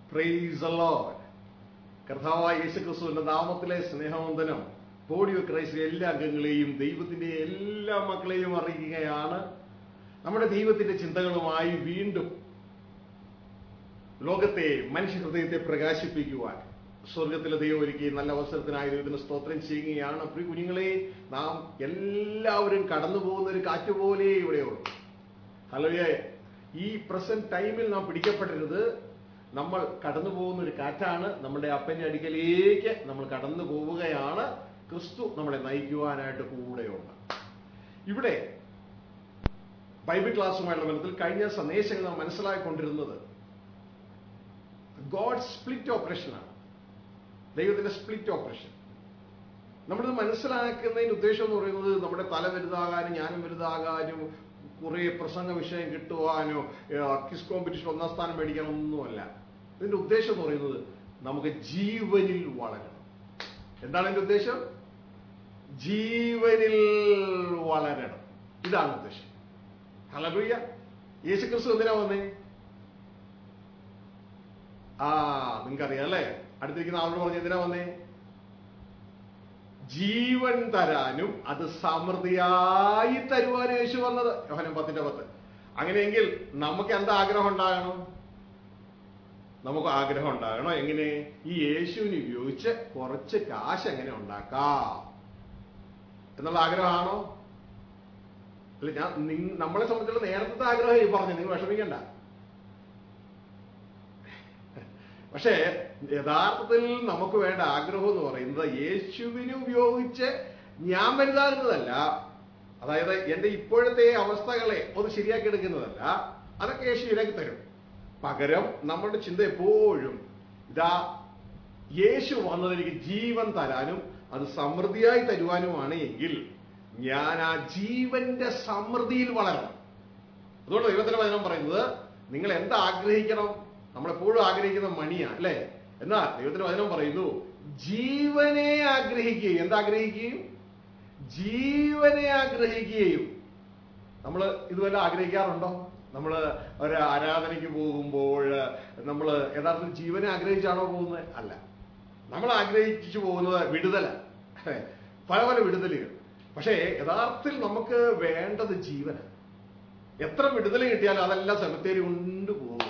Price load കർത്താവായ യേശുക്രിസ്തുവിന്റെ നാമത്തിലെ സ്നേഹവന്ദനം പോഡിയോ ക്രൈസ്റ്റിലെ എല്ലാ അംഗങ്ങളെയും ദൈവത്തിന്റെ എല്ലാ മക്കളെയും അറിയിക്കുകയാണ് നമ്മുടെ ദൈവത്തിന്റെ ചിന്തകളുമായി വീണ്ടും ലോകത്തെ മനുഷ്യ ഹൃദയത്തെ പ്രകാശിപ്പിക്കുവാൻ സ്വർഗത്തിലെ ദൈവം ഒരുക്കി നല്ല അവസരത്തിനായി ദൈവത്തിന് സ്തോത്രം ചെയ്യുകയാണ് പ്രിയ കുഞ്ഞുങ്ങളെ നാം എല്ലാവരും കടന്നു പോകുന്ന ഒരു കാറ്റ് പോലെ ഇവിടെയുള്ളൂ ഹലോയെ ഈ പ്രസന്റ് ടൈമിൽ നാം പിടിക്കപ്പെടരുത് നമ്മൾ കടന്നു പോകുന്ന ഒരു കാറ്റാണ് നമ്മുടെ അപ്പന്റെ അടുക്കലേക്ക് നമ്മൾ കടന്നു പോവുകയാണ് ക്രിസ്തു നമ്മളെ നയിക്കുവാനായിട്ട് കൂടെയുണ്ട് ഇവിടെ ബൈബിൾ ക്ലാസ്സുമായുള്ള ബന്ധത്തിൽ കഴിഞ്ഞ സന്ദേശങ്ങൾ നാം മനസ്സിലാക്കിക്കൊണ്ടിരുന്നത് ഗോഡ് സ്പ്ലിറ്റ് ഓപ്പറേഷനാണ് ദൈവത്തിന്റെ സ്പ്ലിറ്റ് ഓപ്പറേഷൻ നമ്മളിത് മനസ്സിലാക്കുന്നതിന്റെ ഉദ്ദേശം എന്ന് പറയുന്നത് നമ്മുടെ തല വലുതാകാനും ഞാനും വലുതാകാനും കുറെ പ്രസംഗ വിഷയം കിട്ടുവാനോ കിസ് കോമ്പറ്റീഷൻ ഒന്നാം സ്ഥാനം മേടിക്കാനോ ഒന്നുമല്ല ഇതിന്റെ ഉദ്ദേശം എന്ന് പറയുന്നത് നമുക്ക് ജീവനിൽ വളരണം എന്താണ് എന്റെ ഉദ്ദേശം ജീവനിൽ വളരണം ഇതാണ് ഉദ്ദേശം ഹലറിയ യേശുക്രിസ്തു എന്തിനാ വന്നേ ആ നിങ്ങൾക്കറിയാം അല്ലേ അടുത്തിരിക്കുന്ന ആളോട് പറഞ്ഞ എന്തിനാ വന്നേ ജീവൻ തരാനും അത് സമൃദ്ധിയായി തരുവാനും യേശു വന്നത് യോഹനം പത്തിന്റെ പത്ത് അങ്ങനെയെങ്കിൽ നമുക്ക് എന്താ ആഗ്രഹം ഉണ്ടാകണം നമുക്ക് ആഗ്രഹം ഉണ്ടാകണം എങ്ങനെ ഈ യേശുവിനെ ഉപയോഗിച്ച് കുറച്ച് കാശ് എങ്ങനെ ഉണ്ടാക്കാം എന്നുള്ള ആഗ്രഹമാണോ അല്ല ഞാൻ നിങ്ങ- നമ്മളെ സംബന്ധിച്ചുള്ള നേരത്തെ ആഗ്രഹം ഈ പറഞ്ഞു നിങ്ങൾ വിഷമിക്കണ്ട പക്ഷേ യഥാർത്ഥത്തിൽ നമുക്ക് വേണ്ട ആഗ്രഹം എന്ന് പറയുന്നത് യേശുവിനെ ഉപയോഗിച്ച് ഞാൻ വലുതാകുന്നതല്ല അതായത് എന്റെ ഇപ്പോഴത്തെ അവസ്ഥകളെ ഒന്ന് ശരിയാക്കി എടുക്കുന്നതല്ല അതൊക്കെ യേശു ശരിയാക്കി തരും പകരം നമ്മുടെ ചിന്ത എപ്പോഴും ഇതാ യേശു വന്നത് എനിക്ക് ജീവൻ തരാനും അത് സമൃദ്ധിയായി തരുവാനുമാണ് എങ്കിൽ ഞാൻ ആ ജീവന്റെ സമൃദ്ധിയിൽ വളരണം അതുകൊണ്ട് ദൈവത്തിന്റെ വചനം പറയുന്നത് നിങ്ങൾ എന്താ ആഗ്രഹിക്കണം നമ്മളെപ്പോഴും ആഗ്രഹിക്കുന്ന മണിയാ അല്ലെ എന്നാൽ ദൈവത്തിന്റെ വചനം പറയുന്നു ജീവനെ ആഗ്രഹിക്കുകയും എന്താ ആഗ്രഹിക്കുകയും ജീവനെ ആഗ്രഹിക്കുകയും നമ്മൾ ഇതുവല്ല ആഗ്രഹിക്കാറുണ്ടോ നമ്മൾ ഒരു ആരാധനയ്ക്ക് പോകുമ്പോൾ നമ്മൾ യഥാർത്ഥത്തിൽ ജീവനെ ആഗ്രഹിച്ചാണോ പോകുന്നത് അല്ല നമ്മൾ ആഗ്രഹിച്ചു പോകുന്നത് വിടുതല പല പല വിടുതലുകൾ പക്ഷേ യഥാർത്ഥത്തിൽ നമുക്ക് വേണ്ടത് ജീവനാണ് എത്ര വിടുതൽ കിട്ടിയാലും അതെല്ലാം സെമത്തേരി കൊണ്ട് പോകും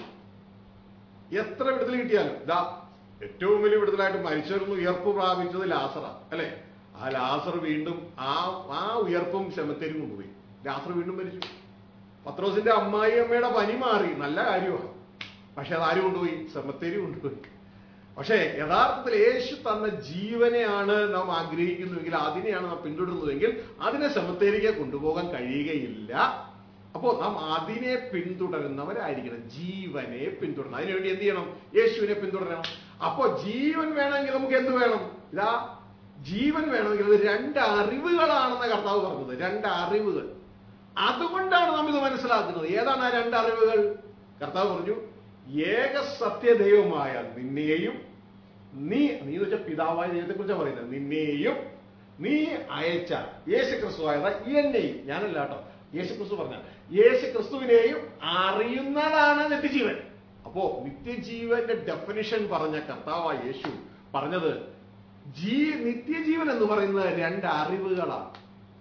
എത്ര വിടുതൽ കിട്ടിയാലും ഇതാ ഏറ്റവും വലിയ വിടുതലായിട്ട് മരിച്ചവരൊന്നും ഉയർപ്പ് പ്രാപിച്ചത് ലാസറ അല്ലെ ആ ലാസർ വീണ്ടും ആ ആ ഉയർപ്പും സെമത്തേരി കൊണ്ടുപോയി ലാസർ വീണ്ടും മരിച്ചു പത്രോസിന്റെ അമ്മായി അമ്മയുടെ പനി മാറി നല്ല കാര്യമാണ് പക്ഷെ അത് ആര് കൊണ്ടുപോയി സെമത്തേരി കൊണ്ടുപോയി പക്ഷേ യഥാർത്ഥത്തിൽ യേശു തന്ന ജീവനെയാണ് നാം ആഗ്രഹിക്കുന്നുവെങ്കിൽ അതിനെയാണ് നാം പിന്തുടരുന്നതെങ്കിൽ അതിനെ സെമത്തേരിക്ക് കൊണ്ടുപോകാൻ കഴിയുകയില്ല അപ്പോൾ നാം അതിനെ പിന്തുടരുന്നവരായിരിക്കണം ജീവനെ പിന്തുടരണം അതിനുവേണ്ടി എന്ത് ചെയ്യണം യേശുവിനെ പിന്തുടരണം അപ്പോൾ ജീവൻ വേണമെങ്കിൽ നമുക്ക് എന്ത് വേണം ഇതാ ജീവൻ വേണമെങ്കിൽ അത് രണ്ട് അറിവുകളാണെന്ന കർത്താവ് പറഞ്ഞത് രണ്ട് അറിവുകൾ അതുകൊണ്ടാണ് നാം ഇത് മനസ്സിലാക്കുന്നത് ഏതാണ് ആ രണ്ട് അറിവുകൾ കർത്താവ് പറഞ്ഞു ഏക സത്യദൈവമായ നിന്നെയും നീ നീ എന്ന് വെച്ചാൽ പിതാവായ ദൈവത്തെ കുറിച്ചാണ് പറയുന്നത് നിന്നെയും നീ അയച്ച യേശു ക്രിസ്തു ആയത് എന്നെയും ഞാനല്ല കേട്ടോ യേശു ക്രിസ്തു പറഞ്ഞ യേശു ക്രിസ്തുവിനെയും അറിയുന്നതാണ് നിത്യജീവൻ അപ്പോ നിത്യജീവന്റെ ഡെഫിനിഷൻ പറഞ്ഞ കർത്താവായ യേശു പറഞ്ഞത് ജീ നിത്യജീവൻ എന്ന് പറയുന്നത് രണ്ട് അറിവുകളാണ്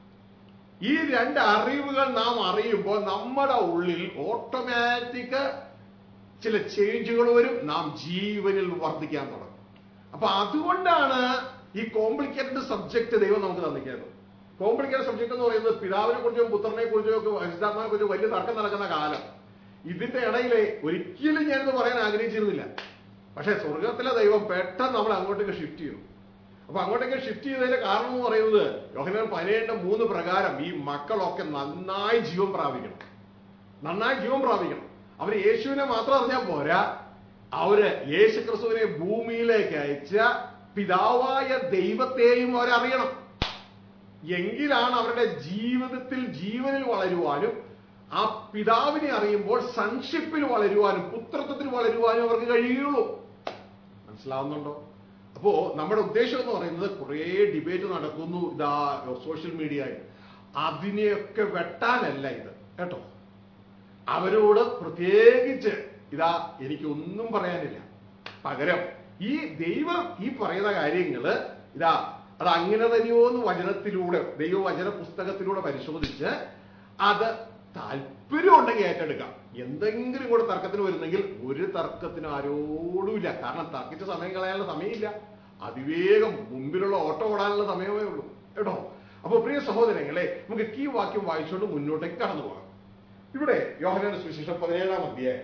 ഈ രണ്ട് അറിവുകൾ നാം അറിയുമ്പോൾ നമ്മുടെ ഉള്ളിൽ ഓട്ടോമാറ്റിക് ചില ചേഞ്ചുകൾ വരും നാം ജീവനിൽ വർദ്ധിക്കാൻ തുടങ്ങും അപ്പൊ അതുകൊണ്ടാണ് ഈ കോംപ്ലിക്കേറ്റഡ് സബ്ജക്ട് ദൈവം നമുക്ക് തന്നിരിക്കുന്നത് കോംപ്ലിക്കേറ്റഡ് സബ്ജക്ട് എന്ന് പറയുന്നത് പിതാവിനെ കുറിച്ചും പുത്രനെ കുറിച്ചും ഒക്കെ പരിശുദ്ധാത്മാവിനെ കുറിച്ചും വലിയ തർക്കം നടക്കുന്ന കാലം ഇതിന്റെ ഇടയിലെ ഒരിക്കലും ഞാനിത് പറയാൻ ആഗ്രഹിച്ചിരുന്നില്ല പക്ഷെ സ്വർഗത്തിലെ ദൈവം പെട്ടെന്ന് നമ്മൾ അങ്ങോട്ടേക്ക് ഷിഫ്റ്റ് ചെയ്തു അപ്പൊ അങ്ങോട്ടേക്ക് ഷിഫ്റ്റ് ചെയ്തതിന്റെ കാരണം എന്ന് പറയുന്നത് യോഹനാൻ പതിനേഴിന്റെ മൂന്ന് പ്രകാരം ഈ മക്കളൊക്കെ നന്നായി ജീവൻ പ്രാപിക്കണം നന്നായി ജീവൻ പ്രാപിക്കണം അവര് യേശുവിനെ മാത്രം അറിഞ്ഞാൽ പോരാ അവര് യേശു ക്രിസ്തുവിനെ ഭൂമിയിലേക്ക് അയച്ച പിതാവായ ദൈവത്തെയും അവരറിയണം എങ്കിലാണ് അവരുടെ ജീവിതത്തിൽ ജീവനിൽ വളരുവാനും ആ പിതാവിനെ അറിയുമ്പോൾ സൺഷിപ്പിൽ വളരുവാനും പുത്രത്വത്തിൽ വളരുവാനും അവർക്ക് കഴിയുള്ളൂ മനസ്സിലാവുന്നുണ്ടോ അപ്പോ നമ്മുടെ ഉദ്ദേശം എന്ന് പറയുന്നത് കുറേ ഡിബേറ്റ് നടക്കുന്നു ഇതാ സോഷ്യൽ മീഡിയയിൽ അതിനെയൊക്കെ വെട്ടാനല്ല ഇത് കേട്ടോ അവരോട് പ്രത്യേകിച്ച് ഇതാ എനിക്കൊന്നും പറയാനില്ല പകരം ഈ ദൈവം ഈ പറയുന്ന കാര്യങ്ങള് ഇതാ അത് അങ്ങനെ തന്നെയോ എന്ന് വചനത്തിലൂടെ ദൈവവചന പുസ്തകത്തിലൂടെ പരിശോധിച്ച് അത് താല്പര്യം ഉണ്ടെങ്കിൽ ഏറ്റെടുക്കാം എന്തെങ്കിലും കൂടെ തർക്കത്തിന് വരുന്നെങ്കിൽ ഒരു തർക്കത്തിന് ആരോടുമില്ല കാരണം തർക്കിച്ച സമയം കളയാനുള്ള സമയമില്ല അതിവേഗം മുമ്പിലുള്ള ഓട്ടോ ഓടാനുള്ള സമയമേ ഉള്ളൂ കേട്ടോ അപ്പൊ പ്രിയ സഹോദരങ്ങളെ നമുക്ക് ഈ വാക്യം വായിച്ചുകൊണ്ട് മുന്നോട്ടേക്ക് കടന്നു പോകാം ഇവിടെ യോഹനാന്റെ സുവിശേഷം പതിനേഴാം അധ്യായം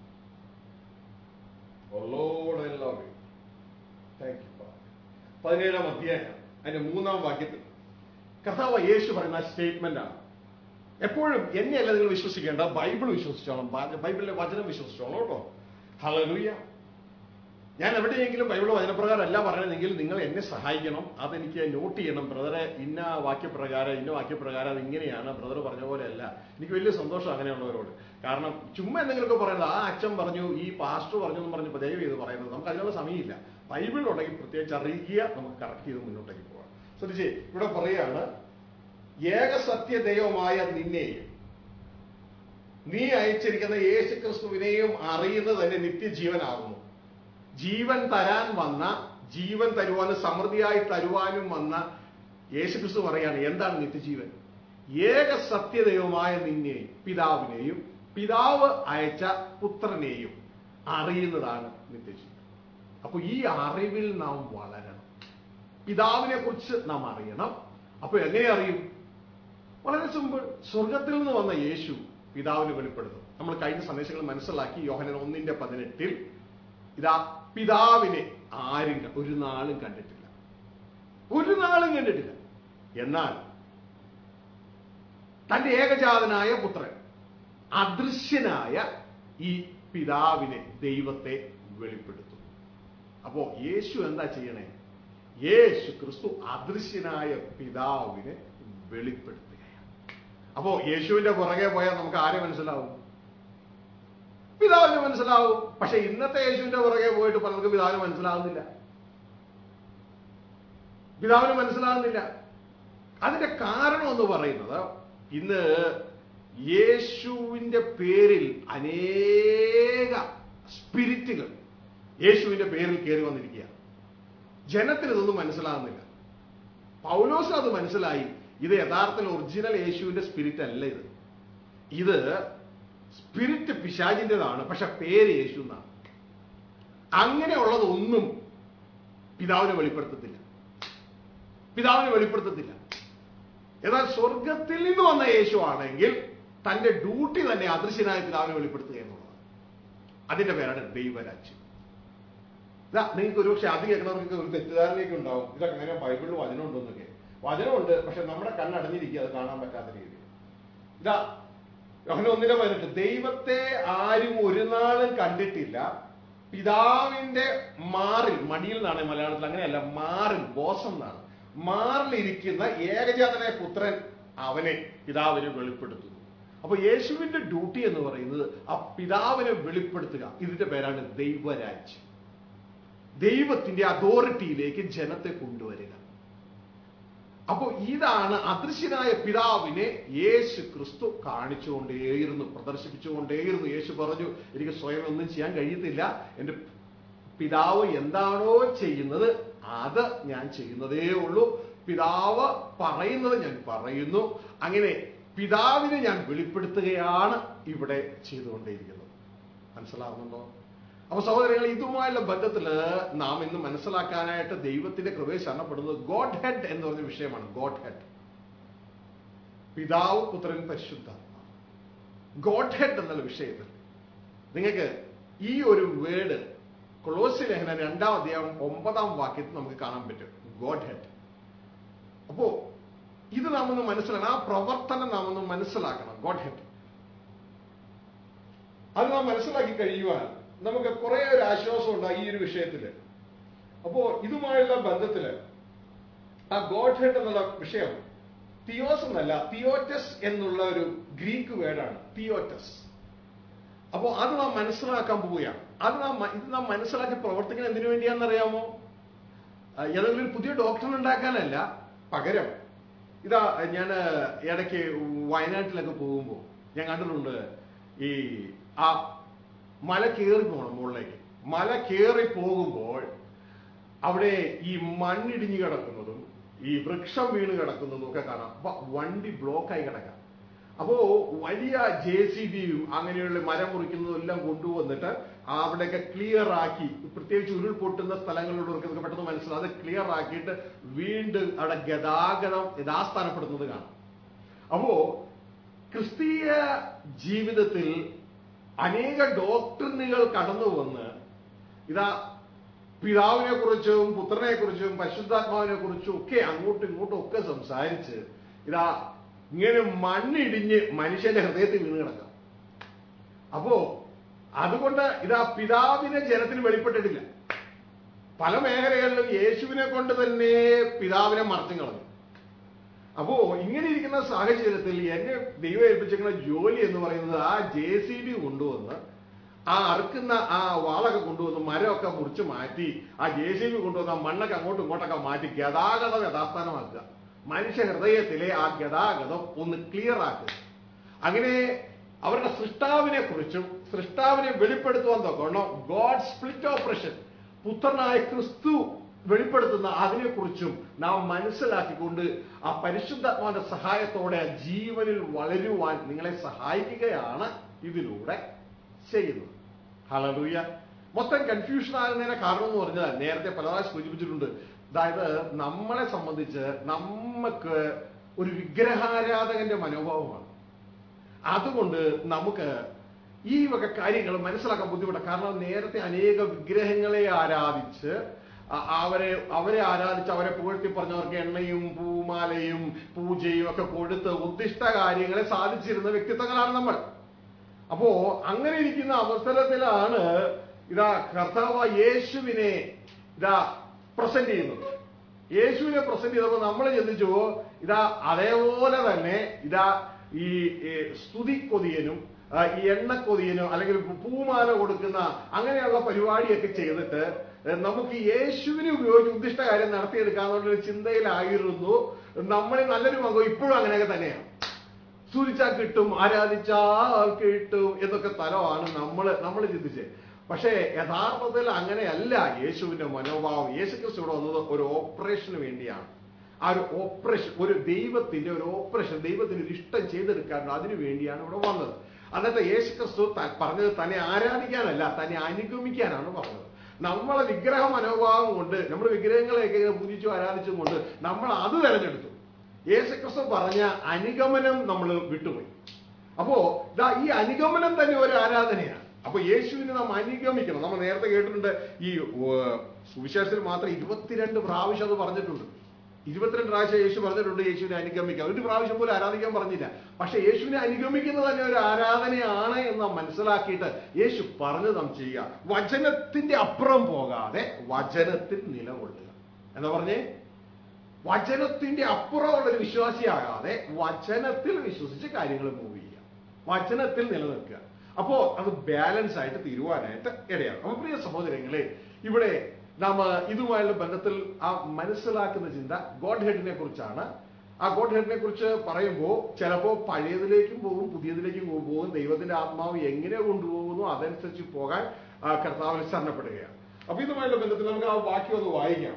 Oh Lord, I love you. Thank you, Father. പതിനേഴാം അധ്യായം അതിന്റെ മൂന്നാം വാക്യത്തിൽ കർത്താവ് യേശു പറയുന്ന സ്റ്റേറ്റ്മെന്റ് ആണ് എപ്പോഴും എന്നെയല്ല നിങ്ങൾ വിശ്വസിക്കേണ്ട ബൈബിൾ വിശ്വസിച്ചോളാം ബൈ- ബൈബിളിലെ വചനം വിശ്വസിച്ചോളാം കേട്ടോ ഹലലൂയ ഞാൻ എവിടെയെങ്കിലും ബൈബിൾ വചനപ്രകാരം അല്ല പറയണമെങ്കിൽ നിങ്ങൾ എന്നെ സഹായിക്കണം അതെനിക്ക് നോട്ട് ചെയ്യണം ബ്രദറെ ഇന്ന വാക്യപ്രകാരം ഇന്ന വാക്യപ്രകാരം അത് ഇങ്ങനെയാണ് ബ്രദർ പറഞ്ഞ പോലെ അല്ല എനിക്ക് വലിയ സന്തോഷം അങ്ങനെയുള്ളവരോട് കാരണം ചുമ്മാ എന്തെങ്കിലുമൊക്കെ പറയുന്നത് ആ അച്ഛൻ പറഞ്ഞു ഈ പാസ്റ്റർ പറഞ്ഞു എന്ന് പറഞ്ഞപ്പോൾ ദയവ് ചെയ്ത് പറയുന്നത് നമുക്ക് അതിനുള്ള സമയമില്ല ബൈബിളിലുണ്ടെങ്കിൽ പ്രത്യേകിച്ച് അറിയിക്കുക നമുക്ക് കറക്റ്റ് ചെയ്ത് മുന്നോട്ടേക്ക് പോകാം ശ്രദ്ധിച്ചേ ഇവിടെ പറയാണ് ഏകസത്യ ദൈവമായ നിന്നെയും നീ അയച്ചിരിക്കുന്ന യേശു ക്രിസ്തുവിനെയും അറിയുന്നത് തന്നെ നിത്യജീവനാകുന്നു ജീവൻ തരാൻ വന്ന ജീവൻ തരുവാനും സമൃദ്ധിയായി തരുവാനും വന്ന യേശുക്രിസ്തു പറയാണ് എന്താണ് നിത്യജീവൻ ഏക സത്യദൈവമായ നിന്നെയും പിതാവിനെയും പിതാവ് അയച്ച പുത്രനെയും അറിയുന്നതാണ് നിത്യജീവൻ അപ്പൊ ഈ അറിവിൽ നാം വളരണം പിതാവിനെ കുറിച്ച് നാം അറിയണം അപ്പൊ എങ്ങനെ അറിയും വളരെ സിമ്പിൾ സ്വർഗത്തിൽ നിന്ന് വന്ന യേശു പിതാവിനെ വെളിപ്പെടുത്തും നമ്മൾ കഴിഞ്ഞ സന്ദേശങ്ങൾ മനസ്സിലാക്കി യോഹനൻ ഒന്നിന്റെ പതിനെട്ടിൽ ഇതാ പിതാവിനെ ആരും ക- ഒരു നാളും കണ്ടിട്ടില്ല ഒരു നാളും കണ്ടിട്ടില്ല എന്നാൽ തന്റെ ഏകജാതനായ പുത്രൻ അദൃശ്യനായ ഈ പിതാവിനെ ദൈവത്തെ വെളിപ്പെടുത്തും അപ്പോ യേശു എന്താ ചെയ്യണേ യേശു ക്രിസ്തു അദൃശ്യനായ പിതാവിനെ വെളിപ്പെടുത്തുകയാണ് അപ്പോ യേശുവിന്റെ പുറകെ പോയാൽ നമുക്ക് ആരെ മനസ്സിലാവും പിതാവിന് മനസ്സിലാവും പക്ഷെ ഇന്നത്തെ യേശുവിന്റെ പുറകെ പോയിട്ട് പലർക്കും പിതാവിന് മനസ്സിലാവുന്നില്ല പിതാവിന് മനസ്സിലാകുന്നില്ല അതിന്റെ കാരണം എന്ന് പറയുന്നത് ഇന്ന് യേശുവിന്റെ പേരിൽ അനേക സ്പിരിറ്റുകൾ യേശുവിന്റെ പേരിൽ കയറി വന്നിരിക്കുക ജനത്തിന് ഇതൊന്നും മനസ്സിലാകുന്നില്ല പൗലോസ് അത് മനസ്സിലായി ഇത് യഥാർത്ഥത്തിൽ ഒറിജിനൽ യേശുവിന്റെ സ്പിരിറ്റ് അല്ല ഇത് ഇത് സ്പിരിറ്റ് പിശാചിൻ്റെതാണ് പക്ഷെ പേര് യേശു എന്നാണ് അങ്ങനെയുള്ളതൊന്നും പിതാവിനെ വെളിപ്പെടുത്തത്തില്ല പിതാവിനെ വെളിപ്പെടുത്തത്തില്ല എന്നാൽ സ്വർഗത്തിൽ നിന്ന് വന്ന യേശു ആണെങ്കിൽ തന്റെ ഡ്യൂട്ടി തന്നെ അദൃശ്യനായ പിതാവിനെ വെളിപ്പെടുത്തുക എന്നുള്ളതാണ് അതിന്റെ പേരാണ് ദൈവരാജ്യം ഇതാ നിങ്ങൾക്ക് ഒരുപക്ഷെ ആദ്യം കേൾക്കുന്നവർക്ക് ഒരു തെറ്റിദ്ധാരണയൊക്കെ ഉണ്ടാവും ഇതൊക്കെ അങ്ങനെ ബൈബിളിൽ വചനമുണ്ടെന്നൊക്കെ വചനമുണ്ട് പക്ഷെ നമ്മുടെ കണ്ണടഞ്ഞിരിക്കുക അത് കാണാൻ പറ്റാത്ത രീതിയിൽ ഇതാ യോഹന ഒന്നിനെ പതിനെട്ട് ദൈവത്തെ ആരും ഒരു നാളും കണ്ടിട്ടില്ല പിതാവിന്റെ മാറിൽ മടിയിൽ നിന്നാണ് മലയാളത്തിൽ അങ്ങനെയല്ല മാറിൽ ബോസം എന്നാണ് മാറിലിരിക്കുന്ന ഏകജാതനായ പുത്രൻ അവനെ പിതാവിനെ വെളിപ്പെടുത്തുന്നു അപ്പൊ യേശുവിന്റെ ഡ്യൂട്ടി എന്ന് പറയുന്നത് ആ പിതാവിനെ വെളിപ്പെടുത്തുക ഇതിന്റെ പേരാണ് ദൈവരാജ്യം ദൈവത്തിന്റെ അതോറിറ്റിയിലേക്ക് ജനത്തെ കൊണ്ടുവരിക അപ്പോ ഇതാണ് അദൃശ്യനായ പിതാവിനെ യേശു ക്രിസ്തു കാണിച്ചുകൊണ്ടേയിരുന്നു പ്രദർശിപ്പിച്ചുകൊണ്ടേയിരുന്നു യേശു പറഞ്ഞു എനിക്ക് സ്വയം ഒന്നും ചെയ്യാൻ കഴിയത്തില്ല എന്റെ പിതാവ് എന്താണോ ചെയ്യുന്നത് അത് ഞാൻ ചെയ്യുന്നതേ ഉള്ളൂ പിതാവ് പറയുന്നത് ഞാൻ പറയുന്നു അങ്ങനെ പിതാവിനെ ഞാൻ വെളിപ്പെടുത്തുകയാണ് ഇവിടെ ചെയ്തുകൊണ്ടേയിരിക്കുന്നത് മനസ്സിലാവുന്നുണ്ടോ അപ്പൊ സഹോദരങ്ങൾ ഇതുമായുള്ള ബന്ധത്തില് നാം ഇന്ന് മനസ്സിലാക്കാനായിട്ട് ദൈവത്തിന്റെ കൃപയെ ശരണപ്പെടുന്നത് ഗോഡ് ഹെഡ് എന്ന് പറഞ്ഞ വിഷയമാണ് ഗോഡ് ഹെഡ് പിതാവ് പുത്രൻ പരിശുദ്ധാത്മാവ് ഗോഡ് ഹെഡ് എന്നുള്ള വിഷയത്തിൽ നിങ്ങൾക്ക് ഈ ഒരു വേർഡ് കൊളോസി ലേഖന രണ്ടാം അധ്യായം ഒമ്പതാം വാക്യത്തിൽ നമുക്ക് കാണാൻ പറ്റും ഗോഡ് ഹെഡ് അപ്പോ ഇത് നാം ഒന്ന് മനസ്സിലാക്കണം ആ പ്രവർത്തനം നാം ഒന്ന് മനസ്സിലാക്കണം ഗോഡ് ഹെഡ് അത് നാം മനസ്സിലാക്കി കഴിയുവാൻ നമുക്ക് കുറെ ഒരു ആശ്വാസം ഉണ്ട് ഈ ഒരു വിഷയത്തില് അപ്പോ ഇതുമായുള്ള ബന്ധത്തില് ആ ഗോഡ് ഹെഡ് എന്നുള്ള വിഷയം തിയോസ് എന്നല്ല തിയോറ്റസ് എന്നുള്ള ഒരു ഗ്രീക്ക് വേർഡാണ് തിയോറ്റസ് അപ്പോ അത് നാം മനസ്സിലാക്കാൻ പോവുകയാണ് അത് നാം മ- ഇത് നാം മനസ്സിലാക്കി പ്രവർത്തിക്കുന്നത് എന്തിനു വേണ്ടിയാണെന്നറിയാമോ ആ, ഏതെങ്കിലും ഒരു പുതിയ ഡോക്ടർ ഉണ്ടാക്കാനല്ല പകരം ഇതാ ഞാൻ ഇടയ്ക്ക് വയനാട്ടിലൊക്കെ പോകുമ്പോൾ ഞാൻ കണ്ടിട്ടുണ്ട് ഈ ആ മല കയറി പോകണം മുകളിലേക്ക് മല കയറി പോകുമ്പോൾ അവിടെ ഈ മണ്ണിടിഞ്ഞു കിടക്കുന്നതും ഈ വൃക്ഷം വീണ് കിടക്കുന്നതും ഒക്കെ കാണാം അപ്പൊ വണ്ടി ബ്ലോക്കായി കിടക്കാം അപ്പോ വലിയ ജെ സി ബിയും അങ്ങനെയുള്ള മരം മുറിക്കുന്നതും എല്ലാം കൊണ്ടുവന്നിട്ട് അവിടെയൊക്കെ ക്ലിയർ ആക്കി പ്രത്യേകിച്ച് ഉരുൾപൊട്ടുന്ന സ്ഥലങ്ങളിലുള്ളവർക്കൊക്കെ പെട്ടെന്ന് മനസ്സിലാവും അത് ക്ലിയർ ആക്കിയിട്ട് വീണ്ടും അവിടെ ഗതാഗതം യഥാസ്ഥാനപ്പെടുന്നത് കാണാം അപ്പോ ക്രിസ്തീയ ജീവിതത്തിൽ അനേക ഡോക്ടറിനുകൾ കടന്നു വന്ന് ഇതാ പിതാവിനെ കുറിച്ചും പുത്രനെ കുറിച്ചും പരിശുദ്ധാത്മാവിനെ കുറിച്ചും ഒക്കെ അങ്ങോട്ടും ഇങ്ങോട്ടും ഒക്കെ സംസാരിച്ച് ഇതാ ഇങ്ങനെ മണ്ണിടിഞ്ഞ് മനുഷ്യന്റെ ഹൃദയത്തിൽ വീണ് കിടക്കാം അപ്പോ അതുകൊണ്ട് ഇതാ പിതാവിനെ ജനത്തിന് വെളിപ്പെട്ടിട്ടില്ല പല മേഖലകളിലും യേശുവിനെ കൊണ്ട് തന്നെ പിതാവിനെ മറച്ചും കളഞ്ഞു അപ്പോ ഇങ്ങനെ ഇരിക്കുന്ന സാഹചര്യത്തിൽ എന്നെ ദൈവം ഏൽപ്പിച്ചിരിക്കുന്ന ജോലി എന്ന് പറയുന്നത് ആ ജെ സി ബി കൊണ്ടുവന്ന് ആ അറുക്കുന്ന ആ വാളൊക്കെ കൊണ്ടുവന്ന് മരമൊക്കെ മുറിച്ച് മാറ്റി ആ ജെ സി ബി കൊണ്ടുവന്ന് ആ മണ്ണൊക്കെ അങ്ങോട്ടും ഇങ്ങോട്ടൊക്കെ മാറ്റി ഗതാഗതം യഥാസ്ഥാനമാക്കുക മനുഷ്യ ഹൃദയത്തിലെ ആ ഗതാഗതം ഒന്ന് ക്ലിയർ ആക്കുക അങ്ങനെ അവരുടെ സൃഷ്ടാവിനെ കുറിച്ചും സൃഷ്ടാവിനെ വെളിപ്പെടുത്തുവാൻ തൊക്കണം ഗോഡ് സ്പ്ലിറ്റ് ഓപ്പറേഷൻ പുത്രനായ ക്രിസ്തു വെളിപ്പെടുത്തുന്ന അതിനെക്കുറിച്ചും നാം മനസ്സിലാക്കിക്കൊണ്ട് ആ പരിശുദ്ധാത്മാവിന്റെ സഹായത്തോടെ ആ ജീവനിൽ വളരുവാൻ നിങ്ങളെ സഹായിക്കുകയാണ് ഇതിലൂടെ ചെയ്യുന്നത് ഹലലൂയ മൊത്തം കൺഫ്യൂഷൻ ആകുന്നതിന് കാരണം എന്ന് പറഞ്ഞാൽ നേരത്തെ പലതായി സൂചിപ്പിച്ചിട്ടുണ്ട് അതായത് നമ്മളെ സംബന്ധിച്ച് നമുക്ക് ഒരു വിഗ്രഹാരാധകന്റെ മനോഭാവമാണ് അതുകൊണ്ട് നമുക്ക് ഈ വക കാര്യങ്ങൾ മനസ്സിലാക്കാൻ ബുദ്ധിമുട്ടാണ് കാരണം നേരത്തെ അനേക വിഗ്രഹങ്ങളെ ആരാധിച്ച് അ- അവരെ അവരെ ആരാധിച്ച് അവരെ പുകഴ്ത്തി പറഞ്ഞവർക്ക് എണ്ണയും പൂമാലയും പൂജയും ഒക്കെ കൊടുത്ത് ഉദ്ദിഷ്ട കാര്യങ്ങളെ സാധിച്ചിരുന്ന വ്യക്തിത്വങ്ങളാണ് നമ്മൾ അപ്പോ അങ്ങനെ ഇരിക്കുന്ന അവസരത്തിലാണ് ഇതാ കർത്താവ് യേശുവിനെ ഇതാ പ്രസന്റ് ചെയ്യുന്നത് യേശുവിനെ പ്രസന്റ് ചെയ്തപ്പോൾ നമ്മൾ ചിന്തിച്ചു ഇതാ അതേപോലെ തന്നെ ഇതാ ഈ ഈ സ്തുതി കൊതിയനും ആ, ഈ എണ്ണ കൊതിയനും അല്ലെങ്കിൽ പൂമാല കൊടുക്കുന്ന അങ്ങനെയുള്ള പരിപാടിയൊക്കെ ചെയ്തിട്ട് ഏ, നമുക്ക് യേശുവിനെ ഉപയോഗിച്ച് ഉദ്ദിഷ്ട കാര്യം നടത്തിയെടുക്കാന്നുള്ളൊരു ചിന്തയിലായിരുന്നു നമ്മളിൽ നല്ലൊരു മകം ഇപ്പോഴും അങ്ങനെയൊക്കെ തന്നെയാണ് സ്തുതിച്ചാൽ കിട്ടും ആരാധിച്ചാൽ കിട്ടും എന്നൊക്കെ തലമാണ് നമ്മൾ നമ്മൾ ചിന്തിച്ചത് പക്ഷേ യഥാർത്ഥത്തിൽ അങ്ങനെയല്ല യേശുവിന്റെ മനോഭാവം യേശു ക്രിസ്തു ഇവിടെ വന്നത് ഒരു ഓപ്പറേഷന് വേണ്ടിയാണ് ആ ഒരു ഓപ്പറേഷൻ ഒരു ദൈവത്തിന്റെ ഒരു ഓപ്പറേഷൻ ദൈവത്തിന് ഒരു ഇഷ്ടം ചെയ്തെടുക്കാറുണ്ട് അതിനു വേണ്ടിയാണ് ഇവിടെ വന്നത് എന്നിട്ട് യേശു ക്രിസ്തു ത- പറഞ്ഞത് തന്നെ ആരാധിക്കാനല്ല തന്നെ അനുഗമിക്കാനാണ് പറഞ്ഞത് നമ്മളെ വിഗ്രഹ മനോഭാവം കൊണ്ട് നമ്മൾ വിഗ്രഹങ്ങളെയൊക്കെ ഇങ്ങനെ പൂജിച്ചും ആരാധിച്ചും കൊണ്ട് നമ്മൾ അത് തെരഞ്ഞെടുത്തു യേശുക്രിസ്തു പറഞ്ഞ അനുഗമനം നമ്മൾ വിട്ടുപോയി അപ്പോ ദാ ഈ അനുഗമനം തന്നെ ഒരു ആരാധനയാണ് അപ്പൊ യേശുവിനെ നാം അനുഗമിക്കണം നമ്മൾ നേരത്തെ കേട്ടിട്ടുണ്ട് ഈ ഏർ, സുവിശേഷത്തിൽ മാത്രം ഇരുപത്തിരണ്ട് പ്രാവശ്യം അത് പറഞ്ഞിട്ടുണ്ട് ഇരുപത്തിരണ്ട് പ്രാവശ്യം യേശു പറഞ്ഞിട്ടുണ്ട് യേശുവിനെ അനുഗമിക്കാം ഒരു പ്രാവശ്യം പോലും ആരാധിക്കാൻ പറഞ്ഞില്ല പക്ഷെ യേശുവിനെ അനുഗമിക്കുന്നത് തന്നെ ഒരു ആരാധനയാണ് എന്ന് നാം മനസ്സിലാക്കിയിട്ട് യേശു പറഞ്ഞു നാം ചെയ്യുക വചനത്തിന്റെ അപ്പുറം പോകാതെ വചനത്തിൽ നിലകൊള്ളുക എന്താ പറഞ്ഞേ വചനത്തിന്റെ അപ്പുറമുള്ള ഒരു വിശ്വാസിയാകാതെ വചനത്തിൽ വിശ്വസിച്ച് കാര്യങ്ങൾ മൂവ് ചെയ്യുക വചനത്തിൽ നിലനിൽക്കുക അപ്പോ അത് ബാലൻസ് ആയിട്ട് തീരുവാനായിട്ട് ഇടയാണ് അപ്പൊ പ്രിയ സഹോദരങ്ങളെ ഇവിടെ നാം ഇതുമായുള്ള ബന്ധത്തിൽ ആ മനസ്സിലാക്കുന്ന ചിന്ത ഗോഡ് ഹെഡിനെ കുറിച്ചാണ് ആ ഗോഡ് ഹെഡിനെ കുറിച്ച് പറയുമ്പോൾ ചിലപ്പോൾ പഴയതിലേക്കും പോകും പുതിയതിലേക്കും പോകും പോകും ദൈവത്തിന്റെ ആത്മാവ് എങ്ങനെ കൊണ്ടുപോകുന്നു അതനുസരിച്ച് പോകാൻ ആ കർത്താവിൽ ശരണപ്പെടുകയാണ് അപ്പൊ ഇതുമായുള്ള ബന്ധത്തിൽ നമുക്ക് ആ വാക്യം ഒന്ന് വായിക്കാം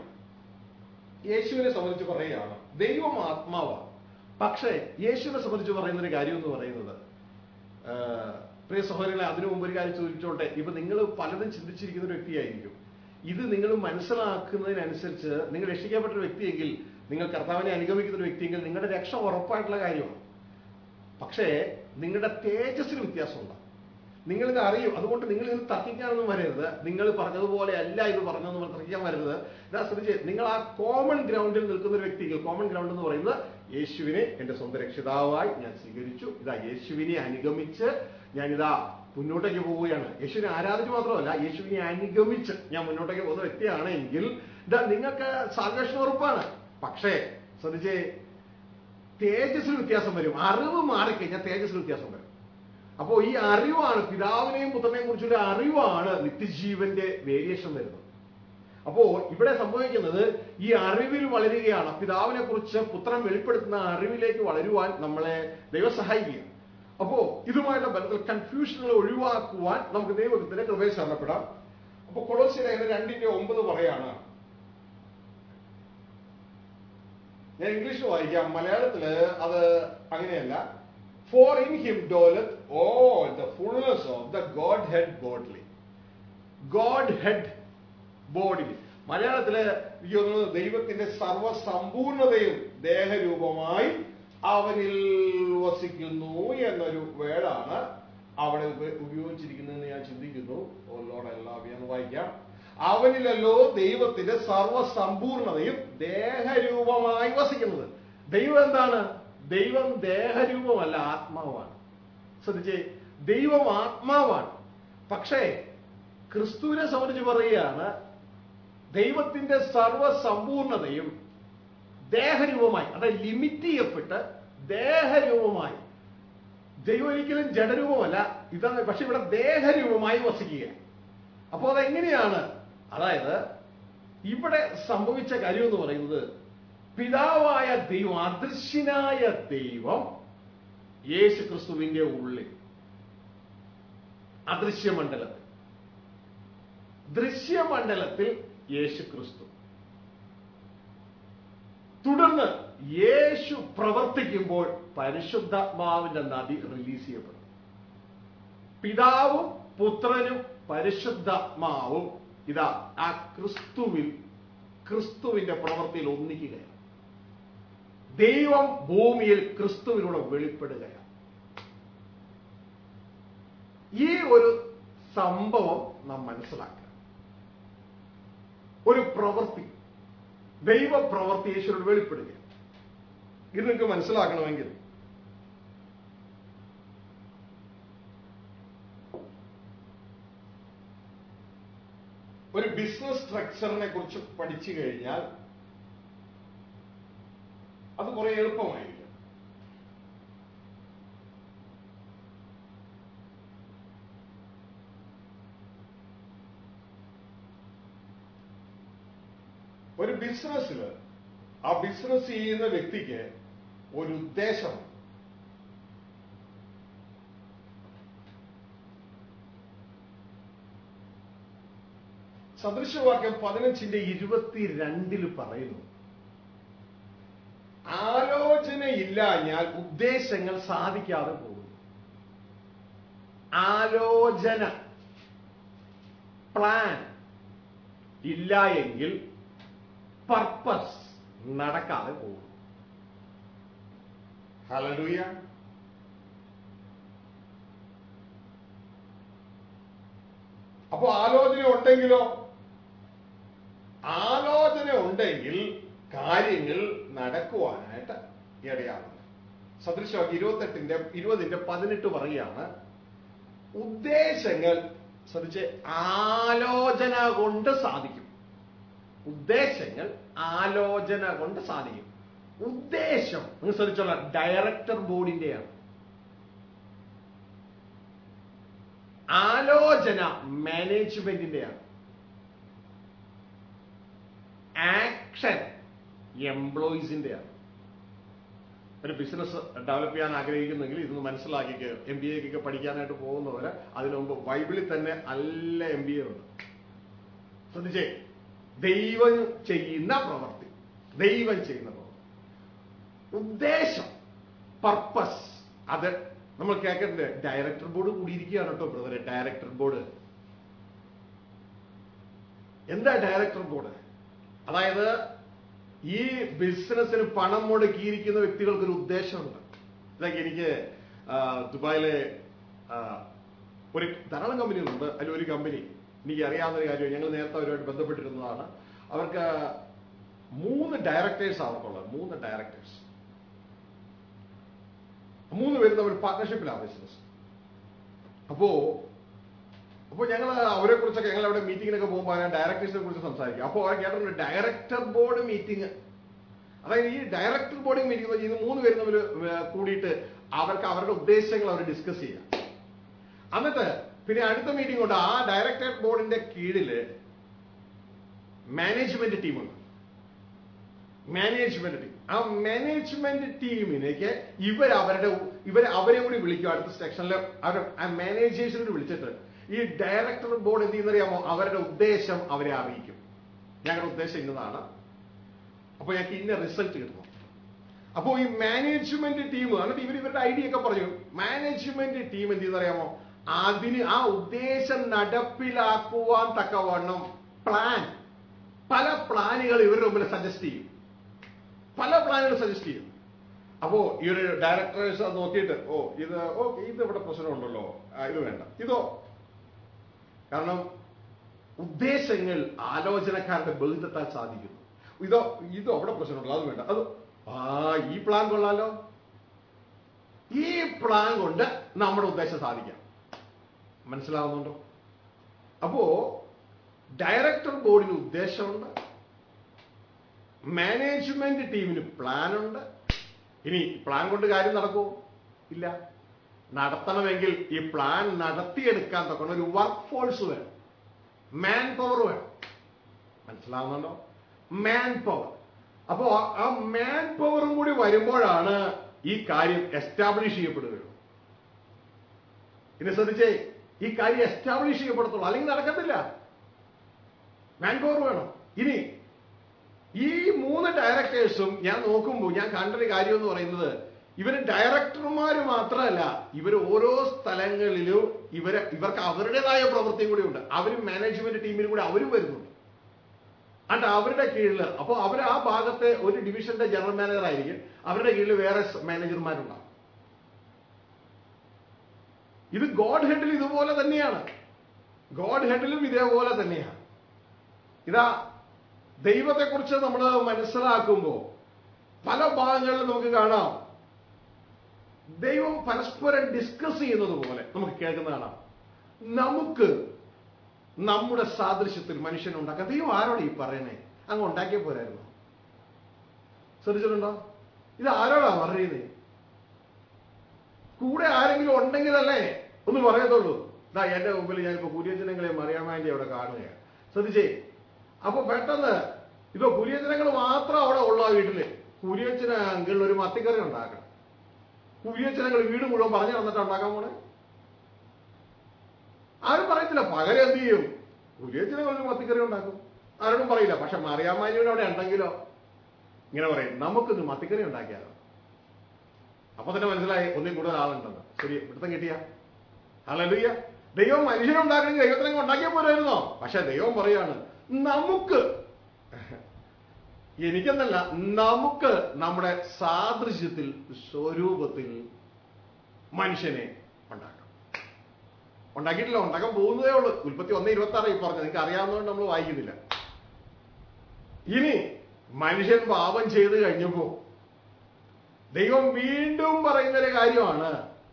യേശുവിനെ സംബന്ധിച്ച് പറയുകയാണ് ദൈവം ആത്മാവാണ് പക്ഷേ യേശുവിനെ സംബന്ധിച്ച് പറയുന്ന ഒരു കാര്യം എന്ന് പറയുന്നത് ആ, പ്രിയ സഹോദരങ്ങളെ അതിനു മുമ്പ് ഒരു കാര്യം ചോദിച്ചോട്ടെ ഇപ്പൊ നിങ്ങൾ പലതും ചിന്തിച്ചിരിക്കുന്ന ഒരു വ്യക്തിയായിരിക്കും ഇത് നിങ്ങൾ മനസ്സിലാക്കുന്നതിനനുസരിച്ച് നിങ്ങൾ രക്ഷിക്കപ്പെട്ട ഒരു വ്യക്തിയെങ്കിൽ നിങ്ങൾ കർത്താവിനെ അനുഗമിക്കുന്ന ഒരു വ്യക്തിയെങ്കിൽ നിങ്ങളുടെ രക്ഷ ഉറപ്പായിട്ടുള്ള കാര്യമാണ് പക്ഷേ നിങ്ങളുടെ തേജസ്സിന് വ്യത്യാസമുണ്ട് നിങ്ങൾ ഇത് അറിയും അതുകൊണ്ട് നിങ്ങൾ ഇത് തർക്കിക്കാനൊന്നും വരരുത് നിങ്ങൾ പറഞ്ഞതുപോലെ അല്ല ഇത് പറഞ്ഞതെന്ന് പറഞ്ഞ് തർക്കിക്കാൻ വരരുത് ഇതാ ശ്രദ്ധിച്ച് നിങ്ങൾ ആ കോമൺ ഗ്രൗണ്ടിൽ നിൽക്കുന്ന ഒരു വ്യക്തികൾ കോമൺ ഗ്രൗണ്ട് എന്ന് പറയുന്നത് യേശുവിനെ എന്റെ സ്വന്തം രക്ഷിതാവായി ഞാൻ സ്വീകരിച്ചു ഇതാ യേശുവിനെ അനുഗമിച്ച് ഞാനിതാ മുന്നോട്ടേക്ക് പോവുകയാണ് യേശുവിനെ ആരാധിച്ച് മാത്രമല്ല യേശുവിനെ അനുഗമിച്ച് ഞാൻ മുന്നോട്ടേക്ക് പോകുന്ന വ്യക്തിയാണ് എങ്കിൽ ഇതാ നിങ്ങൾക്ക് സാൽവേഷൻ ഉറപ്പാണ് പക്ഷേ ശ്രദ്ധിച്ചേ തേജസ്സിൽ വ്യത്യാസം വരും അറിവ് മാറിക്കഴിഞ്ഞാൽ തേജസ്സിൽ വ്യത്യാസം വരും അപ്പോൾ ഈ അറിവാണ് പിതാവിനെയും പുത്രനെയും കുറിച്ചുള്ള അറിവാണ് നിത്യജീവന്റെ വേരിയേഷൻ വരുന്നത് അപ്പോ ഇവിടെ സംഭവിക്കുന്നത് ഈ അറിവിൽ വളരുകയാണ് പിതാവിനെ കുറിച്ച് പുത്രൻ വെളിപ്പെടുത്തുന്ന അറിവിലേക്ക് വളരുവാൻ നമ്മളെ ദൈവം സഹായിക്കുക അപ്പോ ഇതുമായിട്ടുള്ള ബന്ധത്തിൽ കൺഫ്യൂഷനുകൾ ഒഴിവാക്കുവാൻ നമുക്ക് ദൈവത്തിന്റെ കൃപയിൽ ശരണപ്പെടാം അപ്പൊ കൊളോസിയ ലേഖനം രണ്ടിന്റെ ഒമ്പത് പറയാണ് ഞാൻ ഇംഗ്ലീഷ് വായിക്കാം മലയാളത്തില് അത് അങ്ങനെയല്ല for in him dwelleth all the fullness of the Godhead bodily Godhead body മലയാളത്തില് എനിക്ക് തോന്നുന്നു ദൈവത്തിന്റെ സർവസമ്പൂർണതയും ദേഹരൂപമായി അവനിൽ വസിക്കുന്നു എന്നൊരു വേർഡാണ് അവിടെ ഉപ- ഉപയോഗിച്ചിരിക്കുന്നതെന്ന് ഞാൻ ചിന്തിക്കുന്നു ഓ ലോഡ് എല്ലാം എന്ന് വായിക്കാം അവനിലല്ലോ ദൈവത്തിന്റെ സർവസമ്പൂർണതയും ദേഹരൂപമായി വസിക്കുന്നത് ദൈവം എന്താണ് ദൈവം ദേഹരൂപമല്ല ആത്മാവാണ് ശ്രദ്ധിച്ചേ ദൈവം ആത്മാവാണ് പക്ഷേ ക്രിസ്തുവിനെ സംബന്ധിച്ച് പറയുകയാണ് ദൈവത്തിന്റെ സർവസമ്പൂർണതയും ദേഹരൂപമായി അതായത് ലിമിറ്റ് ചെയ്യപ്പെട്ട് ദേഹരൂപമായി ദൈവം ഒരിക്കലും ജഡരൂപമല്ല ഇതാണ് പക്ഷെ ഇവിടെ ദേഹരൂപമായി വസിക്കുക അപ്പോൾ അതെങ്ങനെയാണ് അതായത് ഇവിടെ സംഭവിച്ച കാര്യം എന്ന് പറയുന്നത് പിതാവായ ദൈവം അദൃശ്യനായ ദൈവം യേശു ക്രിസ്തുവിന്റെ ഉള്ളിൽ അദൃശ്യമണ്ഡലത്തിൽ ദൃശ്യമണ്ഡലത്തിൽ യേശു ക്രിസ്തു തുടർന്ന് യേശു പ്രവർത്തിക്കുമ്പോൾ പരിശുദ്ധാത്മാവിന്റെ നദി റിലീസ് ചെയ്യപ്പെടും പിതാവും പുത്രനും പരിശുദ്ധാത്മാവും ഇതാ ആ ക്രിസ്തുവിൽ ക്രിസ്തുവിന്റെ പ്രവൃത്തിയിൽ ഒന്നിക്കുകയാണ് ദൈവം ഭൂമിയിൽ ക്രിസ്തുവിലൂടെ വെളിപ്പെടുകയാണ് ഈ ഒരു സംഭവം നാം മനസ്സിലാക്കുക ഒരു പ്രവൃത്തി ദൈവ പ്രവൃത്തി യേശുവിനോട് വെളിപ്പെടുക ഇത് നിങ്ങൾക്ക് മനസ്സിലാക്കണമെങ്കിൽ ഒരു ബിസിനസ് സ്ട്രക്ചറിനെ കുറിച്ച് പഠിച്ചു കഴിഞ്ഞാൽ അത് കുറെ എളുപ്പമായിരിക്കും ഒരു ബിസിനസ്സിൽ ആ ബിസിനസ് ചെയ്യുന്ന വ്യക്തിക്ക് ഒരു ഉദ്ദേശം സദൃശവാക്യം പതിനഞ്ചിന്റെ ഇരുപത്തിരണ്ടില് പറയുന്നു ആലോചനയില്ലാഞ്ഞാൽ ഉദ്ദേശങ്ങൾ സാധിക്കാതെ പോകുന്നു ആലോചന പ്ലാൻ ഇല്ല എങ്കിൽ പർപ്പസ് നടക്കാതെ പോകും ഹലലൂയ അപ്പോ ആലോചന ഉണ്ടെങ്കിലോ ആലോചന ഉണ്ടെങ്കിൽ കാര്യങ്ങൾ നടക്കുവാനായിട്ട് ഇടയാകുന്നു സദൃശവാക്യം ഇരുപത്തെട്ടിന്റെ ഇരുപതിന്റെ പതിനെട്ട് പറയുകയാണ് ഉദ്ദേശങ്ങൾ ശ്രദ്ധിച്ച് ആലോചന കൊണ്ട് സാധിക്കും ഉദ്ദേശങ്ങൾ ആലോചന കൊണ്ട് സാധിക്കും ഉദ്ദേശം നിങ്ങൾ ശ്രദ്ധിച്ചോളാം ഡയറക്ടർ ബോർഡിന്റെയാണ് ആലോചന മാനേജ്മെന്റിന്റെയാണ് ആക്ഷൻ എംപ്ലോയീസിന്റെയാണ് ഒരു ബിസിനസ് ഡെവലപ്പ് ചെയ്യാൻ ആഗ്രഹിക്കുന്നെങ്കിൽ ഇതൊന്ന് മനസ്സിലാക്കിക്കുക എം ബി എക്കൊക്കെ പഠിക്കാനായിട്ട് പോകുന്നവര് അതിനു മുമ്പ് ബൈബിളിൽ തന്നെ നല്ല എം ബി എ ഉണ്ട് ശ്രദ്ധിച്ചേ ദൈവം ചെയ്യുന്ന പ്രവൃത്തി ദൈവം ചെയ്യുന്ന പ്രവൃത്തി ഉദ്ദേശം പർപ്പസ് അത് നമ്മൾ കേൾക്കണ്ടേ ഡയറക്ടർ ബോർഡ് കൂടിയിരിക്കുകയാണ് കേട്ടോ ബ്രദറെ ഡയറക്ടർ ബോർഡ് എന്താ ഡയറക്ടർ ബോർഡ് അതായത് ഈ ബിസിനസ്സിന് പണം മുടക്കിയിരിക്കുന്ന വ്യക്തികൾക്ക് ഒരു ഉദ്ദേശമുണ്ട് ലൈക്ക് എനിക്ക് ആ, ദുബായിലെ ആ, ഒരു ധാരാളം കമ്പനികളുണ്ട് അതിൽ ഒരു കമ്പനി എനിക്ക് അറിയാവുന്ന ഒരു കാര്യം ഞങ്ങൾ നേരത്തെ അവരുമായിട്ട് ബന്ധപ്പെട്ടിരുന്നതാണ് അവർക്ക് മൂന്ന് ഡയറക്ടേഴ്സ് അവർക്കുള്ളത് മൂന്ന് ഡയറക്ടേഴ്സ് മൂന്ന് പേരും തമ്മിൽ പാർട്ട്ണർഷിപ്പിലാണ് ബിസിനസ് അപ്പോ അപ്പോൾ ഞങ്ങൾ അവരെ കുറിച്ചൊക്കെ ഞങ്ങൾ അവിടെ മീറ്റിങ്ങിനൊക്കെ പോകുമ്പോൾ ഞാൻ ഡയറക്ടേഴ്സിനെ കുറിച്ച് സംസാരിക്കും അപ്പോൾ അവർ കേട്ടിട്ടുണ്ട് ഡയറക്ടർ ബോർഡ് മീറ്റിംഗ് അതായത് ഈ ഡയറക്ടർ ബോർഡ് മീറ്റിംഗ് എന്ന് മൂന്ന് പേരും തമ്മിൽ ഏർ കൂടിയിട്ട് അവർക്ക് അവരുടെ ഉദ്ദേശങ്ങൾ അവർ ഡിസ്കസ് ചെയ്യാം എന്നിട്ട് പിന്നെ അടുത്ത മീറ്റിംഗ് ഉണ്ട് ആ ഡയറക്ടർ ബോർഡിന്റെ കീഴില് മാനേജ്മെന്റ് ടീമുണ്ട് മാനേജ്മെന്റ് ടീം ആ മാനേജ്മെന്റ് ടീമിലേക്ക് ഇവർ അവരുടെ ഇവർ അവരെ കൂടി വിളിക്കും അടുത്ത സെക്ഷനിൽ അവർ ആ മാനേജേഴ്സിനോട് വിളിച്ചിട്ട് ഈ ഡയറക്ടർ ബോർഡ് എന്ത് ചെയ്യുന്നറിയാമോ അവരുടെ ഉദ്ദേശം അവരെ അറിയിക്കും ഞങ്ങളുടെ ഉദ്ദേശം ഇന്നതാണ് അപ്പൊ ഞങ്ങൾക്ക് ഇന്ന റിസൾട്ട് കിട്ടണം അപ്പോ ഈ മാനേജ്മെന്റ് ടീം എന്നിട്ട് ഇവർ ഇവരുടെ ഐഡിയ ഒക്കെ പറഞ്ഞു മാനേജ്മെന്റ് ടീം എന്ത് ചെയ്യുന്നറിയാമോ അതിന് ആ ഉദ്ദേശം നടപ്പിലാക്കുവാൻ തക്കവണ്ണം പ്ലാൻ പല പ്ലാനുകൾ ഇവരുടെ മുമ്പിൽ സജസ്റ്റ് ചെയ്യും പല പ്ലാനുകൾ സജസ്റ്റ് ചെയ്യും അപ്പോ ഈ ഒരു ഡയറക്ടേഴ്സ് അത് നോക്കിയിട്ട് ഓ ഇത് ഓ ഇത് ഇവിടെ പ്രശ്നമുണ്ടല്ലോ ആ, ഇത് വേണ്ട ഇതോ കാരണം ഉദ്ദേശങ്ങൾ ആലോചനക്കാരുടെ ബന്ധത്താൽ സാധിക്കുന്നു ഇതോ ഇതോ അവിടെ പ്രശ്നമുണ്ടല്ലോ അത് വേണ്ട അത് ആ ഈ പ്ലാൻ കൊള്ളാലോ ഈ പ്ലാൻ കൊണ്ട് നമ്മുടെ ഉദ്ദേശം സാധിക്കാം മനസ്സിലാവുന്നുണ്ടോ അപ്പോ ഡയറക്ടർ ബോർഡിന് ഉദ്ദേശമുണ്ട് മാനേജ്മെന്റ് ടീമിന് പ്ലാൻ ഉണ്ട് ഇനി പ്ലാൻ കൊണ്ട് കാര്യം നടക്കുമോ ഇല്ല നടത്തണമെങ്കിൽ ഈ പ്ലാൻ നടത്തിയെടുക്കാൻ തക്കണം ഒരു വർക്ക് ഫോഴ്സ് വേണം മാൻ പവർ വേണം മനസ്സിലാവുന്നുണ്ടോ മാൻ പവർ അപ്പോ ആ മാൻ പവറും കൂടി വരുമ്പോഴാണ് ഈ കാര്യം എസ്റ്റാബ്ലിഷ് ചെയ്യപ്പെടുകയുള്ളൂ ഇനി ശ്രദ്ധിച്ചേ ഈ കാര്യം എസ്റ്റാബ്ലിഷ് ചെയ്യപ്പെടത്തുള്ളൂ അല്ലെങ്കിൽ നടക്കത്തില്ല മാൻ പവർ വേണം ഇനി ഈ മൂന്ന് ഡയറക്ടേഴ്സും ഞാൻ നോക്കുമ്പോൾ ഞാൻ കണ്ടൊരു കാര്യം എന്ന് പറയുന്നത് ഇവര് ഡയറക്ടർമാര് മാത്രമല്ല ഇവർ ഓരോ സ്ഥലങ്ങളിലും ഇവര് ഇവർക്ക് അവരുടേതായ പ്രവൃത്തിയും കൂടി ഉണ്ട് അവരും മാനേജ്മെന്റ് ടീമിലും കൂടി അവരും വരുന്നുണ്ട് അണ്ട് അവരുടെ കീഴിൽ അപ്പോൾ അവർ ആ ഭാഗത്തെ ഒരു ഡിവിഷന്റെ ജനറൽ മാനേജർ ആയിരിക്കും അവരുടെ കീഴിൽ വേറെ മാനേജർമാരുണ്ടാവും ഇത് ഗോഡ് ഹെഡിൽ ഇതുപോലെ തന്നെയാണ് ഗോഡ് ഹെഡിലും ഇതേപോലെ തന്നെയാണ് ഇതാ ദൈവത്തെക്കുറിച്ച് നമ്മൾ മനസ്സിലാക്കുമ്പോൾ പല ഭാഗങ്ങളിലും നമുക്ക് കാണാം ദൈവം പരസ്പരം ഡിസ്കസ് ചെയ്യുന്നത് പോലെ നമുക്ക് കേൾക്കുന്ന കാണാം നമുക്ക് നമ്മുടെ സാദൃശ്യത്തിൽ മനുഷ്യനെ ഉണ്ടാക്കാം ദൈവം ആരോട് ഈ പറയണേ അങ്ങ് ഉണ്ടാക്കിയ പോരായിരുന്നു ശ്രദ്ധിച്ചിട്ടുണ്ടോ ഇത് ആരോടാ പറയുന്നത് കൂടെ ആരെങ്കിലും ഉണ്ടെങ്കിലല്ലേ ഒന്ന് പറയത്തുള്ളൂ ഇതാ എന്റെ മുമ്പിൽ ഞാനിപ്പോ കുര്യജനങ്ങളെയും അറിയാമാൻ്റെ അവിടെ കാണുകയാണ് ശ്രദ്ധിച്ചേ അപ്പൊ പെട്ടെന്ന് ഇതോ കുര്യജനങ്ങൾ മാത്രം അവിടെ ഉള്ള ആ വീട്ടില് കുര്യച്ചന അങ്കിൾ ഒരു മത്തിക്കറി ഉണ്ടാക്കണം കുര്യച്ചനങ്ങൾ വീട് മുഴുവൻ പറഞ്ഞു തന്നിട്ട് ഉണ്ടാക്കാൻ പോണേ ആരും പറയത്തില്ല പകരം എന്ത് ചെയ്യും കുര്യച്ചനങ്ങൾ ഒരു മത്തിക്കറി ഉണ്ടാക്കും ആരോടും പറയില്ല പക്ഷെ മറിയാമാനിയുടെ അവിടെ ഉണ്ടെങ്കിലോ ഇങ്ങനെ പറയും നമുക്കൊന്ന് മത്തിക്കറി ഉണ്ടാക്കിയാലോ അപ്പൊ തന്നെ മനസ്സിലായി ഒന്നിൽ കൂടുതൽ ആളുണ്ടെന്ന് ശരി പിടുത്തം കിട്ടിയ ഹല്ലേലൂയ ദൈവം മനുഷ്യനുണ്ടാക്കണമെങ്കിൽ ദൈവത്തിനെ ഉണ്ടാക്കിയ പോരായിരുന്നോ പക്ഷെ ദൈവം പറയാണ് നമുക്ക് എനിക്കെന്നല്ല നമുക്ക് നമ്മുടെ സാദൃശ്യത്തിൽ സ്വരൂപത്തിൽ മനുഷ്യനെ ഉണ്ടാക്കാം ഉണ്ടാക്കിയിട്ടില്ല ഉണ്ടാക്കാൻ പോകുന്നതേ ഉള്ളൂ ഉൽപ്പത്തി ഒന്ന് ഇരുപത്തി ആറ് ഈ പറഞ്ഞു നിങ്ങൾക്ക് അറിയാവുന്നതുകൊണ്ട് നമ്മൾ വായിക്കുന്നില്ല ഇനി മനുഷ്യൻ പാപം ചെയ്ത് കഴിഞ്ഞപ്പോ ദൈവം വീണ്ടും പറയുന്ന ഒരു കാര്യമാണ്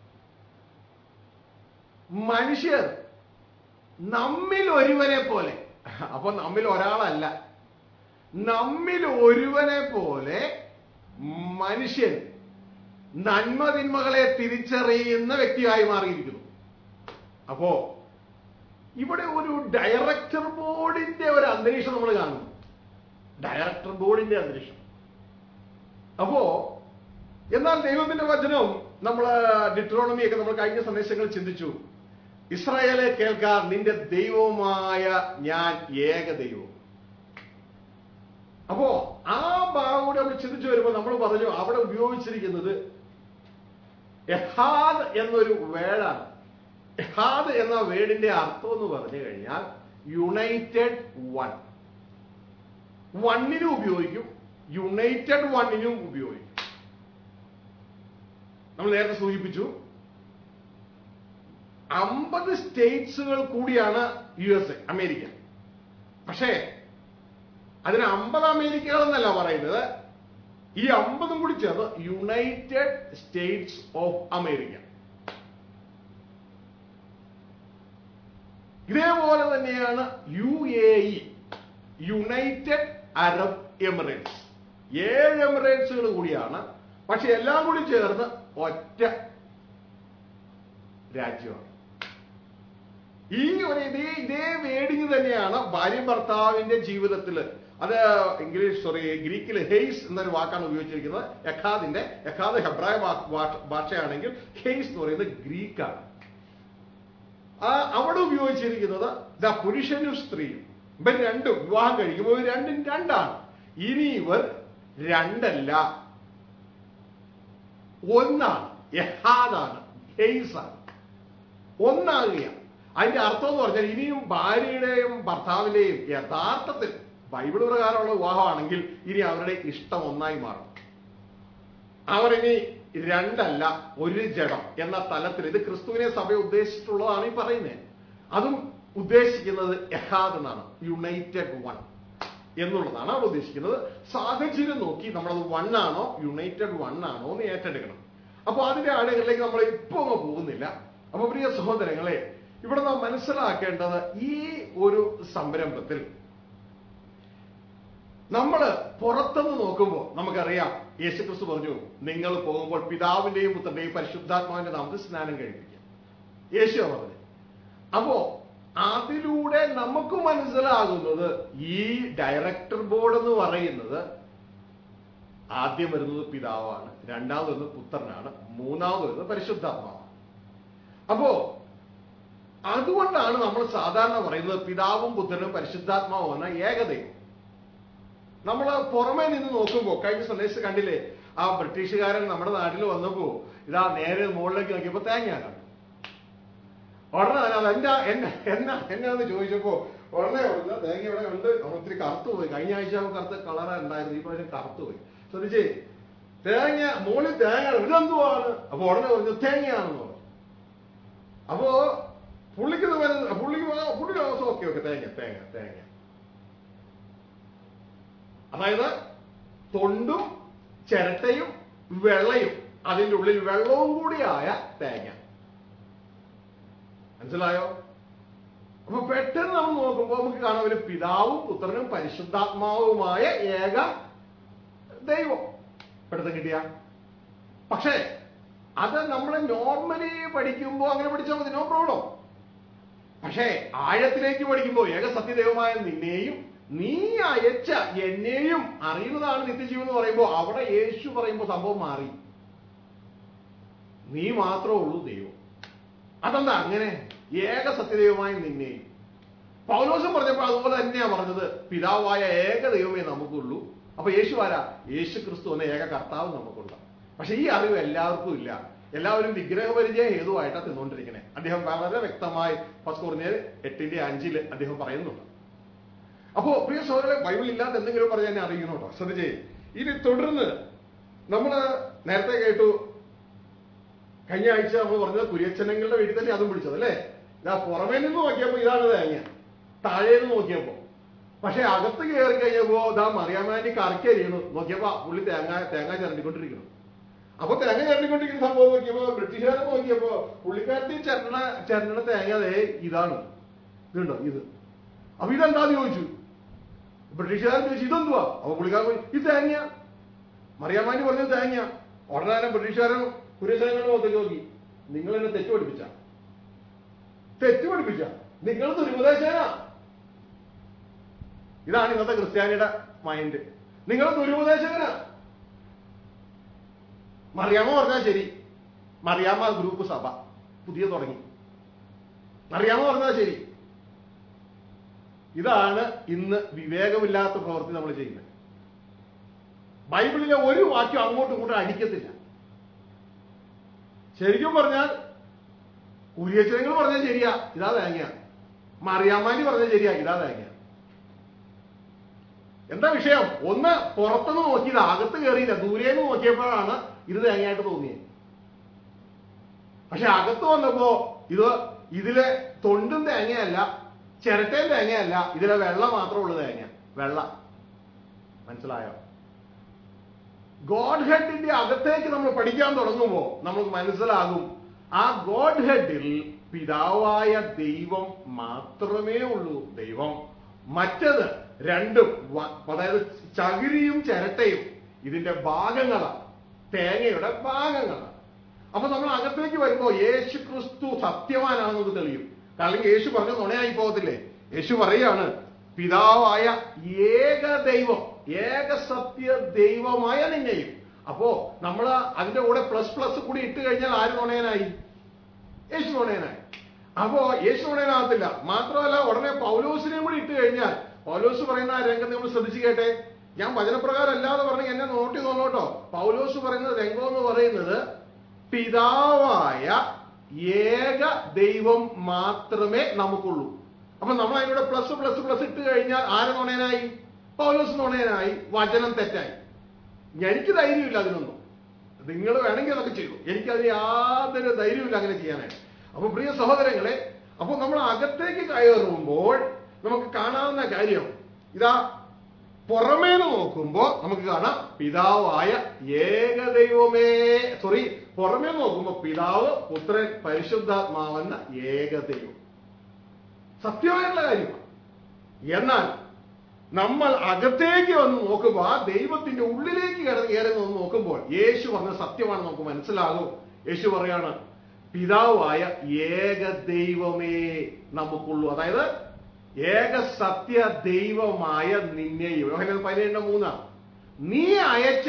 മനുഷ്യർ നമ്മിൽ ഒരുവനെ പോലെ അപ്പൊ നമ്മിൽ ഒരാളല്ല നമ്മിൽ ഒരുവനെ പോലെ മനുഷ്യൻ നന്മ തിന്മകളെ തിരിച്ചറിയുന്ന വ്യക്തിയായി മാറിയിരിക്കുന്നു അപ്പോ ഇവിടെ ഒരു ഡയറക്ടർ ബോർഡിന്റെ ഒരു അന്തരീക്ഷം നമ്മൾ കാണുന്നു ഡയറക്ടർ ബോർഡിന്റെ അന്തരീക്ഷം അപ്പോ എന്നാൽ ദൈവത്തിന്റെ വചനം നമ്മൾ ഡിട്രോണമി ഒക്കെ നമ്മൾ കഴിഞ്ഞ സന്ദേശങ്ങൾ ചിന്തിച്ചു ഇസ്രായേലെ കേൾക്കാൻ നിന്റെ ദൈവമായ ഞാൻ ഏക ദൈവം അപ്പോ ആ ഭാഗം കൂടെ നമ്മൾ ചിന്തിച്ചു വരുമ്പോൾ നമ്മൾ പറഞ്ഞു അവിടെ ഉപയോഗിച്ചിരിക്കുന്നത് എഹാദ് എന്നൊരു വേർഡാണ് എഹാദ് എന്ന വേർഡിന്റെ അർത്ഥം എന്ന് പറഞ്ഞു കഴിഞ്ഞാൽ യുണൈറ്റഡ് വൺ വണ്ണിനും ഉപയോഗിക്കും യുണൈറ്റഡ് വണ്ണിനും ഉപയോഗിക്കും നമ്മൾ നേരത്തെ സൂചിപ്പിച്ചു അമ്പത് സ്റ്റേറ്റ്സുകൾ കൂടിയാണ് യു എസ് എ അമേരിക്ക പക്ഷേ അതിന് അമ്പത് അമേരിക്കകൾ എന്നല്ല പറയുന്നത് ഈ അമ്പതും കൂടി ചേർന്ന് യുണൈറ്റഡ് സ്റ്റേറ്റ്സ് ഓഫ് അമേരിക്ക ഇതേപോലെ തന്നെയാണ് U A E United Arab Emirates ഏഴ് എമിറേറ്റ്സുകൾ കൂടിയാണ് പക്ഷെ എല്ലാം കൂടി ചേർന്ന് ഒറ്റ രാജ്യമാണ് ഈ ഒരു ഇതേ ഇതേ വേഡിങ് തന്നെയാണ് ഭാര്യ ഭർത്താവിന്റെ ജീവിതത്തിൽ അത് ഇംഗ്ലീഷ് സോറി ഗ്രീക്കിൽ ഹെയ്സ് എന്നൊരു വാക്കാണ് ഉപയോഗിച്ചിരിക്കുന്നത് എഖാദിന്റെ എഖാദ് ഹെബ്രായ ഭാഷ- ഭാഷയാണെങ്കിൽ ഹെയ്സ് എന്ന് പറയുന്നത് ഗ്രീക്കാണ് ആ അവിടെ ഉപയോഗിച്ചിരിക്കുന്നത് ദ പുരുഷനും സ്ത്രീയും ഇവർ രണ്ടും വിവാഹം കഴിക്കുമ്പോൾ ഇവർ രണ്ടും രണ്ടാണ് ഇനി ഇവർ രണ്ടല്ല ഒന്നാണ് യഹാദാണ് ഹെയ്സാണ് ഒന്നാകുകയാണ് അതിന്റെ അർത്ഥം എന്ന് പറഞ്ഞാൽ ഇനിയും ഭാര്യയുടെയും ഭർത്താവിന്റെയും യഥാർത്ഥത്തിൽ ബൈബിൾ പ്രകാരമുള്ള വിവാഹമാണെങ്കിൽ ഇനി അവരുടെ ഇഷ്ടം ഒന്നായി മാറും അവരിനി രണ്ടല്ല ഒരു ജഡം എന്ന തലത്തിൽ ഇത് ക്രിസ്തുവിനെ സഭ ഉദ്ദേശിച്ചിട്ടുള്ളതാണ് ഈ പറയുന്നത് അതും ഉദ്ദേശിക്കുന്നത് എഹാദ് എന്നാണ് യുണൈറ്റഡ് വൺ എന്നുള്ളതാണ് അവിടെ ഉദ്ദേശിക്കുന്നത് സാഹചര്യം നോക്കി നമ്മളത് വൺ ആണോ യുണൈറ്റഡ് വൺ ആണോ എന്ന് ഏറ്റെടുക്കണം അപ്പൊ അതിന്റെ ആളുകളിലേക്ക് നമ്മൾ ഇപ്പൊ അങ്ങ് പോകുന്നില്ല അപ്പൊ പ്രിയ സഹോദരങ്ങളെ ഇവിടെ നാം മനസ്സിലാക്കേണ്ടത് ഈ ഒരു സംരംഭത്തിൽ നമ്മൾ പുറത്തുനിന്ന് നോക്കുമ്പോൾ നമുക്കറിയാം യേശുക്രിസ്തു പറഞ്ഞു നിങ്ങൾ പോകുമ്പോൾ പിതാവിന്റെയും പുത്രന്റെയും പരിശുദ്ധാത്മാവിന്റെ നാമത്തിൽ സ്നാനം കഴിപ്പിക്കുക യേശു പറഞ്ഞത് അപ്പോ അതിലൂടെ നമുക്ക് മനസ്സിലാകുന്നത് ഈ ഡയറക്ടർ ബോർഡ് എന്ന് പറയുന്നത് ആദ്യം വരുന്നത് പിതാവാണ് രണ്ടാമത് വരുന്നത് പുത്രനാണ് മൂന്നാമത് വരുന്നത് പരിശുദ്ധാത്മാവാണ് അപ്പോ അതുകൊണ്ടാണ് നമ്മൾ സാധാരണ പറയുന്നത് പിതാവും പുത്രനും പരിശുദ്ധാത്മാവും എന്ന ഏകദൈവം നമ്മൾ പുറമേ നിന്ന് നോക്കുമ്പോൾ കഴിഞ്ഞ സന്ദേശം കണ്ടില്ലേ ആ ബ്രിട്ടീഷുകാരൻ നമ്മുടെ നാട്ടിൽ വന്നപ്പോ ഇതാ നേരെ മുകളിലേക്ക് നോക്കിയപ്പോ തേങ്ങ കണ്ടു ഉടനെ തന്നെ അത് എന്താ എന്നാ എന്നാ എന്നാന്ന് ചോദിച്ചപ്പോ ഉടനെ ഉടനെ തേങ്ങ ഇവിടെ ഉണ്ട് നമ്മൾ ഒത്തിരി കറുത്തു പോയി കഴിഞ്ഞ ആഴ്ച നമുക്ക് കറുത്ത കളറാ ഉണ്ടായിരുന്നു ഈ പ്രാവശ്യം കറുത്തു പോയി ശ്രദ്ധിച്ചേ തേങ്ങ മുകളിൽ തേങ്ങ ഇതെന്തുവാണ് അപ്പൊ ഉടനെ പറഞ്ഞു തേങ്ങയാണെന്ന് പറഞ്ഞു അപ്പോ പുള്ളിക്ക് ഇത് വരുന്നത് പുള്ളിക്ക് പറയാം, പുള്ളി ഓക്കെ ഓക്കെ തേങ്ങ തേങ്ങ തേങ്ങ അതായത് തൊണ്ടും ചിരട്ടയും വെള്ളയും അതിന്റെ ഉള്ളിൽ വെള്ളവും കൂടിയായ തേങ്ങ മനസ്സിലായോ അപ്പൊ പെട്ടെന്ന് നമ്മൾ നോക്കുമ്പോൾ നമുക്ക് കാണാം ഒരു പിതാവും പുത്രനും പരിശുദ്ധാത്മാവുമായ ഏക ദൈവം പെട്ടെന്ന് കിട്ടിയ പക്ഷേ അത് നമ്മൾ നോർമലി പഠിക്കുമ്പോൾ അങ്ങനെ പഠിച്ചാൽ മതി നോ പ്രോബ്ലം പക്ഷേ ആഴത്തിലേക്ക് പഠിക്കുമ്പോൾ ഏക സത്യദൈവമായ നിന്നെയും നീ അയച്ച എന്നെയും അറിയുന്നതാണ് നിത്യജീവൻ എന്ന് പറയുമ്പോൾ അവിടെ യേശു പറയുമ്പോൾ സംഭവം മാറി നീ മാത്രമേ ഉള്ളൂ ദൈവം അതെന്താ അങ്ങനെ ഏക സത്യദൈവമായ നിന്നെയും പൗലോസം പറഞ്ഞപ്പോൾ അതുപോലെ തന്നെയാ പറഞ്ഞത് പിതാവായ ഏക ദൈവമേ നമുക്കുള്ളൂ അപ്പൊ യേശു ആരാ യേശു ക്രിസ്തു എന്ന ഏക കർത്താവ് നമുക്കുണ്ട് പക്ഷെ ഈ അറിവ് എല്ലാവർക്കും ഇല്ല എല്ലാവരും വിഗ്രഹപരിചയ ഹേതുവായിട്ടാണ് തിന്നുകൊണ്ടിരിക്കണേ അദ്ദേഹം വളരെ വ്യക്തമായി ഫസ്റ്റ് കുറഞ്ഞ എട്ടിന്റെ അഞ്ചില് അദ്ദേഹം പറയുന്നുണ്ട് അപ്പോ പ്രിയ സഹോദരങ്ങളെ ബൈബിൾ ഇല്ലാത്ത എന്തെങ്കിലും പറഞ്ഞാൽ എന്നെ അറിയിക്കണം കേട്ടോ ശ്രദ്ധിച്ചേ ഇനി തുടർന്ന് നമ്മള് നേരത്തെ കേട്ടു കഴിഞ്ഞ ആഴ്ച നമ്മൾ പറഞ്ഞത് കുര്യച്ചനങ്ങളുടെ വീട്ടിൽ തന്നെ അതും പിടിച്ചത് അല്ലേ ഇതാ പുറമേ നിന്ന് നോക്കിയപ്പോ ഇതാണ് തേങ്ങ താഴെ നിന്ന് നോക്കിയപ്പോ പക്ഷെ അകത്ത് കയറി കഴിഞ്ഞപ്പോ ഇതാ മറിയാമാൻറ്റി കറക്കരിയണു നോക്കിയപ്പോ പുള്ളി തേങ്ങ തേങ്ങ ചിരണ്ടിക്കൊണ്ടിരിക്കണം അപ്പൊ തേങ്ങ ചിരണ്ടിക്കൊണ്ടിരിക്കുന്ന സംഭവം നോക്കിയപ്പോ ബ്രിട്ടീഷുകാരെ നോക്കിയപ്പോ പുള്ളിക്കാരത്തി ചിരണ്ടണ ചിരണ്ടണ തേങ്ങ അതേ ഇതാണ് ഇതുണ്ടോ ഇത് അപ്പൊ ഇതെന്താന്ന് ചോദിച്ചു ബ്രിട്ടീഷുകാരൻ ചോദിച്ചു ഇതെന്തുവാ അപ്പൊ പുള്ളിക്കാരൻ പറഞ്ഞു, ഇത് തേങ്ങ മറിയാമാൻറ്റി പറഞ്ഞത് തേങ്ങ ഉടനെ തന്നെ ബ്രിട്ടീഷുകാരൻ കുര്യശനങ്ങളുടെ മുഖത്തേക്ക് നോക്കി നിങ്ങൾ എന്നെ തെറ്റ് പഠിപ്പിച്ച തെറ്റ് പഠിപ്പിച്ച നിങ്ങൾ ദുരുപദേശകനാ ഇതാണ് ഇന്നത്തെ ക്രിസ്ത്യാനിയുടെ മൈൻഡ് നിങ്ങൾ ദുരുപദേശകനാ മറിയാമ്മ പറഞ്ഞാൽ ശരി മറിയാമ്മ ഗ്രൂപ്പ് സഭ പുതിയ തുടങ്ങി മറിയാമ്മ പറഞ്ഞാൽ ശരി ഇതാണ് ഇന്ന് വിവേകമില്ലാത്ത പ്രവൃത്തി നമ്മൾ ചെയ്യുന്നത് ബൈബിളിലെ ഒരു വാക്യം അങ്ങോട്ടും ഇങ്ങോട്ടും അടിക്കത്തില്ല ശരിക്കും പറഞ്ഞാൽ കുരിയച്ചനങ്ങൾ പറഞ്ഞാൽ ശരിയാ ഇതാ തേങ്ങ മറിയാമ്മാനി പറഞ്ഞാൽ ശരിയാ ഇതാ തേങ്ങ എന്താ വിഷയം ഒന്ന് പുറത്തുനിന്ന് നോക്കിയത് അകത്ത് കയറിയില്ല ദൂരേന്ന് നോക്കിയപ്പോഴാണ് ഇത് തേങ്ങയായിട്ട് തോന്നിയത് പക്ഷെ അകത്ത് വന്നപ്പോ ഇത് ഇതിലെ തൊണ്ടും തേങ്ങയല്ല ചിരട്ടയും തേങ്ങയല്ല ഇതിലെ വെള്ള മാത്രമുള്ള തേങ്ങ വെള്ള മനസ്സിലായോ ഗോഡ് ഹെഡിന്റെ അകത്തേക്ക് നമ്മൾ പഠിക്കാൻ തുടങ്ങുമ്പോൾ നമുക്ക് മനസ്സിലാകും ആ ഗോഡ് ഹെഡിൽ പിതാവായ ദൈവം മാത്രമേ ഉള്ളൂ ദൈവം മറ്റത് രണ്ടും വ- അതായത് ചകിരിയും ചിരട്ടയും ഇതിന്റെ ഭാഗങ്ങളാണ് തേങ്ങയുടെ ഭാഗങ്ങളാണ് അപ്പൊ നമ്മൾ അകത്തേക്ക് വരുമ്പോ യേശു ക്രിസ്തു സത്യവാനാണെന്നത് തെളിയും കാരണം യേശു പറഞ്ഞ നുണയായി പോകത്തില്ലേ യേശു പറയാണ് പിതാവായ ഏക ദൈവം ഏക സത്യ ദൈവമായ നിന്നെയും അപ്പോ നമ്മൾ അതിന്റെ കൂടെ പ്ലസ് പ്ലസ് കൂടി ഇട്ട് കഴിഞ്ഞാൽ ആര് നുണയനായി യേശു നുണയനായി അപ്പോ യേശു ഉടനാകത്തില്ല മാത്രമല്ല ഉടനെ പൗലോസിനെയും കൂടി ഇട്ട് കഴിഞ്ഞാൽ പൗലോസ് പറയുന്ന ആ രംഗം നിങ്ങൾ ശ്രദ്ധിച്ചു കേട്ടെ ഞാൻ വചനപ്രകാരം അല്ലാതെ പറഞ്ഞ എന്നെ നോട്ടി നോന്നോട്ടോ പൗലോസ് പറയുന്ന രംഗം എന്ന് പറയുന്നത് പിതാവായ ഏക ദൈവം മാത്രമേ നമുക്കുള്ളൂ അപ്പൊ നമ്മൾ അതിലൂടെ പ്ലസ് പ്ലസ് പ്ലസ് ഇട്ട് കഴിഞ്ഞാൽ ആര് നുണയനായി പൗലോസ് നുണയനായി വചനം തെറ്റായി എനിക്ക് ധൈര്യമില്ല അതിനൊന്നും നിങ്ങൾ വേണമെങ്കിൽ അതൊക്കെ ചെയ്തു എനിക്കതിന് യാതൊരു ധൈര്യമില്ല അങ്ങനെ ചെയ്യാനായിട്ട് അപ്പൊ പ്രിയ സഹോദരങ്ങളെ അപ്പൊ നമ്മൾ അകത്തേക്ക് കയറുമ്പോൾ നമുക്ക് കാണാവുന്ന കാര്യം ഇതാ പുറമേന്ന് നോക്കുമ്പോ നമുക്ക് കാണാം പിതാവായ ഏകദൈവമേ സോറി പുറമേ നോക്കുമ്പോ പിതാവ് പുത്രൻ പരിശുദ്ധാത്മാവെന്ന ഏകദൈവം സത്യമായിട്ടുള്ള കാര്യമാണ് എന്നാൽ നമ്മൾ അകത്തേക്ക് വന്ന് നോക്കുമ്പോൾ ആ ദൈവത്തിന്റെ ഉള്ളിലേക്ക് കയറി കയറി വന്ന് നോക്കുമ്പോൾ യേശു പറഞ്ഞ സത്യമാണ് നമുക്ക് മനസ്സിലാകും യേശു പറയാണ് പിതാവായ ഏക ദൈവമേ നമുക്കുള്ളൂ അതായത് ഏക സത്യ ദൈവമായ നിന്നെയും യോഹന്നാൻ പതിനേഴിന്റെ മൂന്നാ നീ അയച്ച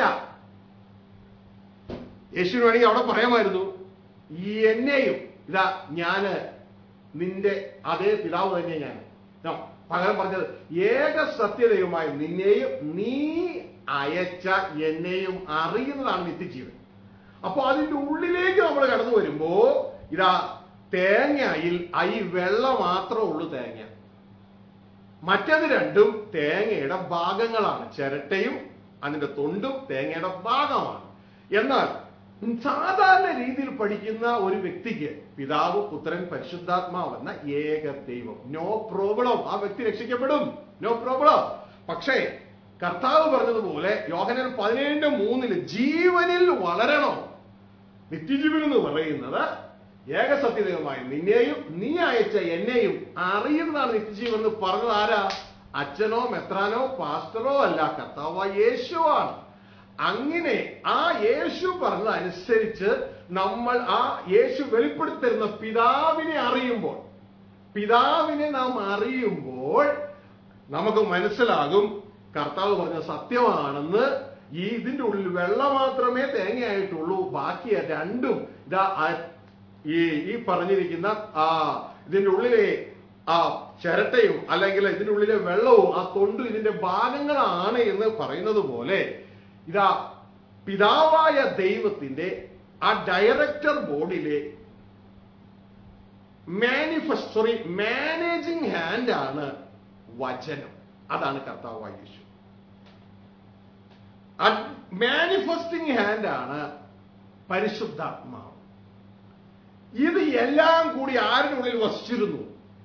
യേശുവിന് വേണമെങ്കിൽ അവിടെ പറയാമായിരുന്നു ഈ എന്നെയും ഇതാ ഞാന് നിന്റെ അതേ പിതാവ് തന്നെ ഞാൻ No, പകരം പറഞ്ഞത് ഏക സത്യദൈവമായ നിന്നെയും നീ അയച്ച എന്നെയും അറിയുന്നതാണ് നിത്യജീവൻ അപ്പൊ അതിന്റെ ഉള്ളിലേക്ക് നമ്മൾ കടന്നു വരുമ്പോ ഇതാ തേങ്ങയിൽ ഈ വെള്ള മാത്രമേ ഉള്ളൂ തേങ്ങ മറ്റത് രണ്ടും തേങ്ങയുടെ ഭാഗങ്ങളാണ് ചിരട്ടയും അതിന്റെ തൊണ്ടും തേങ്ങയുടെ ഭാഗമാണ് എന്നാൽ സാധാരണ രീതിയിൽ പഠിക്കുന്ന ഒരു വ്യക്തിക്ക് പിതാവ് പുത്രൻ പരിശുദ്ധാത്മാവ് എന്ന ഏക ദൈവം നോ പ്രോബ്ലം ആ വ്യക്തി രക്ഷിക്കപ്പെടും നോ പ്രോബ്ലം പക്ഷേ കർത്താവ് പറഞ്ഞതുപോലെ യോഹനൻ പതിനേഴിന്റെ മൂന്നില് ജീവനിൽ വളരണം നിത്യജീവൻ എന്ന് പറയുന്നത് ഏകസത്യദൈവമായ നിന്നെയും നീ അയച്ച എന്നെയും അറിയുന്നതാണ് നിത്യജീവൻ എന്ന് പറഞ്ഞത് ആരാ അച്ഛനോ മെത്രാനോ പാസ്റ്ററോ അല്ല കർത്താവ് യേശുവാണ് അങ്ങനെ ആ യേശു പറഞ്ഞതനുസരിച്ച് നമ്മൾ ആ യേശു വെളിപ്പെടുത്തരുന്ന പിതാവിനെ അറിയുമ്പോൾ പിതാവിനെ നാം അറിയുമ്പോൾ നമുക്ക് മനസ്സിലാകും കർത്താവ് പറഞ്ഞ സത്യമാണെന്ന് ഈ ഇതിന്റെ ഉള്ളിൽ വെള്ളം മാത്രമേ തേങ്ങയായിട്ടുള്ളൂ ബാക്കി രണ്ടും ഇതാ ആ- ഈ ഈ പറഞ്ഞിരിക്കുന്ന ആ ഇതിന്റെ ഉള്ളിലെ ആ ചിരട്ടയും അല്ലെങ്കിൽ ഇതിന്റെ ഉള്ളിലെ വെള്ളവും ആ തൊണ്ടും ഇതിന്റെ ഭാഗങ്ങളാണ് എന്ന് പറയുന്നത് പോലെ ഇതാ പിതാവായ ദൈവത്തിന്റെ ആ ഡയറക്ടർ ബോർഡിലെ മാനിഫെസ്റ്റ് സോറി മാനേജിങ് ഹാൻഡ് ആണ് വചനം അതാണ് കർത്താവായ യേശു മാനിഫെസ്റ്റിംഗ് ഹാൻഡ് ആണ് പരിശുദ്ധാത്മാവ് ഇത് എല്ലാം കൂടി ആരുടെ ഉള്ളിൽ വസിച്ചിരുന്നു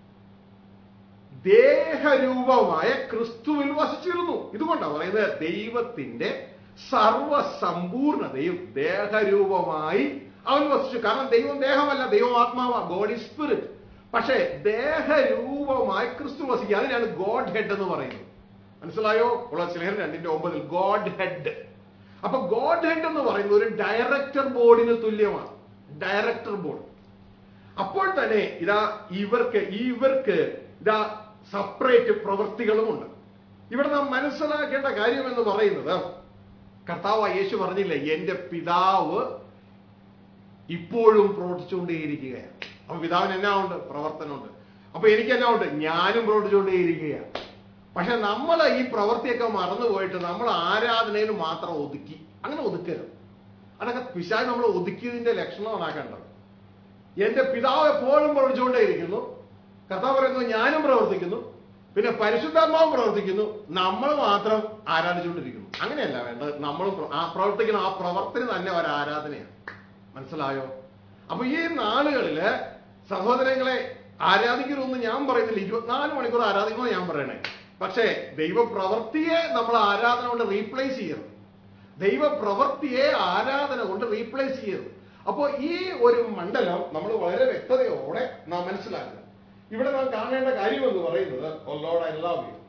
ദേഹരൂപമായ ക്രിസ്തുവിൽ വസിച്ചിരുന്നു ഇതുകൊണ്ടാണ് പറയുന്നത് ദൈവത്തിന്റെ സർവസമ്പൂർണതയും ദേഹരൂപമായി അവൻ വസിച്ചു കാരണം ദൈവം ദേഹമല്ല ദൈവം ആത്മാവാ ഗോഡ് ഇസ് സ്പിരിറ്റ് പക്ഷേ ദേഹരൂപമായി ക്രിസ്തു വസിക്കുക അതിനാണ് ഗോഡ് ഹെഡ് എന്ന് പറയുന്നത് മനസ്സിലായോ ഉള്ള സ്നേഹം രണ്ടിന്റെ ഒമ്പതിൽ ഗോഡ് ഹെഡ് അപ്പൊ ഗോഡ് ഹെഡ് എന്ന് പറയുന്നത് ഒരു ഡയറക്ടർ ബോർഡിന് തുല്യമാണ് ഡയറക്ടർ ബോർഡ് അപ്പോൾ തന്നെ ഇതാ ഇവർക്ക് ഇവർക്ക് ഇതാ സെപ്പറേറ്റ് പ്രവൃത്തികളുമുണ്ട് ഇവിടെ നാം മനസ്സിലാക്കേണ്ട കാര്യം എന്ന് പറയുന്നത് കർത്താവ് യേശു പറഞ്ഞില്ലേ എന്റെ പിതാവ് ഇപ്പോഴും പ്രവർത്തിച്ചുകൊണ്ടേയിരിക്കുകയാണ് അപ്പൊ പിതാവിന് എന്നാ ഉണ്ട് പ്രവർത്തനമുണ്ട് അപ്പൊ എനിക്ക് എന്നാ ഉണ്ട് ഞാനും പ്രവർത്തിച്ചുകൊണ്ടേയിരിക്കുകയാണ് പക്ഷെ നമ്മൾ ഈ പ്രവൃത്തിയൊക്കെ മറന്നുപോയിട്ട് നമ്മൾ ആരാധനയിൽ മാത്രം ഒതുക്കി അങ്ങനെ ഒതുക്കരുത് അതൊക്കെ പിശാച് നമ്മൾ ഒതുക്കിയതിന്റെ ലക്ഷണമാണ് ആ കണ്ടത് എന്റെ പിതാവ് എപ്പോഴും പ്രവർത്തിച്ചുകൊണ്ടേയിരിക്കുന്നു കർത്താവ് പറയുന്നു ഞാനും പ്രവർത്തിക്കുന്നു പിന്നെ പരിശുദ്ധാത്മാവും പ്രവർത്തിക്കുന്നു നമ്മൾ മാത്രം ആരാധിച്ചുകൊണ്ടിരിക്കുന്നു അങ്ങനെയല്ല വേണ്ടത് നമ്മളും പ്ര- ആ പ്രവർത്തിക്കുന്ന ആ പ്രവർത്തനം തന്നെ ഒരു ആരാധനയാണ് മനസ്സിലായോ അപ്പൊ ഈ നാളുകളില് സഹോദരങ്ങളെ ആരാധിക്കരുതെന്ന് ഞാൻ പറയുന്നില്ല ഇരുപത്തിനാല് മണിക്കൂർ ആരാധിക്കണമെന്ന് ഞാൻ പറയണേ പക്ഷേ ദൈവപ്രവൃത്തിയെ നമ്മൾ ആരാധന കൊണ്ട് റീപ്ലേസ് ചെയ്യരുത് ദൈവപ്രവൃത്തിയെ ആരാധന കൊണ്ട് റീപ്ലേസ് ചെയ്യരുത് അപ്പോൾ ഈ ഒരു മണ്ഡലം നമ്മൾ വളരെ വ്യക്തതയോടെ നാം മനസ്സിലാക്കുക ഇവിടെ നാം കാണേണ്ട കാര്യം എന്ന് പറയുന്നത് "Oh Lord, I love you."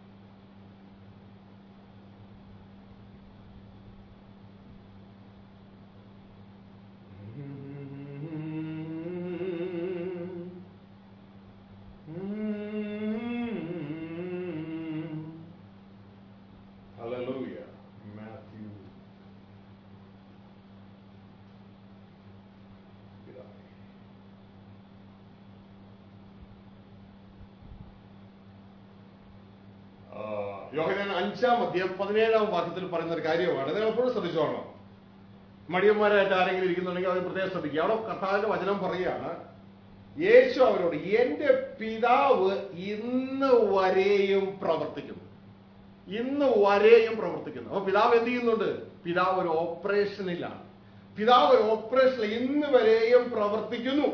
Hallelujah. Matthew. പിതാവേ. യോഹനാൻ അഞ്ചാം അധ്യായം പതിനേഴാം വാക്യത്തിൽ പറയുന്ന ഒരു കാര്യമാണ് നിങ്ങൾ എപ്പോഴും ശ്രദ്ധിച്ചോളണം മടിയന്മാരായിട്ട് ആരെങ്കിലും ഇരിക്കുന്നുണ്ടെങ്കിൽ അവർ പ്രത്യേകം ശ്രദ്ധിക്കുക അവിടെ കർത്താവിന്റെ വചനം പറയുകയാണ് യേശു അവരോട് എന്റെ പിതാവ് ഇന്ന് വരെയും പ്രവർത്തിക്കുന്നു ഇന്ന് വരെയും പ്രവർത്തിക്കുന്നു അപ്പൊ പിതാവ് എന്ത് ചെയ്യുന്നുണ്ട് പിതാവ് ഒരു ഓപ്പറേഷനിലാണ് പിതാവ് ഒരു ഓപ്പറേഷനിൽ ഇന്ന് വരെയും പ്രവർത്തിക്കുന്നു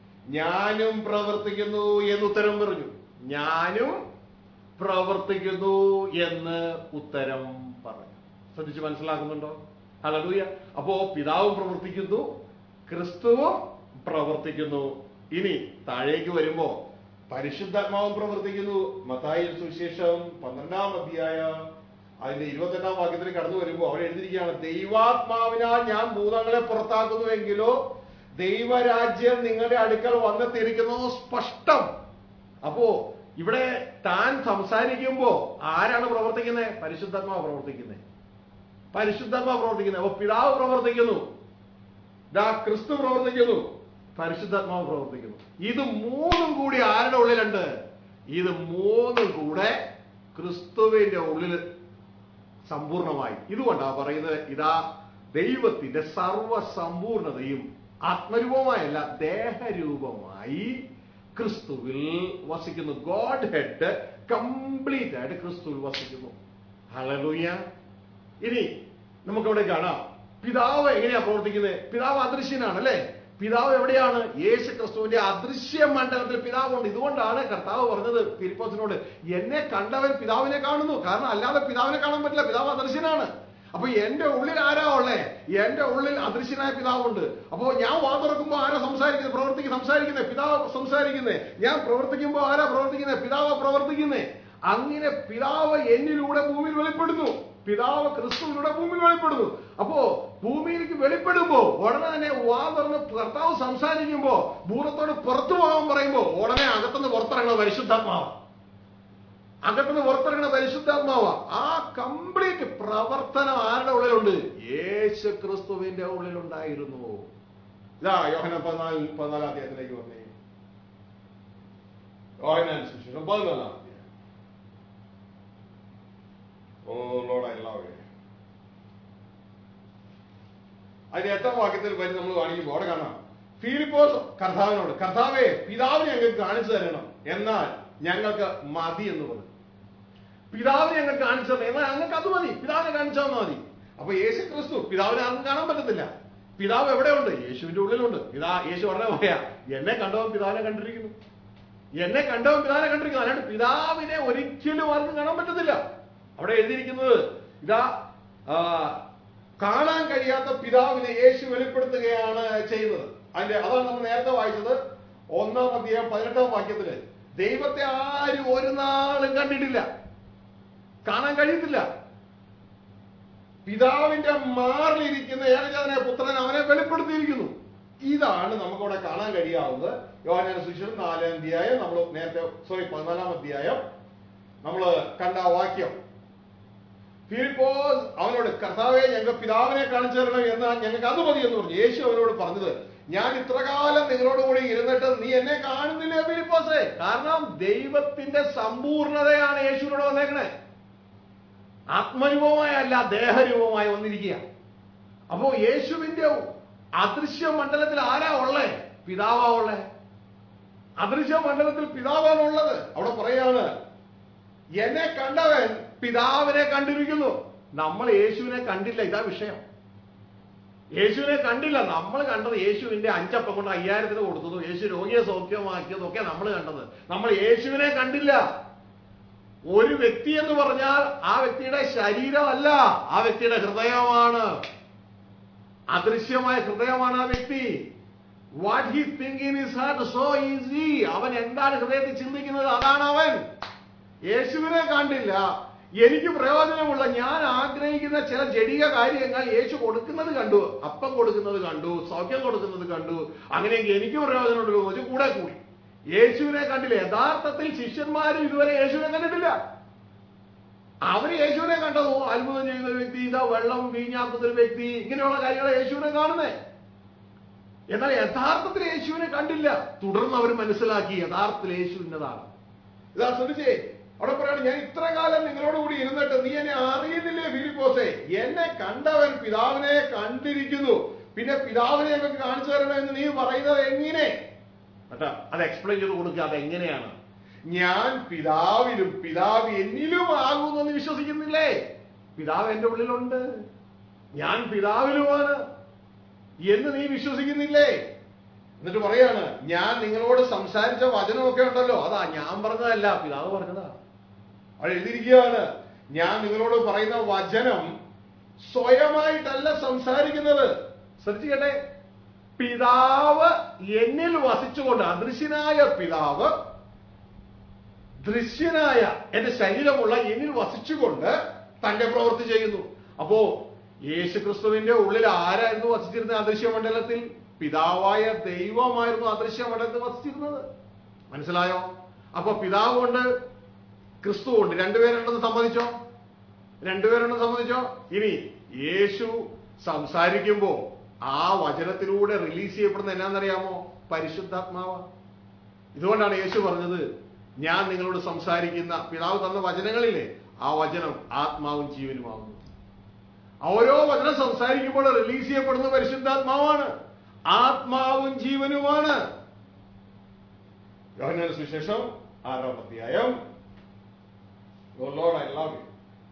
ഞാനും പ്രവർത്തിക്കുന്നു എന്ന് ഉത്തരം പറഞ്ഞു ഞാനും പ്രവർത്തിക്കുന്നു എന്ന് ഉത്തരം പറഞ്ഞു ശ്രദ്ധിച്ച് മനസ്സിലാക്കുന്നുണ്ടോ ഹലലൂയ അപ്പോ പിതാവും പ്രവർത്തിക്കുന്നു ക്രിസ്തുവും പ്രവർത്തിക്കുന്നു ഇനി താഴേക്ക് വരുമ്പോ പരിശുദ്ധാത്മാവും പ്രവർത്തിക്കുന്നു മത്തായി സുവിശേഷം പന്ത്രണ്ടാം അധ്യായം അതിന്റെ ഇരുപത്തെട്ടാം വാക്യത്തിൽ കടന്നു വരുമ്പോ അവിടെ എഴുതിയിരിക്കുകയാണ് ദൈവാത്മാവിനാൽ ഞാൻ ഭൂതങ്ങളെ പുറത്താക്കുന്നുവെങ്കിലോ ദൈവരാജ്യം നിങ്ങളുടെ അടുക്കൽ വന്നെത്തിയിരിക്കുന്നത് സ്പഷ്ടം അപ്പോ ഇവിടെ താൻ സംസാരിക്കുമ്പോ ആരാണ് പ്രവർത്തിക്കുന്നത് പരിശുദ്ധാത്മാവ് പ്രവർത്തിക്കുന്നത് പരിശുദ്ധാത്മാവ് പ്രവർത്തിക്കുന്നത് അപ്പൊ പിതാവ് പ്രവർത്തിക്കുന്നു ദാ ക്രിസ്തു പ്രവർത്തിക്കുന്നു പരിശുദ്ധാത്മാവ് പ്രവർത്തിക്കുന്നു ഇത് മൂന്നും കൂടി ആരുടെ ഉള്ളിലുണ്ട് ഇത് മൂന്നും കൂടെ ക്രിസ്തുവിന്റെ ഉള്ളിൽ സമ്പൂർണമായി ഇതുകൊണ്ടാ പറയുന്നത് ഇതാ ദൈവത്തിന്റെ സർവസമ്പൂർണതയും ആത്മരൂപമായല്ല ദേഹരൂപമായി ക്രിസ്തുവിൽ വസിക്കുന്നു ഗോഡ് ഹെഡ് കംപ്ലീറ്റ് ആയിട്ട് ക്രിസ്തുവിൽ വസിക്കുന്നു ഹലലൂയ ഇനി നമുക്കവിടെ കാണാം പിതാവ് എങ്ങനെയാ പ്രവർത്തിക്കുന്നത് പിതാവ് അദൃശ്യനാണ് അല്ലേ പിതാവ് എവിടെയാണ് യേശു ക്രിസ്തുവിന്റെ അദൃശ്യ മണ്ഡലത്തിൽ പിതാവുണ്ട് ഇതുകൊണ്ടാണ് കർത്താവ് പറഞ്ഞത് ഫിലിപ്പോസിനോട് എന്നെ കണ്ടവൻ പിതാവിനെ കാണുന്നു കാരണം അല്ലാതെ പിതാവിനെ കാണാൻ പറ്റില്ല പിതാവ് അദൃശ്യനാണ് അപ്പൊ എന്റെ ഉള്ളിൽ ആരാ ഉള്ളേ എന്റെ ഉള്ളിൽ അദൃശ്യനായ പിതാവുണ്ട് അപ്പോ ഞാൻ വാ തുറക്കുമ്പോ ആരാ സംസാരിക്കുന്നത് പ്രവർത്തിക്ക് സംസാരിക്കുന്നത് പിതാവ് സംസാരിക്കുന്നത് ഞാൻ പ്രവർത്തിക്കുമ്പോ ആരാ പ്രവർത്തിക്കുന്നത് പിതാവ് പ്രവർത്തിക്കുന്നത് അങ്ങനെ പിതാവ് എന്നിലൂടെ ഭൂമിയിൽ വെളിപ്പെടുന്നു പിതാവ് ക്രിസ്തുവിലൂടെ ഭൂമിയിൽ വെളിപ്പെടുന്നു അപ്പോ ഭൂമിയിലേക്ക് വെളിപ്പെടുമ്പോ ഉടനെ തന്നെ വാ തുറന്ന് കർത്താവ് സംസാരിക്കുമ്പോ ഭൂതത്തോട് പുറത്തു പോകാൻ പറയുമ്പോ ഉടനെ അകത്തുനിന്ന് പുറത്തിറങ്ങുന്ന പരിശുദ്ധാത്മാവ് അകത്തുനിന്ന് പുറത്തിറങ്ങുന്ന പരിശുദ്ധാത്മാവ് ആ കംപ്ലീറ്റ് പ്രവർത്തനം ആരുടെ ഉള്ളിലുണ്ട് യേശു ക്രിസ്തുവിന്റെ ഉള്ളിലുണ്ടായിരുന്നു ഇതാ യോഹന പതിനാല് പതിനാലാം അധ്യായത്തിലേക്ക് വന്നേ യോഹനാൻ സുവിശേഷം പതിനാലാം അധ്യായം oh Lord I love you അതിന്റെ എട്ടാം വാക്യത്തിൽ വരി നമ്മൾ കാണിക്കുമ്പോൾ അവിടെ കാണാം ഫിലിപ്പോസ് കർത്താവിനോട് കർത്താവേ പിതാവിനെ ഞങ്ങൾക്ക് കാണിച്ചു തരണം എന്നാൽ ഞങ്ങൾക്ക് മതി എന്ന് പറഞ്ഞു പിതാവിനെ ഞങ്ങൾക്ക് കാണിച്ചു തരണം എന്നാൽ ഞങ്ങൾക്ക് അത് മതി പിതാവിനെ കാണിച്ചാൽ മതി അപ്പൊ യേശു ക്രിസ്തു പിതാവിനെ ആർക്കും കാണാൻ പറ്റത്തില്ല പിതാവ് എവിടെയുണ്ട് യേശുവിന്റെ ഉള്ളിലുണ്ട് പിതാ യേശു ഉടനെ പറയാ എന്നെ കണ്ടവൻ പിതാവിനെ കണ്ടിരിക്കുന്നു എന്നെ കണ്ടവൻ പിതാവിനെ കണ്ടിരിക്കുന്നു അല്ലാണ്ട് പിതാവിനെ ഒരിക്കലും ആർക്കും കാണാൻ പറ്റത്തില്ല അവിടെ എഴുതിയിരിക്കുന്നത് ഇതാ ആ, കാണാൻ കഴിയാത്ത പിതാവിനെ യേശു വെളിപ്പെടുത്തുകയാണ് ചെയ്യുന്നത് അതിന്റെ അതാണ് നമ്മൾ നേരത്തെ വായിച്ചത് ഒന്നാം അധ്യായം പതിനെട്ടാം വാക്യത്തില് ദൈവത്തെ ആരും ഒരു നാളും കണ്ടിട്ടില്ല കാണാൻ കഴിയത്തില്ല പിതാവിന്റെ മാറിലിരിക്കുന്ന ഏകജാതനായ പുത്രൻ അവനെ വെളിപ്പെടുത്തിയിരിക്കുന്നു ഇതാണ് നമുക്കവിടെ കാണാൻ കഴിയാവുന്നത് യോഹനാന സുവിശേഷം നാലാം അധ്യായം നമ്മൾ നേരത്തെ സോറി പതിനാലാം അധ്യായം നമ്മൾ കണ്ട ആ വാക്യം ഫിലിപ്പോസ് അവനോട് കർത്താവെ ഞങ്ങൾക്ക് പിതാവിനെ കാണിച്ചു തരണം എന്ന് ഞങ്ങൾക്ക് അത് മതി എന്ന് പറഞ്ഞു യേശു അവനോട് പറഞ്ഞത് ഞാൻ ഇത്രകാലം നിങ്ങളോട് കൂടി ഇരുന്നിട്ട് നീ എന്നെ കാണുന്നില്ലേ ഫിലിപ്പോസേ കാരണം ദൈവത്തിന്റെ സമ്പൂർണതയാണ് യേശുവിനോട് വന്നേക്കണേ ആത്മരൂപമായല്ല ദേഹരൂപമായി വന്നിരിക്കുക അപ്പോ യേശുവിന്റെ അദൃശ്യ മണ്ഡലത്തിൽ ആരാ ഉള്ളേ പിതാവാ ഉള്ളേ അദൃശ്യ മണ്ഡലത്തിൽ പിതാവാണ് ഉള്ളത് അവിടെ പറയാണ് എന്നെ കണ്ടവൻ പിതാവിനെ കണ്ടിരിക്കുന്നു നമ്മൾ യേശുവിനെ കണ്ടില്ല ഇതാ വിഷയം യേശുവിനെ കണ്ടില്ല നമ്മൾ കണ്ടത് യേശുവിന്റെ അഞ്ചപ്പം കൊണ്ട് അയ്യായിരത്തിന് കൊടുത്തതും യേശു രോഗിയെ സൗഖ്യമാക്കിയതും ഒക്കെ നമ്മൾ കണ്ടത് നമ്മൾ യേശുവിനെ കണ്ടില്ല ഒരു വ്യക്തി എന്ന് പറഞ്ഞാൽ ആ വ്യക്തിയുടെ ശരീരമല്ല ആ വ്യക്തിയുടെ ഹൃദയമാണ് അദൃശ്യമായ ഹൃദയമാണ് ആ വ്യക്തി what he think in his heart so is he അവൻ എന്താണ് ഹൃദയത്തിൽ ചിന്തിക്കുന്നത് അതാണ് അവൻ യേശുവിനെ കണ്ടില്ല എനിക്ക് പ്രയോജനമുള്ള ഞാൻ ആഗ്രഹിക്കുന്ന ചില ജടിക കാര്യങ്ങൾ യേശു കൊടുക്കുന്നത് കണ്ടു അപ്പം കൊടുക്കുന്നത് കണ്ടു സൗഖ്യം കൊടുക്കുന്നത് കണ്ടു അങ്ങനെയെങ്കിൽ എനിക്ക് പ്രയോജനമുണ്ടല്ലോ എന്ന് വെച്ച് കൂടെ കൂടി യേശുവിനെ കണ്ടില്ല യഥാർത്ഥത്തിൽ ശിഷ്യന്മാരും ഇതുവരെ യേശുവിനെ കണ്ടിട്ടില്ല അവര് യേശുവിനെ കണ്ടതോ അത്ഭുതം ചെയ്യുന്ന ഒരു വ്യക്തി ഇതാ വെള്ളം വീഞ്ഞാക്കുന്ന ഒരു വ്യക്തി ഇങ്ങനെയുള്ള കാര്യങ്ങളെ യേശുവിനെ കാണുന്നേ എന്നാൽ യഥാർത്ഥത്തിൽ യേശുവിനെ കണ്ടില്ല തുടർന്ന് അവർ മനസ്സിലാക്കി യഥാർത്ഥത്തിൽ യേശു ഇന്നതാണ് ഇതാ ശ്രദ്ധിച്ചേ അവിടെ പറയാണ് ഞാൻ ഇത്ര കാലം നിങ്ങളോട് കൂടി ഇരുന്നിട്ട് നീ എന്നെ അറിയുന്നില്ലേ ഫിലിപ്പോസേ എന്നെ കണ്ടവൻ പിതാവിനെ കണ്ടിരിക്കുന്നു പിന്നെ പിതാവിനെ ഞങ്ങൾക്ക് കാണിച്ചു തരണമെന്ന് നീ പറയുന്നത് എങ്ങനെ കേട്ടാ അത് എക്സ്പ്ലെയിൻ ചെയ്ത് കൊടുക്കുക അത് എങ്ങനെയാണ് ഞാൻ പിതാവിലും പിതാവ് എന്നിലും ആകുന്നു എന്ന് വിശ്വസിക്കുന്നില്ലേ പിതാവ് എന്റെ ഉള്ളിലുണ്ട് ഞാൻ പിതാവിലുമാണ് എന്ന് നീ വിശ്വസിക്കുന്നില്ലേ എന്നിട്ട് പറയാണ് ഞാൻ നിങ്ങളോട് സംസാരിച്ച വചനമൊക്കെ ഉണ്ടല്ലോ അതാ ഞാൻ പറഞ്ഞതല്ല പിതാവ് പറഞ്ഞതാ അവിടെ എഴുതിയിരിക്കുകയാണ് ഞാൻ നിങ്ങളോട് പറയുന്ന വചനം സ്വയമായിട്ടല്ല സംസാരിക്കുന്നത് ശ്രദ്ധിക്കട്ടെ പിതാവ് എന്നിൽ വസിച്ചുകൊണ്ട് അദൃശ്യനായ പിതാവ് ദൃശ്യനായ എന്റെ ശരീരമുള്ള എന്നിൽ വസിച്ചുകൊണ്ട് തന്റെ പ്രവൃത്തി ചെയ്യുന്നു അപ്പോ യേശുക്രിസ്തുവിന്റെ ഉള്ളിൽ ആരായിരുന്നു വസിച്ചിരുന്നത് അദൃശ്യ മണ്ഡലത്തിൽ പിതാവായ ദൈവമായിരുന്നു അദൃശ്യ മണ്ഡലത്തിൽ വസിച്ചിരുന്നത് മനസ്സിലായോ അപ്പൊ പിതാവ് കൊണ്ട് ക്രിസ്തു കൊണ്ട് രണ്ടുപേരുണ്ടെന്ന് സമ്മതിച്ചോ രണ്ടുപേരുണ്ടെന്ന് സമ്മതിച്ചോ ഇനി യേശു സംസാരിക്കുമ്പോ ആ വചനത്തിലൂടെ റിലീസ് ചെയ്യപ്പെടുന്ന എന്നാന്നറിയാമോ പരിശുദ്ധാത്മാവ ഇതുകൊണ്ടാണ് യേശു പറഞ്ഞത് ഞാൻ നിങ്ങളോട് സംസാരിക്കുന്ന പിതാവ് തന്ന വചനങ്ങളില്ലേ ആ വചനം ആത്മാവും ജീവനുമാകുന്നു ഓരോ വചനം സംസാരിക്കുമ്പോൾ റിലീസ് ചെയ്യപ്പെടുന്ന പരിശുദ്ധാത്മാവാണ് ആത്മാവും ജീവനുമാണ് യോഹന്നാന്റെ സുവിശേഷം ആറാം അധ്യായം Oh Lord, I love you.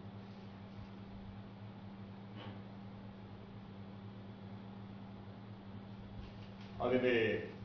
അതിന്റെ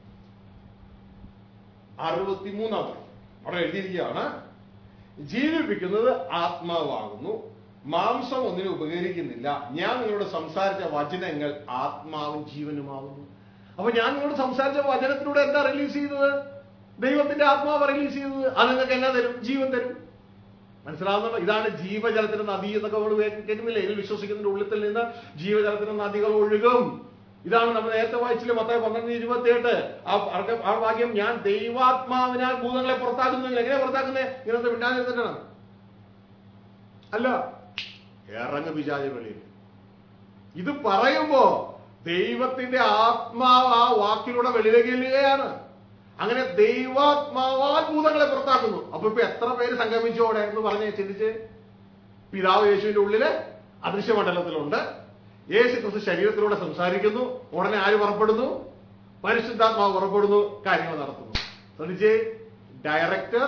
അറുപത്തിമൂന്നാം വാക്യം അവിടെ എഴുതിയിരിക്കുകയാണ് ജീവിപ്പിക്കുന്നത് ആത്മാവാകുന്നു മാംസം ഒന്നിനും ഉപകരിക്കുന്നില്ല ഞാൻ നിങ്ങളോട് സംസാരിച്ച വചനങ്ങൾ ആത്മാവും ജീവനുമാകുന്നു അപ്പൊ ഞാൻ നിങ്ങളോട് സംസാരിച്ച വചനത്തിലൂടെ എന്താ റിലീസ് ചെയ്തത് ദൈവത്തിന്റെ ആത്മാവ് റിലീസ് ചെയ്തത് അത് നിങ്ങൾക്ക് എന്നാ തരും ജീവൻ തരും മനസ്സിലാവുന്നുണ്ടോ ഇതാണ് ജീവജലത്തിന്റെ നദി എന്നൊക്കെ നമ്മൾ കേൾക്കുന്നില്ലേ ഇതിൽ വിശ്വസിക്കുന്നതിന്റെ ഉള്ളിൽ നിന്ന് ജീവജലത്തിന്റെ നദികൾ ഒഴുകും ഇതാണ് നമ്മൾ നേരത്തെ വായിച്ചില്ലേ മത്തായി പന്ത്രണ്ട് ഇരുപത്തി എട്ട് ആ അർക്ക- ആ വാക്യം ഞാൻ ദൈവാത്മാവിനാൽ ഭൂതങ്ങളെ പുറത്താക്കുന്നെങ്കിൽ എങ്ങനെ പുറത്താക്കുന്നേ ഇങ്ങനത്തെ മിണ്ടാതിരുന്നിട്ടാണ് അല്ല ഇറങ്ങ് പിശാചി വെളിയിൽ ഇത് പറയുമ്പോ ദൈവത്തിന്റെ ആത്മാവ് ആ വാക്കിലൂടെ വെളിയിലേക്ക് ചെല്ലുകയാണ് അങ്ങനെ ദൈവാത്മാവാൽ ഭൂതങ്ങളെ പുറത്താക്കുന്നു അപ്പൊ ഇപ്പൊ എത്ര പേര് സംഗമിച്ചു അവിടെ എന്ന് പറഞ്ഞ് ചിന്തിച്ച് പിതാവ് യേശുവിന്റെ ഉള്ളില് അദൃശ്യമണ്ഡലത്തിലുണ്ട് യേശു ക്രിസ്തു ശരീരത്തിലൂടെ സംസാരിക്കുന്നു ഉടനെ ആര് പുറപ്പെടുന്നു പരിശുദ്ധാത്മാവ് പുറപ്പെടുന്നു കാര്യങ്ങൾ നടത്തുന്നു ശ്രദ്ധിച്ചേ ഡയറക്ടർ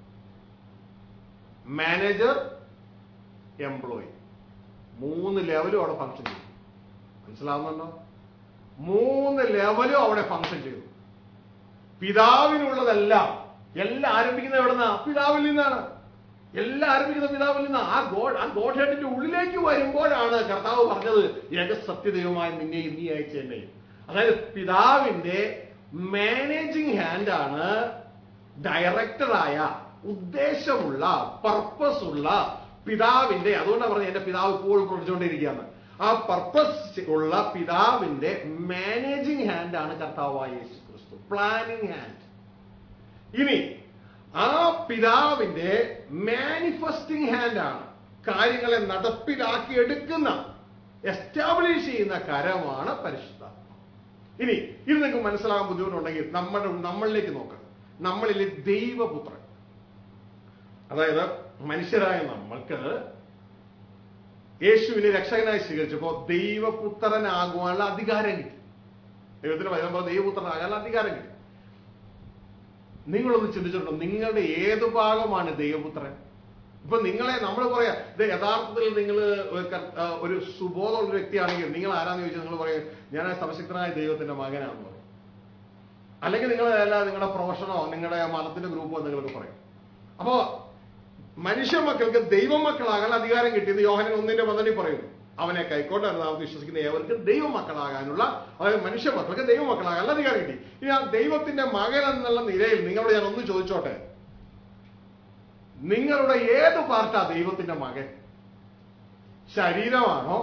മാനേജർ എംപ്ലോയി മൂന്ന് ലെവലും അവിടെ ഫംഗ്ഷൻ ചെയ്തു മനസ്സിലാവുന്നുണ്ടോ മൂന്ന് ലെവലും അവിടെ ഫംഗ്ഷൻ ചെയ്തു പിതാവിനുള്ളതെല്ലാം എല്ലാം ആരംഭിക്കുന്നത് എവിടെ നിന്നാ പിതാവിൽ നിന്നാണ് എല്ലാം ആരംഭിക്കുന്നത് പിതാവിൽ നിന്നാണ് ആ ഗോഡ് ആ ഗോഡ് ഹെഡിന്റെ ഉള്ളിലേക്ക് വരുമ്പോഴാണ് കർത്താവ് പറഞ്ഞത് ഏക സത്യദൈവമായ നിന്നെയും നീ അയച്ച എന്നെയും അതായത് പിതാവിന്റെ മാനേജിങ് ഹാൻഡ് ആണ് ഡയറക്ടറായ ഉദ്ദേശമുള്ള പർപ്പസ് ഉള്ള പിതാവിന്റെ അതുകൊണ്ടാണ് പറഞ്ഞത് എന്റെ പിതാവ് ഇപ്പോഴും പ്രവർത്തിച്ചുകൊണ്ടിരിക്കുകയാണ് ആ പർപ്പസ് ഉള്ള പിതാവിന്റെ മാനേജിങ് ഹാൻഡ് ആണ് കർത്താവായ യേശു ക്രിസ്തു പ്ലാനിങ് ഹാൻഡ് ഇനി ആ പിതാവിന്റെ മാനിഫെസ്റ്റിംഗ് ഹാൻഡ് ആണ് കാര്യങ്ങളെ നടപ്പിലാക്കി എടുക്കുന്ന എസ്റ്റാബ്ലിഷ് ചെയ്യുന്ന കരമാണ് പരിശുദ്ധാത്മ ഇനി ഇത് നിങ്ങൾക്ക് മനസ്സിലാകാൻ ബുദ്ധിമുട്ടുണ്ടെങ്കിൽ നമ്മുടെ നമ്മളിലേക്ക് നോക്കുക നമ്മളിലെ ദൈവപുത്രൻ അതായത് മനുഷ്യരായ നമ്മൾക്ക് യേശുവിനെ രക്ഷകനായി സ്വീകരിച്ചപ്പോൾ ദൈവപുത്രനാകുവാനുള്ള അധികാരം കിട്ടി ദൈവത്തിന് വചനം പറഞ്ഞ ദൈവപുത്രനാകാനുള്ള അധികാരം കിട്ടി നിങ്ങളൊന്ന് ചിന്തിച്ചിട്ടുണ്ടോ നിങ്ങളുടെ ഏത് ഭാഗമാണ് ദൈവപുത്രൻ ഇപ്പൊ നിങ്ങളെ നമ്മൾ പറയാ ഇത് യഥാർത്ഥത്തിൽ നിങ്ങൾ ഒരു സുബോധമുള്ള ഒരു വ്യക്തിയാണെങ്കിൽ നിങ്ങൾ ആരാന്ന് ചോദിച്ചാൽ നിങ്ങൾ പറയും ഞാൻ സർവശക്തനായ ദൈവത്തിന്റെ മകനാണെന്ന് പറയും അല്ലെങ്കിൽ നിങ്ങൾ അല്ല നിങ്ങളുടെ പ്രൊഫഷനോ നിങ്ങളുടെ മതത്തിന്റെ ഗ്രൂപ്പോ നിങ്ങൾക്ക് പറയും അപ്പോ മനുഷ്യ മക്കൾക്ക് ദൈവ മക്കളാകാൻ അധികാരം കിട്ടിയത് യോഹനൻ ഒന്നിന്റെ പദ്ധതി പറയുന്നു അവനെ കൈക്കോട്ടെ നാം വിശ്വസിക്കുന്ന ഏവർക്ക് ദൈവ മക്കളാകാനുള്ള അതായത് മനുഷ്യ മക്കൾക്ക് ദൈവ മക്കളാകാനുള്ള അധികാരം കിട്ടി ഇനി ആ ദൈവത്തിന്റെ മകൻ എന്നുള്ള നിലയിൽ നിങ്ങളോട് ഞാൻ ഒന്ന് ചോദിച്ചോട്ടെ നിങ്ങളുടെ ഏത് പാർട്ടാ ദൈവത്തിന്റെ മകൻ ശരീരമാണോ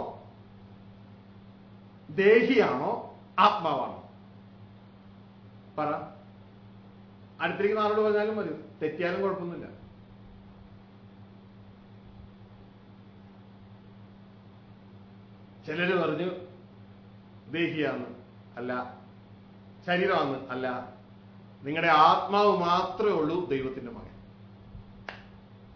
ദേഹിയാണോ ആത്മാവാണോ പറ അടുത്തിരിക്കുന്ന ആളോട് പറഞ്ഞാലും മതി തെറ്റിയാലും കുഴപ്പമൊന്നുമില്ല ചിലര് പറഞ്ഞു ദേഹിയാന്ന് അല്ല ശരീരമാന്ന് അല്ല നിങ്ങളുടെ ആത്മാവ് മാത്രമേ ഉള്ളൂ ദൈവത്തിന്റെ മകൻ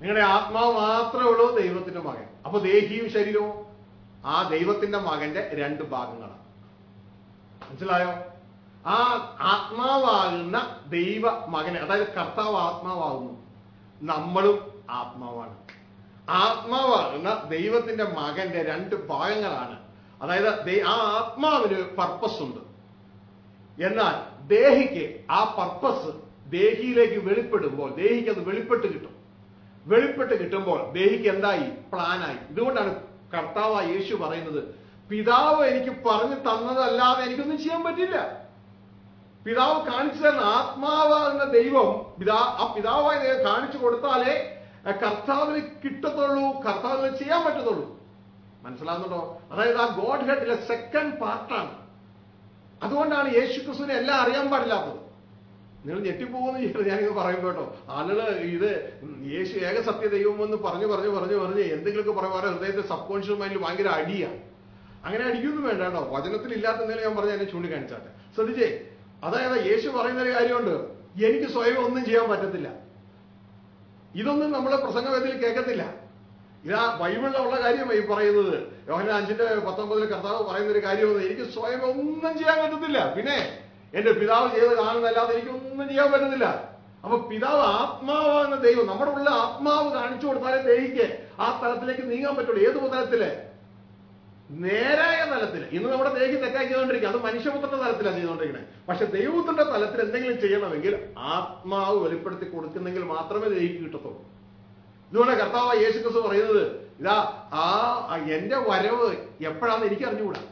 നിങ്ങളുടെ ആത്മാവ് മാത്രമേ ഉള്ളൂ ദൈവത്തിന്റെ മകൻ അപ്പൊ ദേഹിയും ശരീരവും ആ ദൈവത്തിന്റെ മകന്റെ രണ്ട് ഭാഗങ്ങളാണ് മനസ്സിലായോ ആ ആത്മാവാകുന്ന ദൈവ മകനെ അതായത് കർത്താവ് ആത്മാവാകുന്നു നമ്മളും ആത്മാവാണ് ആത്മാവാകുന്ന ദൈവത്തിന്റെ മകന്റെ രണ്ട് ഭാഗങ്ങളാണ് അതായത് ദൈ- ആ ആത്മാവിന് പർപ്പസ് ഉണ്ട് എന്നാൽ ദേഹിക്ക് ആ പർപ്പസ് ദേഹിയിലേക്ക് വെളിപ്പെടുമ്പോൾ ദേഹിക്ക് അത് വെളിപ്പെട്ട് കിട്ടും വെളിപ്പെട്ട് കിട്ടുമ്പോൾ ദേഹിക്ക് എന്തായി പ്ലാനായി ഇതുകൊണ്ടാണ് കർത്താവ് യേശു പറയുന്നത് പിതാവ് എനിക്ക് പറഞ്ഞു തന്നതല്ലാതെ എനിക്കൊന്നും ചെയ്യാൻ പറ്റില്ല പിതാവ് കാണിച്ചു തരുന്ന ആത്മാവാകുന്ന ദൈവം പിതാ ആ പിതാവായ ദൈവം കാണിച്ചു കൊടുത്താലേ ആ കർത്താവിന് കിട്ടത്തുള്ളൂ കർത്താവിന് ചെയ്യാൻ പറ്റത്തുള്ളൂ മനസ്സിലാകുന്നുണ്ടോ അതായത് ആ ഗോഡ് ഹെഡിലെ സെക്കൻഡ് പാർട്ടാണ് അതുകൊണ്ടാണ് യേശു ക്രിസ്തുവിനെ എല്ലാം അറിയാൻ പാടില്ലാത്തത് നിങ്ങൾ ഞെട്ടിപ്പോകുന്ന ചെയ്യരുത് ഞാനിത് പറയുമ്പോൾ കേട്ടോ ആളുകൾ ഇത് യേശു ഏക സത്യ ദൈവം എന്ന് പറഞ്ഞു പറഞ്ഞു പറഞ്ഞു പറഞ്ഞ് എന്തെങ്കിലുമൊക്കെ പറയുമ്പോൾ ഹൃദയത്തെ സബ് കോൺഷ്യസ് മൈൻഡിൽ ഭയങ്കര അടിയാണ് അങ്ങനെ അടിക്കൊന്നും വേണ്ട കേട്ടോ വചനത്തിൽ ഇല്ലാത്ത എന്തെങ്കിലും ഞാൻ പറഞ്ഞ എന്നെ ചൂണ്ടിക്കാണിച്ചാട്ടെ ശ്രദ്ധിച്ചേ അതായത് യേശു പറയുന്ന ഒരു കാര്യമുണ്ട് എനിക്ക് സ്വയം ഒന്നും ചെയ്യാൻ പറ്റത്തില്ല ഇതൊന്നും നമ്മളെ പ്രസംഗവേദിയിൽ കേൾക്കത്തില്ല ഇതാ ബൈബിളിലുള്ള കാര്യമാണ് ഈ പറയുന്നത് യോഹന അഞ്ചിന്റെ പത്തൊമ്പതിൽ കർത്താവ് പറയുന്ന ഒരു കാര്യമാണ് എനിക്ക് സ്വയം ഒന്നും ചെയ്യാൻ പറ്റത്തില്ല പിന്നെ എന്റെ പിതാവ് ചെയ്ത് കാണുന്നല്ലാതെ എനിക്ക് ഒന്നും ചെയ്യാൻ പറ്റത്തില്ല അപ്പൊ പിതാവ് ആത്മാവാകുന്ന ദൈവം നമ്മുടെ ഉള്ള ആത്മാവ് കാണിച്ചു കൊടുത്താലേ ദൈവയ്ക്ക് ആ തലത്തിലേക്ക് നീങ്ങാൻ പറ്റുള്ളൂ ഏത് തലത്തില് നേരായ തലത്തിൽ ഇന്ന് നമ്മുടെ ദേഹി തെറ്റാക്കി ചെയ്തുകൊണ്ടിരിക്കുക അത് മനുഷ്യപുത്രന്റെ തലത്തിലാണ് ചെയ്തുകൊണ്ടിരിക്കുന്നത് പക്ഷെ ദൈവപുത്രന്റെ തലത്തിൽ എന്തെങ്കിലും ചെയ്യണമെങ്കിൽ ആത്മാവ് വെളിപ്പെടുത്തി കൊടുക്കുന്നെങ്കിൽ മാത്രമേ ദേഹിക്ക് കിട്ടത്തുള്ളൂ ഇതുകൊണ്ട് കർത്താവ് യേശു ക്രിസ്തു പറയുന്നത് ഇതാ ആ ആ എന്റെ വരവ് എപ്പോഴാന്ന് എനിക്ക് അറിഞ്ഞുകൂടാ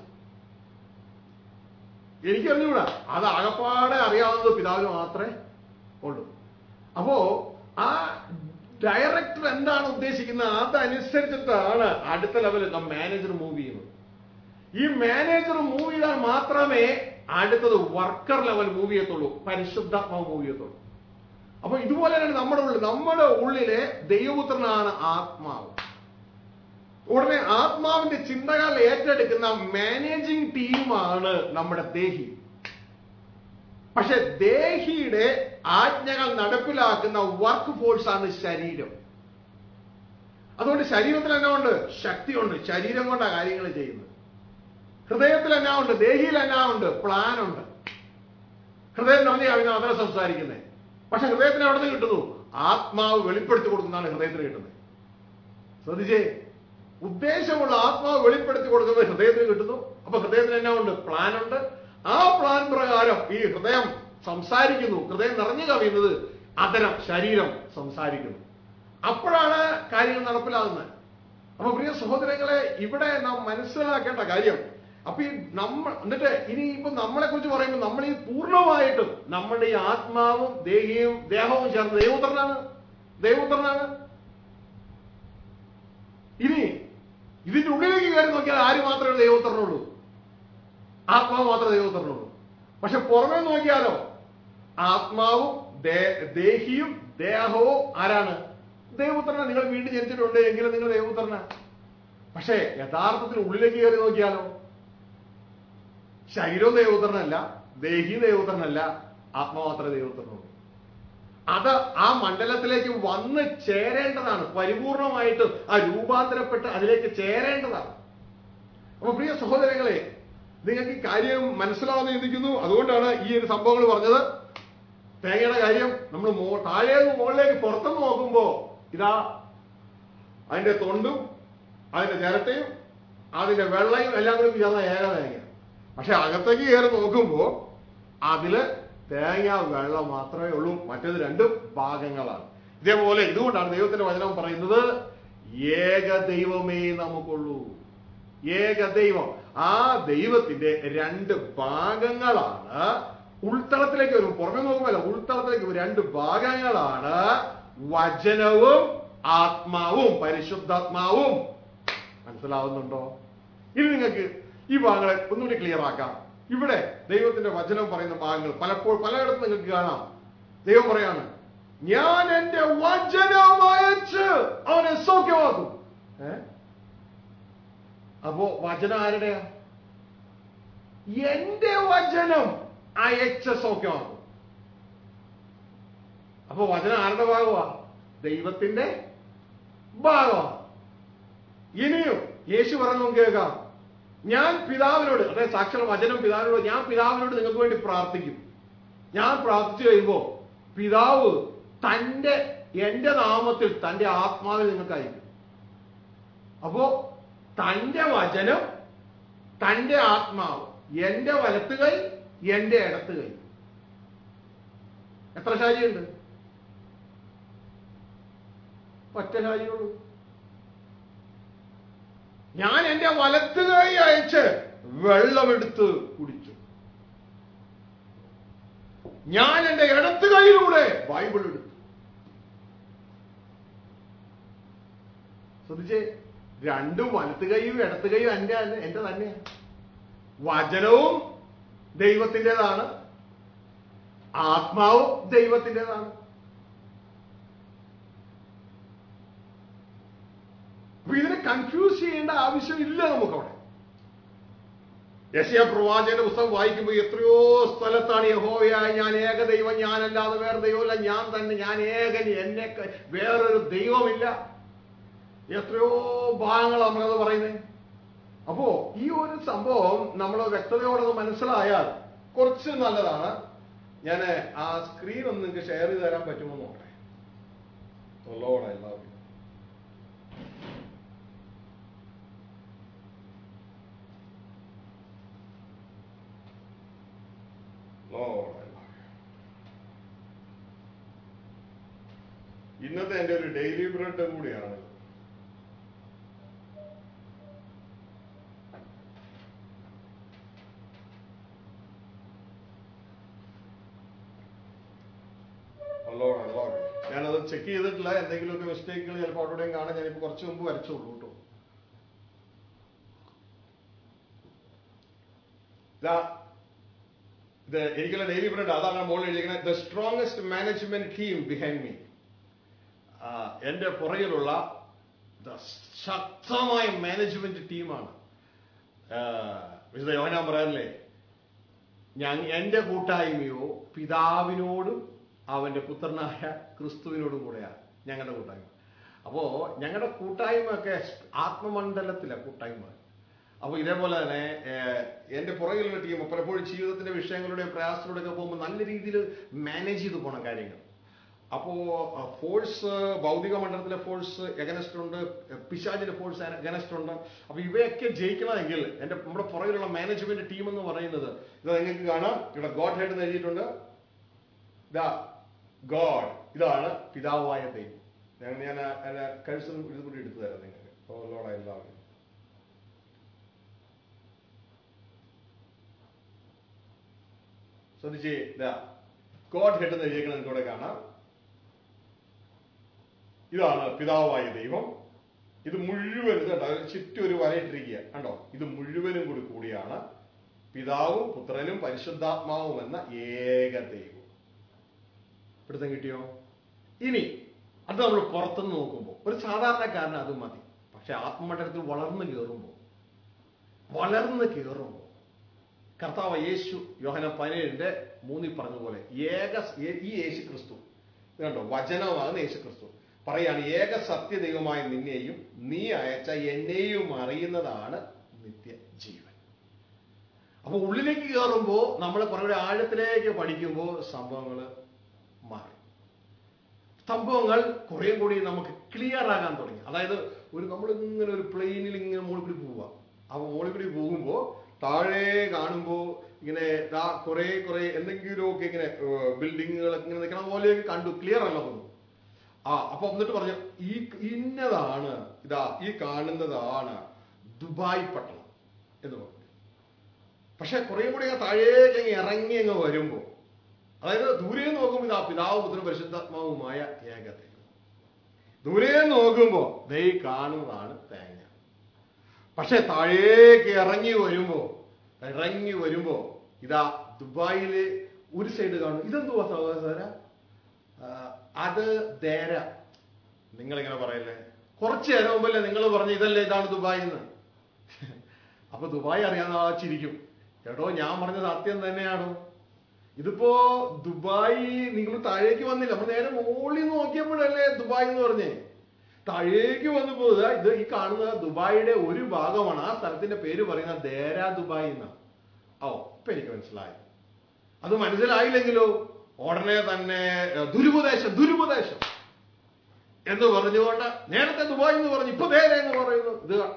എനിക്ക് അറിഞ്ഞുകൂടാ അത് ആകപ്പാടെ അറിയാവുന്നത് പിതാവിന് മാത്രമേ ഉള്ളൂ അപ്പോ ആ ഡയറക്ടർ എന്താണ് ഉദ്ദേശിക്കുന്നത് അതനുസരിച്ചിട്ടാണ് അടുത്ത ലെവലിൽ മാനേജർ മൂവ് ചെയ്യുന്നത് ഈ മാനേജർ മൂവ് ചെയ്താൽ മാത്രമേ അടുത്തത് വർക്കർ ലെവൽ മൂവ് ചെയ്യത്തുള്ളൂ പരിശുദ്ധാത്മാവ് മൂവ് ചെയ്യത്തുള്ളൂ അപ്പൊ ഇതുപോലെ തന്നെ നമ്മുടെ ഉള്ളിൽ നമ്മുടെ ഉള്ളിലെ ദൈവപുത്രനാണ് ആത്മാവ് ഉടനെ ആത്മാവിന്റെ ചിന്തകൾ ഏറ്റെടുക്കുന്ന മാനേജിങ് ടീമാണ് നമ്മുടെ ദേഹി പക്ഷെ ദേഹിയുടെ ആജ്ഞകൾ നടപ്പിലാക്കുന്ന വർക്ക് ഫോഴ്സ് ആണ് ശരീരം അതുകൊണ്ട് ശരീരത്തിൽ എന്നാ ഉണ്ട് ശക്തിയുണ്ട് ശരീരം കൊണ്ടാണ് കാര്യങ്ങൾ ചെയ്യുന്നത് ഹൃദയത്തിൽ എന്നാ ഉണ്ട് ദേഹിയിൽ എന്നാ ഉണ്ട് പ്ലാൻ ഉണ്ട് ഹൃദയം നിറഞ്ഞ കവിഞ്ഞ അതിനെ സംസാരിക്കുന്നത് പക്ഷെ ഹൃദയത്തിന് എവിടെ നിന്ന് കിട്ടുന്നു ആത്മാവ് വെളിപ്പെടുത്തി കൊടുക്കുന്നതാണ് ഹൃദയത്തിന് കിട്ടുന്നത് ശ്രദ്ധിച്ചേ ഉദ്ദേശമുള്ള ആത്മാവ് വെളിപ്പെടുത്തി കൊടുക്കുന്നത് ഹൃദയത്തിന് കിട്ടുന്നു അപ്പൊ ഹൃദയത്തിന് എന്നാ ഉണ്ട് പ്ലാൻ ഉണ്ട് ആ പ്ലാൻ പ്രകാരം ഈ ഹൃദയം സംസാരിക്കുന്നു ഹൃദയം നിറഞ്ഞു കവിയുന്നത് അതരം ശരീരം സംസാരിക്കുന്നു അപ്പോഴാണ് കാര്യങ്ങൾ നടപ്പിലാകുന്നത് അപ്പൊ പ്രിയ സഹോദരങ്ങളെ ഇവിടെ നാം മനസ്സിലാക്കേണ്ട കാര്യം അപ്പൊ ഈ നമ്മൾ എന്നിട്ട് ഇനി ഇപ്പൊ നമ്മളെ കുറിച്ച് പറയുമ്പോൾ നമ്മൾ ഈ പൂർണ്ണമായിട്ടും നമ്മുടെ ഈ ആത്മാവും ദേഹിയും ദേഹവും ചേർന്ന് ദൈവപുത്രനാണ് ദൈവപുത്രനാണ് ഇനി ഇതിന്റെ ഉള്ളിലേക്ക് കയറി നോക്കിയാൽ ആര് മാത്രമേ ദൈവപുത്രനുള്ളൂ ആത്മാവ് മാത്രമേ ദൈവപുത്രനുള്ളൂ പക്ഷെ പുറമേ നോക്കിയാലോ ആത്മാവും ദേ- ദേഹിയും ദേഹവും ആരാണ് ദൈവപുത്രനാണ് നിങ്ങൾ വീണ്ടും ജനിച്ചിട്ടുണ്ട് എങ്കിലും നിങ്ങൾ ദൈവപുത്രനാണ് പക്ഷേ യഥാർത്ഥത്തിൽ ഉള്ളിലേക്ക് കയറി നോക്കിയാലോ ശരീരവും ദൈവപുത്രനല്ല ദേഹി ദൈവപുത്രനല്ല ആത്മാവ് മാത്രമേ ദൈവപുത്രനുള്ളൂ അത് ആ മണ്ഡലത്തിലേക്ക് വന്ന് ചേരേണ്ടതാണ് പരിപൂർണമായിട്ട് ആ രൂപാന്തരപ്പെട്ട് അതിലേക്ക് ചേരേണ്ടതാണ് അപ്പൊ പ്രിയ സഹോദരങ്ങളെ നിങ്ങൾക്ക് ഈ കാര്യം മനസ്സിലാവുന്ന ചിന്തിക്കുന്നു അതുകൊണ്ടാണ് ഈ ഒരു സംഭവങ്ങൾ പറഞ്ഞത് തേങ്ങയുടെ കാര്യം നമ്മൾ മോ താഴേന്ന് മുകളിലേക്ക് പുറത്തുനിന്ന് നോക്കുമ്പോ ഇതാ അതിന്റെ തൊണ്ടും അതിന്റെ ചിരട്ടയും അതിന്റെ വെള്ളയും എല്ലാം കൂടി ചേർന്ന ഏക തേങ്ങ പക്ഷെ അകത്തേക്ക് കയറി നോക്കുമ്പോ അതില് തേങ്ങ വെള്ളം മാത്രമേ ഉള്ളൂ മറ്റേത് രണ്ടും ഭാഗങ്ങളാണ് ഇതേപോലെ ഇതുകൊണ്ടാണ് ദൈവത്തിന്റെ വചനം പറയുന്നത് ഏക ദൈവമേ നമുക്കുള്ളൂ ഏക ദൈവം ആ ദൈവത്തിന്റെ രണ്ട് ഭാഗങ്ങളാണ് ഉൾത്തളത്തിലേക്ക് വരും പുറമെ നോക്കുമല്ല ഉൾത്തളത്തിലേക്ക് വരും രണ്ട് ഭാഗങ്ങളാണ് വചനവും ആത്മാവും പരിശുദ്ധാത്മാവും മനസ്സിലാവുന്നുണ്ടോ ഇനി നിങ്ങൾക്ക് ഈ ഭാഗങ്ങളെ ഒന്നുകൂടി ക്ലിയർ ആക്കാം ഇവിടെ ദൈവത്തിന്റെ വചനം പറയുന്ന ഭാഗങ്ങൾ പലപ്പോൾ പലയിടത്തും നിങ്ങൾക്ക് കാണാം ദൈവം പറയാണ് ഞാൻ എന്റെ വചനം അയച്ച് അവനെ സൗഖ്യമാക്കും ഏ അപ്പോ വചനം ആരുടെയാ എന്റെ വചനം അയച്ച സൗഖ്യമാക്കും അപ്പൊ വചനം ആരുടെ ഭാഗമാ ദൈവത്തിന്റെ ഭാഗമാണ് ഇനിയും യേശു പറഞ്ഞു കേൾക്കാം ഞാൻ പിതാവിനോട് അതായത് സാക്ഷര വചനം പിതാവിനോട് ഞാൻ പിതാവിനോട് നിങ്ങൾക്ക് വേണ്ടി പ്രാർത്ഥിക്കും ഞാൻ പ്രാർത്ഥിച്ചു കഴിയുമ്പോ പിതാവ് തന്റെ എന്റെ നാമത്തിൽ തന്റെ ആത്മാവിൽ നിങ്ങൾക്ക് അയക്കും അപ്പോ തന്റെ വചനം തന്റെ ആത്മാവ് എന്റെ വലത്ത് കൈ എന്റെ ഇടത്ത് കൈ എത്ര ശാരിയുണ്ട് ഒറ്റ ശാരിയുള്ളൂ ഞാൻ എന്റെ വലത്ത് കൈ അയച്ച് വെള്ളമെടുത്ത് കുടിച്ചു ഞാൻ എന്റെ ഇടത്ത് കൈയിലൂടെ ബൈബിൾ എടുത്തു ശ്രദ്ധിച്ചേ രണ്ടും വലത്ത് കൈയും ഇടത്ത് കൈയും എന്റെ എന്റെ തന്നെയാണ് വചനവും ദൈവത്തിൻ്റെതാണ് ആത്മാവും ദൈവത്തിൻ്റെതാണ് അപ്പൊ ഇതിനെ കൺഫ്യൂസ് ചെയ്യേണ്ട ആവശ്യമില്ല നമുക്കവിടെ യശയ പ്രവാചകന്റെ പുസ്തകം വായിക്കുമ്പോൾ എത്രയോ സ്ഥലത്താണ് യഹോവയായ ഞാൻ ഏക ദൈവം ഞാനല്ലാതെ വേറെ ദൈവമില്ല ഞാൻ തന്നെ ഞാൻ ഏകൻ എന്നെ ക- വേറൊരു ദൈവമില്ല എത്രയോ ഭാഗങ്ങൾ നമ്മളത് പറയുന്നത് അപ്പോ ഈ ഒരു സംഭവം നമ്മൾ വ്യക്തതയോടെ ഒന്ന് മനസ്സിലായാൽ കുറച്ച് നല്ലതാണ് ഞാൻ ആ സ്ക്രീൻ ഒന്ന് നിങ്ങൾക്ക് ഷെയർ ചെയ്ത് തരാൻ പറ്റുമോ എന്ന് നോക്കട്ടെ തൊള്ളോടെ എല്ലാവരും Lord, I love you. ഇന്നത്തെ എൻ്റെ ഒരു ഡെയിലി ബ്രെഡ് കൂടിയാണ് Lord, I love you. ഞാനത് ചെക്ക് ചെയ്തിട്ടില്ല എന്തെങ്കിലുമൊക്കെ മിസ്റ്റേക്കുകൾ ചിലപ്പോൾ അവിടെയും കാണാൻ ഞാനിപ്പോൾ കുറച്ച് മുമ്പ് വരച്ചുള്ളൂ കേട്ടോ ഇതാ ഇത് എനിക്കുള്ള ഡെയിലി ബ്രെഡ് അതാണ് മോളിൽ എഴുതിയിരിക്കുന്നത് the strongest management team behind me എന്റെ പുറകിലുള്ള ദ ശക്തമായ മാനേജ്മെന്റ് ടീമാണ് വിശുദ്ധ യോഹനാൻ പറയാറില്ലേ ഞാൻ എന്റെ കൂട്ടായ്മയോ പിതാവിനോടും അവന്റെ പുത്രനായ ക്രിസ്തുവിനോടും കൂടെയാണ് ഞങ്ങളുടെ കൂട്ടായ്മ അപ്പോ ഞങ്ങളുടെ കൂട്ടായ്മ ഒക്കെ ആത്മമണ്ഡലത്തിലെ കൂട്ടായ്മ അപ്പൊ ഇതേപോലെ തന്നെ ഏഹ്, എന്റെ പുറകിലുള്ള ടീം പലപ്പോഴും ജീവിതത്തിന്റെ വിഷയങ്ങളുടെ പ്രയാസത്തിലൂടെ ഒക്കെ പോകുമ്പോൾ നല്ല രീതിയിൽ മാനേജ് ചെയ്ത് പോകണം കാര്യങ്ങൾ അപ്പോ ഫോഴ്സ് ഭൗതിക മണ്ഡലത്തിലെ ഫോഴ്സ് എഗനസ്റ്റ് ഉണ്ട് പിശാചിന്റെ ഫോഴ്സ് എഗനസ്റ്റ് ഉണ്ട് അപ്പൊ ഇവയൊക്കെ ജയിക്കണമെങ്കിൽ എന്റെ നമ്മുടെ പുറകിലുള്ള മാനേജ്മെന്റ് ടീം എന്ന് പറയുന്നത് ഇത് നിങ്ങൾക്ക് കാണാം ഇവിടെ ഗോഡ് ഹെഡ് എന്ന് എഴുതിയിട്ടുണ്ട് ഇതാ ഗോഡ് ഇതാണ് പിതാവായ ദൈവം ഞാൻ ഞാൻ കഴ്സൺ ഇത് കൂടി എടുത്തു തരാം നിങ്ങൾക്ക് ഓ ലോഡ് എല്ലാവരും ശ്രദ്ധിച്ചേ ഇതാ ഗോഡ് ഹെഡ് എന്ന് എഴുതിയേക്കണം നിങ്ങൾക്ക് ഇവിടെ കാണാം ഇതാണ് പിതാവായ ദൈവം ഇത് മുഴുവൻ ഇത് കണ്ടോ അതിന് ചുറ്റും ഒരു വരയിട്ടിരിക്കുക കണ്ടോ ഇത് മുഴുവനും കൂടി കൂടിയാണ് പിതാവും പുത്രനും പരിശുദ്ധാത്മാവും എന്ന ഏക ദൈവം പിടുത്തം കിട്ടിയോ ഇനി അത് നമ്മൾ പുറത്തുനിന്ന് നോക്കുമ്പോൾ ഒരു സാധാരണക്കാരന് അത് മതി പക്ഷെ ആത്മമണ്ഡലത്തിൽ വളർന്നു കയറുമ്പോൾ വളർന്നു കയറുമ്പോൾ കർത്താവ് യേശു യോഹന പതിനേഴിന്റെ മൂന്നിൽ പറഞ്ഞതുപോലെ ഏക ഈ യേശു ക്രിസ്തു ഇത് കണ്ടോ വചനമാകുന്ന യേശു ക്രിസ്തു പറയാണ് ഏക സത്യദൈവമായ നിന്നെയും നീ അയച്ച എന്നെയും അറിയുന്നതാണ് നിത്യജീവൻ അപ്പൊ ഉള്ളിലേക്ക് കയറുമ്പോൾ നമ്മൾ കുറെ ആഴത്തിലേക്ക് പഠിക്കുമ്പോൾ സംഭവങ്ങൾ മാറി സംഭവങ്ങൾ കുറേ കൂടി നമുക്ക് ക്ലിയർ ആകാൻ തുടങ്ങി അതായത് ഒരു നമ്മൾ ഇങ്ങനെ ഒരു പ്ലെയിനിൽ ഇങ്ങനെ മുകളിൽ കൂടി പോവുക അപ്പൊ മുകളിൽ കൂടി പോകുമ്പോൾ താഴെ കാണുമ്പോൾ ഇങ്ങനെ ദാ കുറെ കുറെ എന്തെങ്കിലുമൊക്കെ ഇങ്ങനെ ബിൽഡിങ്ങുകളൊക്കെ ഇങ്ങനെ നിൽക്കണ പോലെയൊക്കെ കണ്ടു ക്ലിയർ അല്ല തോന്നുന്നു ആ അപ്പൊ എന്നിട്ട് പറഞ്ഞു ഈ ഇന്നതാണ് ഇതാ ഈ കാണുന്നതാണ് ദുബായ് പട്ടണം എന്ന് പറഞ്ഞു പക്ഷെ കുറെ കൂടി അങ്ങ് താഴേക്ക് അങ്ങ് ഇറങ്ങി അങ്ങ് വരുമ്പോ അതായത് ദൂരെ നോക്കുമ്പോൾ ഇതാ പിതാവ് പുത്രനും പരിശുദ്ധാത്മാവുമായ ഏകത ദൂരെ നോക്കുമ്പോ ദൈ കാണുന്നതാണ് തേങ്ങ പക്ഷെ താഴേക്ക് ഇറങ്ങി വരുമ്പോ ഇറങ്ങി വരുമ്പോ ഇതാ ദുബായില് ഒരു സൈഡ് കാണും ഇതെന്തുവാ സഹോദര ആ, അത് ദേര നിങ്ങളിങ്ങനെ പറയല്ലേ കുറച്ച് നേരം മുമ്പല്ലേ നിങ്ങൾ പറഞ്ഞു ഇതല്ലേ ഇതാണ് ദുബായ് എന്ന് അപ്പൊ ദുബായ് അറിയാവുന്ന ആ ചിരിക്കും കേട്ടോ ഞാൻ പറഞ്ഞ സത്യം തന്നെയാണോ ഇതിപ്പോ ദുബായ് നിങ്ങൾ താഴേക്ക് വന്നില്ല നമ്മൾ നേരെ മുകളിൽ നോക്കിയപ്പോഴല്ലേ ദുബായ് എന്ന് പറഞ്ഞേ താഴേക്ക് വന്നു പോകുക ഇത് ഈ കാണുന്ന ദുബായിയുടെ ഒരു ഭാഗമാണ് ആ സ്ഥലത്തിന്റെ പേര് പറയുന്നത് ദേര ദുബായ് എന്നാണ് ഓ ഇപ്പൊ എനിക്ക് മനസ്സിലായി അത് മനസ്സിലായില്ലെങ്കിലോ ഉടനെ തന്നെ ഏ, ദുരുപദേശം ദുരുപദേശം എന്ന് പറഞ്ഞുകൊണ്ട് നേരത്തെ ദുബായ് എന്ന് പറഞ്ഞു ഇപ്പൊ ദേര എന്ന് പറയുന്നു ഇത് കാ-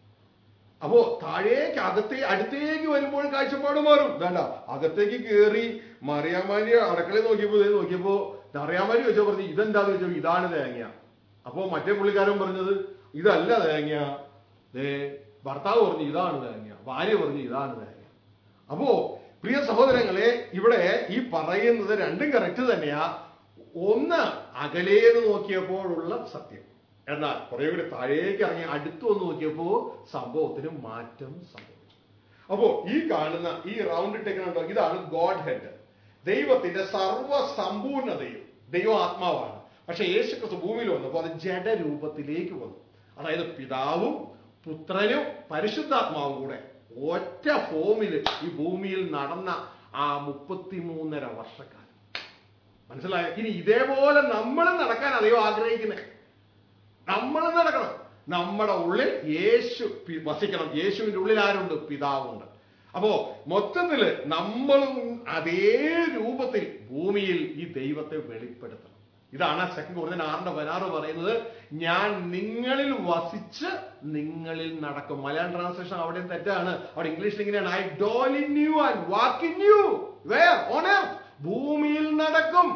അപ്പോ താഴേക്ക് അകത്തേ അടുത്തേക്ക് വരുമ്പോൾ കാഴ്ചപ്പാട് മാറും വേണ്ട അകത്തേക്ക് കയറി മറിയാമാരി അടക്കളയിൽ നോക്കിയപ്പോ ദേ നോക്കിയപ്പോ അറിയാമാരി വെച്ചോ പറഞ്ഞു ഇതെന്താന്ന് വെച്ചോ ഇതാണ് തേങ്ങ അപ്പോ മറ്റേ പുള്ളിക്കാരൻ പറഞ്ഞത് ഇതല്ല തേങ്ങ ദേ ഭർത്താവ് പറഞ്ഞു ഇതാണ് തേങ്ങ ഭാര്യ പറഞ്ഞു ഇതാണ് തേങ്ങ അപ്പോ പ്രിയ സഹോദരങ്ങളെ ഇവിടെ ഈ പറയുന്നത് രണ്ടും കറക്റ്റ് തന്നെയാ ഒന്ന് അകലേന്ന് നോക്കിയപ്പോഴുള്ള സത്യം എന്നാൽ കുറെ കൂടി താഴേക്ക് ഇറങ്ങി അടുത്ത് വന്ന് നോക്കിയപ്പോ സംഭവത്തിന് മാറ്റം സംഭവിച്ചു അപ്പോ ഈ കാണുന്ന ഈ റൗണ്ട് ഇട്ടേക്കുന്നുണ്ടോ ഇതാണ് ഗോഡ് ഹെഡ് ദൈവത്തിന്റെ സർവ്വസമ്പൂർണതയും ദൈവം ആത്മാവാണ് പക്ഷെ യേശു ക്രിസ്തു ഭൂമിയിൽ വന്നപ്പോൾ അത് ജഡരൂപത്തിലേക്ക് വന്നു അതായത് പിതാവും പുത്രനും പരിശുദ്ധാത്മാവും കൂടെ ഒറ്റ ഫോമിൽ ഈ ഭൂമിയിൽ നടന്ന ആ മുപ്പത്തിമൂന്നര വർഷക്കാലം മനസ്സിലായോ ഇനി ഇതേപോലെ നമ്മളും നടക്കാൻ ദൈവം ആഗ്രഹിക്കുന്നത് നമ്മളും നടക്കണം നമ്മുടെ ഉള്ളിൽ യേശു പി- വസിക്കണം യേശുവിന്റെ ഉള്ളിൽ ആരുണ്ട് പിതാവുണ്ട് അപ്പോ മൊത്തത്തില് നമ്മളും അതേ രൂപത്തിൽ ഭൂമിയിൽ ഈ ദൈവത്തെ വെളിപ്പെടുത്തണം ഇതാണ് സെക്കൻഡ് കുറഞ്ഞ ആറിന്റെ പതിനാറ് പറയുന്നത് ഞാൻ നിങ്ങളിൽ വസിച്ച് നിങ്ങളിൽ നടക്കും മലയാളം ട്രാൻസ്ലേഷൻ അവിടെ തെറ്റാണ് അവിടെ ഇംഗ്ലീഷിൽ ഇങ്ങനെയാണ് I dwell in you and walk in you where on ഭൂമിയിൽ നടക്കും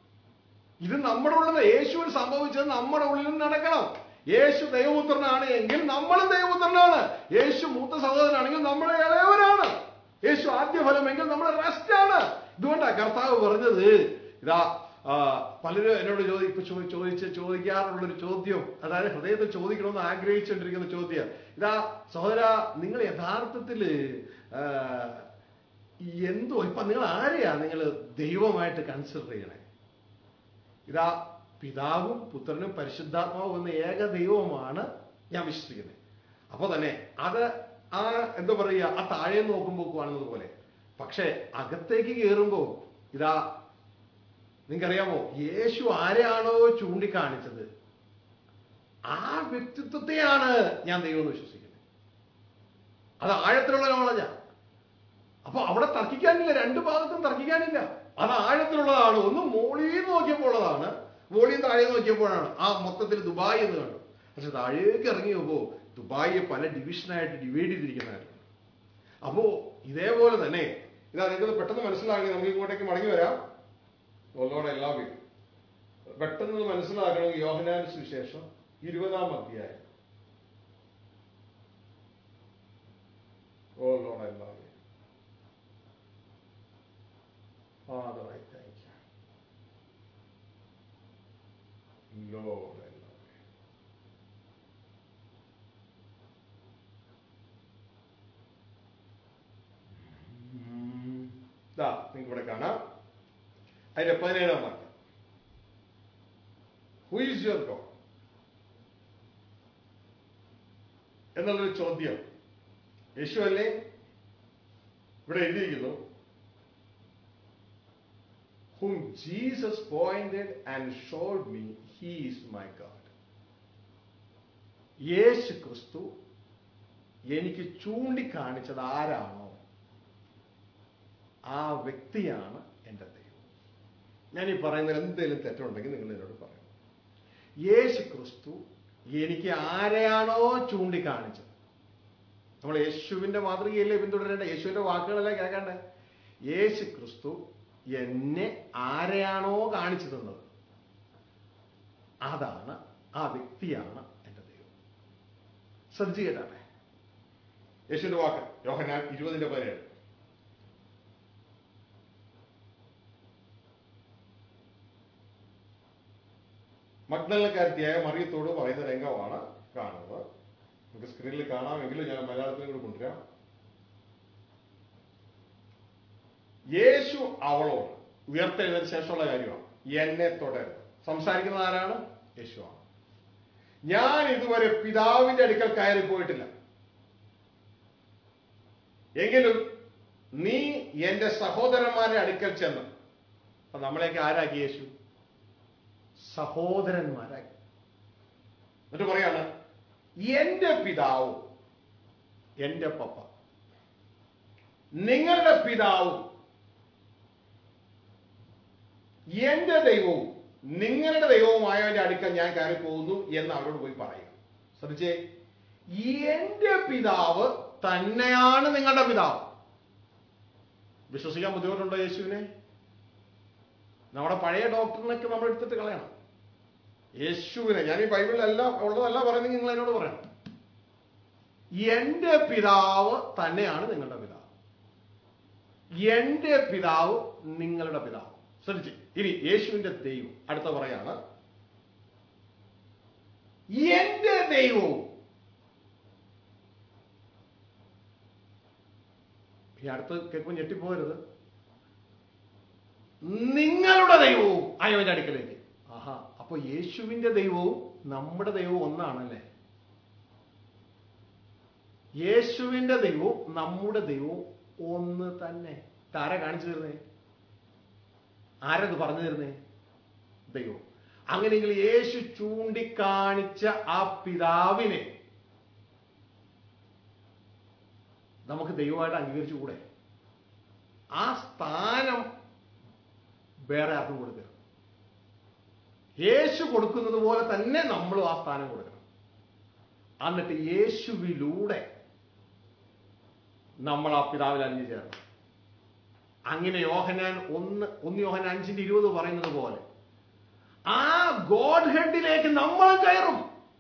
ഇത് നമ്മുടെ ഉള്ളിൽ യേശുവിന് സംഭവിച്ചത് നമ്മുടെ ഉള്ളിലും നടക്കണം യേശു ദൈവപുത്രനാണ് എങ്കിൽ നമ്മളും ദൈവപുത്രനാണ് യേശു മൂത്ത സഹോദരനാണെങ്കിൽ നമ്മൾ ഇളയവരാണ് യേശു ആദ്യ ഫലമെങ്കിൽ നമ്മൾ റെസ്റ്റ് ആണ് ഇതുകൊണ്ടാണ് കർത്താവ് പറഞ്ഞത് ഇതാ ആ, പലരും എന്നോട് ചോദി ഇപ്പൊ ചോ- ചോദിച്ച് ചോദിക്കാറുള്ളൊരു ചോദ്യം അതായത് ഹൃദയത്തിൽ ചോദിക്കണമെന്ന് ആഗ്രഹിച്ചുകൊണ്ടിരിക്കുന്ന ചോദ്യം ഇതാ സഹോദര നിങ്ങൾ യഥാർത്ഥത്തില് ആ, എന്തോ ഇപ്പൊ നിങ്ങൾ ആരെയാ നിങ്ങൾ ദൈവമായിട്ട് കൺസിഡർ ചെയ്യണേ ഇതാ പിതാവും പുത്രനും പരിശുദ്ധാത്മാവും എന്ന ഏക ദൈവമാണ് ഞാൻ വിശ്വസിക്കുന്നത് അപ്പൊ തന്നെ അത് ആ എന്താ പറയുക ആ താഴെ നോക്കുമ്പോൾ കാണുന്നത് പോലെ പക്ഷെ അകത്തേക്ക് കയറുമ്പോൾ ഇതാ നിങ്ങൾക്കറിയാമോ യേശു ആരെയാണോ ചൂണ്ടിക്കാണിച്ചത് ആ വ്യക്തിത്വത്തെയാണ് ഞാൻ ദൈവം എന്ന് വിശ്വസിക്കുന്നത് അത് ആഴത്തിലുള്ള നോളജാ അപ്പൊ അവിടെ തർക്കിക്കാനില്ല രണ്ട് ഭാഗത്തും തർക്കിക്കാനില്ല അത് ആഴത്തിലുള്ളതാണ് ഒന്ന് മോളിൽ നോക്കിയപ്പോൾ ഉള്ളതാണ് മോളിൽ താഴെ നോക്കിയപ്പോഴാണ് ആ മൊത്തത്തിൽ ദുബായ് എന്ന് കണ്ടു പക്ഷെ താഴേക്ക് ഇറങ്ങിയപ്പോ ദുബായിയെ പല ഡിവിഷനായിട്ട് ഡിവൈഡ് ചെയ്തിരിക്കുന്നതായിട്ടുണ്ട് അപ്പോ ഇതേപോലെ തന്നെ ഇതാ നിങ്ങൾക്ക് പെട്ടെന്ന് മനസ്സിലാകണമെങ്കിൽ നമുക്ക് ഇങ്ങോട്ടേക്ക് മടങ്ങി വരാം ഒന്നോടെ എല്ലാവരും പെട്ടെന്ന് ഇത് മനസ്സിലാക്കണമെങ്കിൽ യോഹനാന്റെ സുവിശേഷം ഇരുപതാം അധ്യായം ഓ ലോഡ് എല്ലാവരും Father, I thank you. Lord, I love you. ഉം. ദാ നിങ്ങൾക്ക് ഇവിടെ കാണാം അതിന്റെ പതിനേഴാം വാക്യം ഹു ഈസ് യുവർ ഗോഡ് എന്നുള്ളൊരു ചോദ്യം യേശു അല്ലേ ഇവിടെ എഴുതിയിരിക്കുന്നു whom Jesus pointed and showed me, he is my God. യേശു ക്രിസ്തു എനിക്ക് ചൂണ്ടിക്കാണിച്ചത് ആരാണോ ആ വ്യക്തിയാണ് എൻ്റെ ദൈവം ഞാൻ ഈ പറയുന്നതിൽ എന്തെങ്കിലും തെറ്റുണ്ടെങ്കിൽ നിങ്ങൾ എന്നോട് പറയണം യേശു ക്രിസ്തു എനിക്ക് ആരെയാണോ ചൂണ്ടിക്കാണിച്ചത് നമ്മൾ യേശുവിന്റെ മാതൃകയല്ലേ പിന്തുടരേണ്ട യേശുവിന്റെ വാക്കുകളല്ലേ കേൾക്കണ്ടേ യേശു ക്രിസ്തു എന്നെ ആരെയാണോ കാണിച്ചു തന്നത് അതാണ് ആ വ്യക്തിയാണ് എൻ്റെ ദൈവം ശ്രദ്ധിച്ചു കേട്ടാട്ടെ യേശുവിന്റെ വാക്ക് യോഹനാൻ ഇരുപതിന്റെ പതിനേഴ് മഗ്നലക്കാരത്തിയായ മറിയത്തോട് പറയുന്ന രംഗമാണ് കാണുന്നത് നമുക്ക് സ്ക്രീനിൽ കാണാമെങ്കിലും ഞാൻ മലയാളത്തിലും കൂടെ കൊണ്ടുവരാം യേശു അവളോട് ഉയർത്തെഴുന്നതിന് ശേഷമുള്ള കാര്യമാണ് എന്നെ തുടരുത് സംസാരിക്കുന്നത് ആരാണ് യേശുവാണ് ഞാൻ ഇതുവരെ പിതാവിന്റെ അടുക്കൽ കയറി പോയിട്ടില്ല എങ്കിലും നീ എന്റെ സഹോദരന്മാരുടെ അടുക്കൽ ചെന്ന് അപ്പൊ നമ്മളെയൊക്കെ ആരാക്കി യേശു സഹോദരന്മാരാക്കി എന്നിട്ട് പറയാണ് എന്റെ പിതാവും എന്റെ പപ്പ നിങ്ങളുടെ പിതാവും എന്റെ ദൈവവും നിങ്ങളുടെ ദൈവവുമായവന്റെ അടുക്കൽ ഞാൻ കയറി പോകുന്നു എന്ന് അവരോട് പോയി പറയുക ശ്രദ്ധിച്ചേ എന്റെ പിതാവ് തന്നെയാണ് നിങ്ങളുടെ പിതാവ് വിശ്വസിക്കാൻ ബുദ്ധിമുട്ടുണ്ടോ യേശുവിനെ നമ്മുടെ പഴയ ഡോക്ടറിനൊക്കെ നമ്മൾ എടുത്തിട്ട് കളയണം യേശുവിനെ ഞാൻ ഈ ബൈബിളിലെല്ലാം ഉള്ളതല്ല പറയുന്നത് നിങ്ങൾ എന്നോട് പറയണം എന്റെ പിതാവ് തന്നെയാണ് നിങ്ങളുടെ പിതാവ് എന്റെ പിതാവ് നിങ്ങളുടെ പിതാവ് ശ്രദ്ധിച്ച് ഇനി യേശുവിന്റെ ദൈവം അടുത്ത പറയാണ് എന്റെ ദൈവവും ഈ അടുത്ത് കേൾക്കുമ്പോൾ ഞെട്ടിപ്പോരുത് നിങ്ങളുടെ ദൈവവും അയവന്റെ അടുക്കലേക്ക് ആഹാ അപ്പൊ യേശുവിന്റെ ദൈവവും നമ്മുടെ ദൈവവും ഒന്നാണല്ലേ യേശുവിന്റെ ദൈവവും നമ്മുടെ ദൈവവും ഒന്ന് തന്നെ താര കാണിച്ചു തരുന്നേ ആരത് പറഞ്ഞു തരുന്നേ ദൈവം അങ്ങനെയെങ്കിൽ യേശു ചൂണ്ടിക്കാണിച്ച ആ പിതാവിനെ നമുക്ക് ദൈവമായിട്ട് അംഗീകരിച്ചുകൂടെ ആ സ്ഥാനം വേറെ ആർക്കും കൊടുക്കുക യേശു കൊടുക്കുന്നത് പോലെ തന്നെ നമ്മളും ആ സ്ഥാനം കൊടുക്കണം എന്നിട്ട് യേശുവിലൂടെ നമ്മൾ ആ പിതാവിൽ അലിഞ്ഞു ചേരണം അങ്ങനെ യോഹനാൻ ഒന്ന് ഒന്ന് യോഹനാൻ അഞ്ചിന്റെ ഇരുപത് പറയുന്നത് പോലെ ആ ഗോഡ് ഹെഡിലേക്ക് നമ്മളും കയറും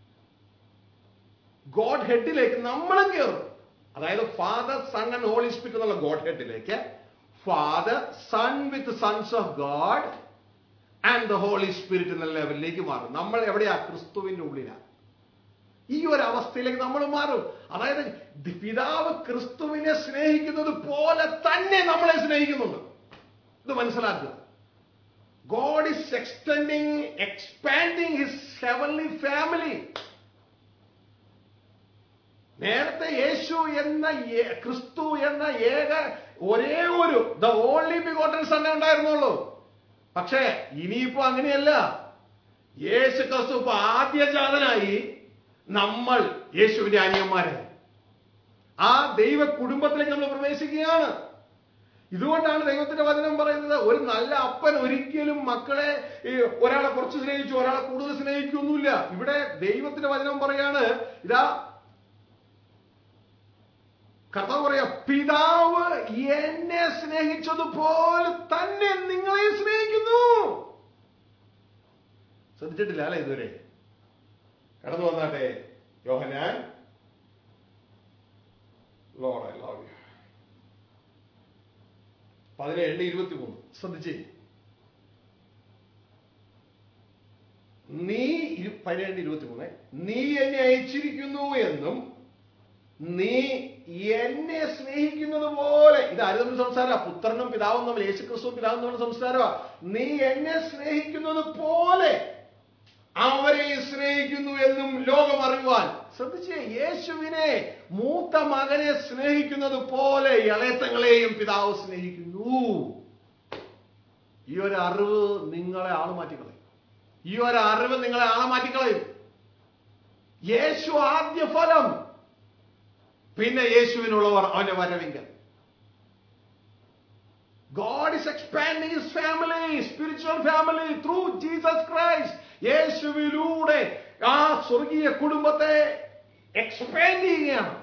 ഗോഡ് ഹെഡിലേക്ക് നമ്മളും കയറും അതായത് Father Son and Holy Spirit എന്നുള്ള ഗോഡ് ഹെഡിലേക്ക് Father Son with sons of God and the Holy Spirit എന്ന ലെവലിലേക്ക് മാറും നമ്മൾ എവിടെയാ ക്രിസ്തുവിന്റെ ഉള്ളിലാ ഈ ഒരു അവസ്ഥയിലേക്ക് നമ്മൾ മാറും അതായത് ദി- പിതാവ് ക്രിസ്തുവിനെ സ്നേഹിക്കുന്നത് പോലെ തന്നെ നമ്മളെ സ്നേഹിക്കുന്നുണ്ട് ഇത് മനസ്സിലാക്കുക God is extending expanding his heavenly family നേരത്തെ യേശു എന്ന ഏ- ക്രിസ്തു എന്ന ഏക ഒരേ ഒരു ദ ഓൺലി ബിഗോട്ടൻ സണ്ണേ ഉണ്ടായിരുന്നുള്ളൂ പക്ഷേ ഇനിയിപ്പോ അങ്ങനെയല്ല യേശു ക്രിസ്തു ഇപ്പൊ ആദ്യജാതനായി നമ്മൾ യേശുവിന്റെ അനിയന്മാരായി ആ ദൈവ കുടുംബത്തിലേക്ക് നമ്മൾ പ്രവേശിക്കുകയാണ് ഇതുകൊണ്ടാണ് ദൈവത്തിന്റെ വചനം പറയുന്നത് ഒരു നല്ല അപ്പൻ ഒരിക്കലും മക്കളെ ഈ ഒരാളെ കുറച്ച് സ്നേഹിച്ചു ഒരാളെ കൂടുതൽ സ്നേഹിക്കൊന്നുമില്ല ഇവിടെ ദൈവത്തിന്റെ വചനം പറയാണ് ഇതാ കർത്താവ് പറയാ പിതാവ് എന്നെ സ്നേഹിച്ചതുപോലെ തന്നെ നിങ്ങളെ സ്നേഹിക്കുന്നു ശ്രദ്ധിച്ചിട്ടില്ല അല്ലെ ഇതുവരെ കടന്നു വന്നാട്ടെ യോഹനാൻ ലോഡ് ഐ ലവ് യു പതിനേഴ് ഇരുപത്തി മൂന്ന് ശ്രദ്ധിച്ചേ നീ ഇരു- പതിനേഴ് ഇരുപത്തി മൂന്ന് നീ എന്നെ അയച്ചിരിക്കുന്നു എന്നും നീ എന്നെ സ്നേഹിക്കുന്നത് പോലെ ഇത് ആര് തമ്മിൽ സംസാര പുത്രനും പിതാവും തമ്മിൽ യേശു ക്രിസ്തുവും പിതാവും തമ്മിൽ സംസാരമാ നീ എന്നെ സ്നേഹിക്കുന്നത് പോലെ അവരെ സ്നേഹിക്കുന്നു എന്നും ലോകം അറിയുവാൻ ശ്രദ്ധിച്ചേ യേശുവിനെ മൂത്ത മകനെ സ്നേഹിക്കുന്നത് പോലെ ഇളയത്തങ്ങളെയും പിതാവ് സ്നേഹിക്കുന്നു ഈ ഒരു അറിവ് നിങ്ങളെ ആള് മാറ്റിക്കളയും ഈ ഒരു അറിവ് നിങ്ങളെ ആളെ മാറ്റിക്കളയും യേശു ആദ്യ ഫലം പിന്നെ യേശുവിനുള്ളവർ അവന്റെ വരവിങ്കൽ God is expanding his family, spiritual family through Jesus Christ. യേശുവിലൂടെ ആ സ്വർഗീയ കുടുംബത്തെ എക്സ്പാൻഡ് ചെയ്യുകയാണ്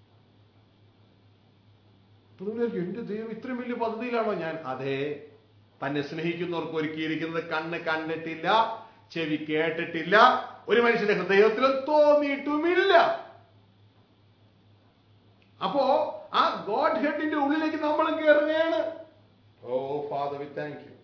അപ്പൊ നിങ്ങൾ വിചാരിക്കും, എന്റെ ദൈവം ഇത്രയും വലിയ പദ്ധതിയിലാണോ ഞാൻ അതെ തന്നെ സ്നേഹിക്കുന്നവർക്ക് ഒരുക്കിയിരിക്കുന്നത് കണ്ണ് കണ്ടിട്ടില്ല ചെവി കേട്ടിട്ടില്ല ഒരു മനുഷ്യന്റെ ഹൃദയത്തിലും തോന്നിയിട്ടുമില്ല അപ്പോ ആ ഗോഡ് ഹെഡിന്റെ ഉള്ളിലേക്ക് നമ്മളും കയറുകയാണ് oh Father we thank you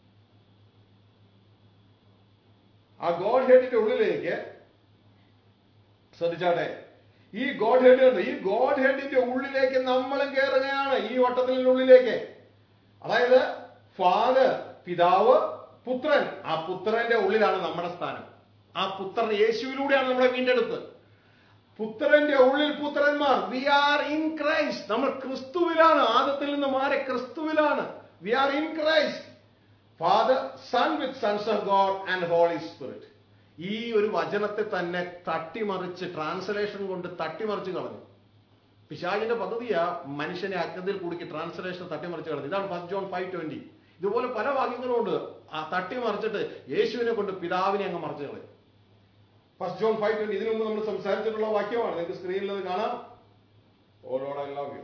ആ ഗോഡ് ഹെഡിന്റെ ഉള്ളിലേക്ക് ശ്രദ്ധിച്ചാട്ടെ ഈ ഗോഡ് ഹെഡ് ഉണ്ട് ഈ ഗോഡ് ഹെഡിന്റെ ഉള്ളിലേക്ക് നമ്മളും കയറുകയാണ് ഈ വട്ടത്തിന്റെ ഉള്ളിലേക്ക് അതായത് ഫാദർ പിതാവ് പുത്രൻ ആ പുത്രന്റെ ഉള്ളിലാണ് നമ്മുടെ സ്ഥാനം ആ പുത്രൻ യേശുവിലൂടെയാണ് നമ്മളെ വീണ്ടെടുത്ത് പുത്രന്റെ ഉള്ളിൽ പുത്രന്മാർ വി ആർ ഇൻ ക്രൈസ്റ്റ് നമ്മൾ ക്രിസ്തുവിലാണ് ആദത്തിൽ നിന്ന് മാറി ക്രിസ്തുവിലാണ് we are in Christ Father Son with sons of God and Holy Spirit ഈ ഒരു വചനത്തെ തന്നെ തട്ടിമറിച്ച് ട്രാൻസ്ലേഷൻ കൊണ്ട് തട്ടിമറിച്ച് കളഞ്ഞു പിശാചിന്റെ പദ്ധതിയാ മനുഷ്യനെ അഗ്നത്തിൽ കുടുക്കി ട്രാൻസ്ലേഷൻ തട്ടിമറിച്ച് കളഞ്ഞു ഇതാണ് ഫസ്റ്റ് ജോൺ ഫൈവ് ട്വന്റി ഇതുപോലെ പല വാക്യങ്ങളും ഉണ്ട് ആ തട്ടിമറിച്ചിട്ട് യേശുവിനെ കൊണ്ട് പിതാവിനെ അങ്ങ് മറിച്ച് കളയും ഫസ്റ്റ് ജോൺ ഫൈവ് ട്വന്റി ഇതിനു മുമ്പ് നമ്മൾ സംസാരിച്ചിട്ടുള്ള വാക്യമാണ് നിങ്ങൾക്ക് സ്ക്രീനിൽ അത് കാണാം oh Lord I love you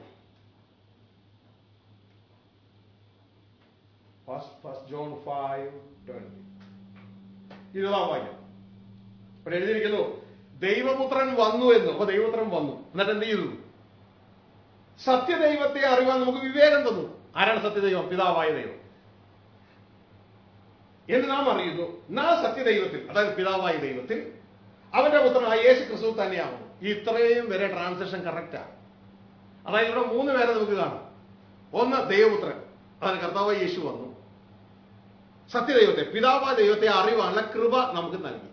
first first John five twenty ഇരുപതാം വാക്യം ഇവിടെ എഴുതിയിരിക്കുന്നു ദൈവപുത്രൻ വന്നു എന്ന് അപ്പൊ ദൈവപുത്രൻ വന്നു എന്നിട്ട് എന്ത് ചെയ്തു സത്യദൈവത്തെ അറിവാൻ നമുക്ക് വിവേകം തന്നു ആരാണ് സത്യദൈവം പിതാവായ ദൈവം എന്ന് നാം അറിയുന്നു നാം സത്യദൈവത്തിൽ അതായത് പിതാവായ ദൈവത്തിൽ അവന്റെ പുത്രനായ യേശു ക്രിസ്തു തന്നെയാവുന്നു ഈ ഇത്രയും വരെ ട്രാൻസാക്ഷൻ കറക്റ്റാണ് അതായത് ഇവിടെ മൂന്ന് പേരെ നമുക്ക് കാണാം ഒന്ന് ദൈവപുത്രൻ അതായത് കർത്താവായ യേശു വന്നു സത്യദൈവത്തെ പിതാവായ ദൈവത്തെ അറിവാനുള്ള കൃപ നമുക്ക് നൽകി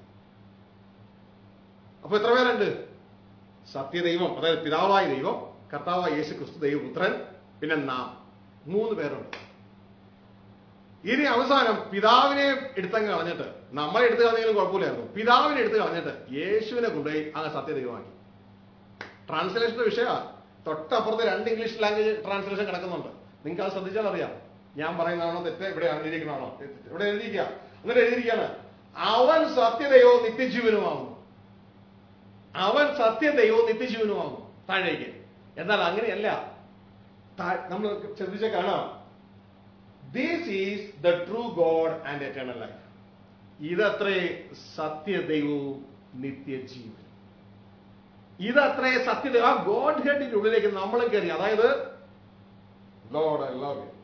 അപ്പൊ എത്ര പേരുണ്ട് സത്യദൈവം അതായത് പിതാവായ ദൈവം കർത്താവായ യേശു ക്രിസ്തു ദൈവപുത്രൻ പിന്നെ നാം മൂന്ന് പേരുണ്ട് ഇനി അവസാനം പിതാവിനെ എടുത്തങ്ങ് കളഞ്ഞിട്ട് നമ്മളെ എടുത്ത് കളഞ്ഞെങ്കിലും കുഴപ്പമില്ലായിരുന്നു പിതാവിനെ എടുത്ത് കളഞ്ഞിട്ട് യേശുവിനെ കൊണ്ടുപോയി അങ്ങ് സത്യദൈവമാക്കി ട്രാൻസ്ലേഷന്റെ വിഷയമാണ് തൊട്ടപ്പുറത്ത് രണ്ട് ഇംഗ്ലീഷ് ലാംഗ്വേജ് ട്രാൻസ്ലേഷൻ കിടക്കുന്നുണ്ട് നിങ്ങൾക്ക് അത് ശ്രദ്ധിച്ചാൽ അറിയാം ഞാൻ പറയുന്നതാണോ തെറ്റ് ഇവിടെ എഴുതിയിരിക്കണാണോ ഇവിടെ എഴുതിയിരിക്കുക എന്നിട്ട് എഴുതിയിരിക്കുകയാണ് അവൻ സത്യദൈവവും നിത്യജീവനുമാകുന്നു അവൻ സത്യദൈവവും നിത്യജീവനുമാകുന്നു താഴേക്ക് എന്നാൽ അങ്ങനെയല്ല താ- നമ്മൾ ശ്രദ്ധിച്ച കാണാം this is the true God and eternal life ഇതത്രേ സത്യദൈവവും നിത്യജീവനും ഇതത്രേ സത്യദൈവം ആ ഗോഡ് ഹെഡിന്റെ ഉള്ളിലേക്ക് നമ്മൾ കയറി അതായത് Lord I love you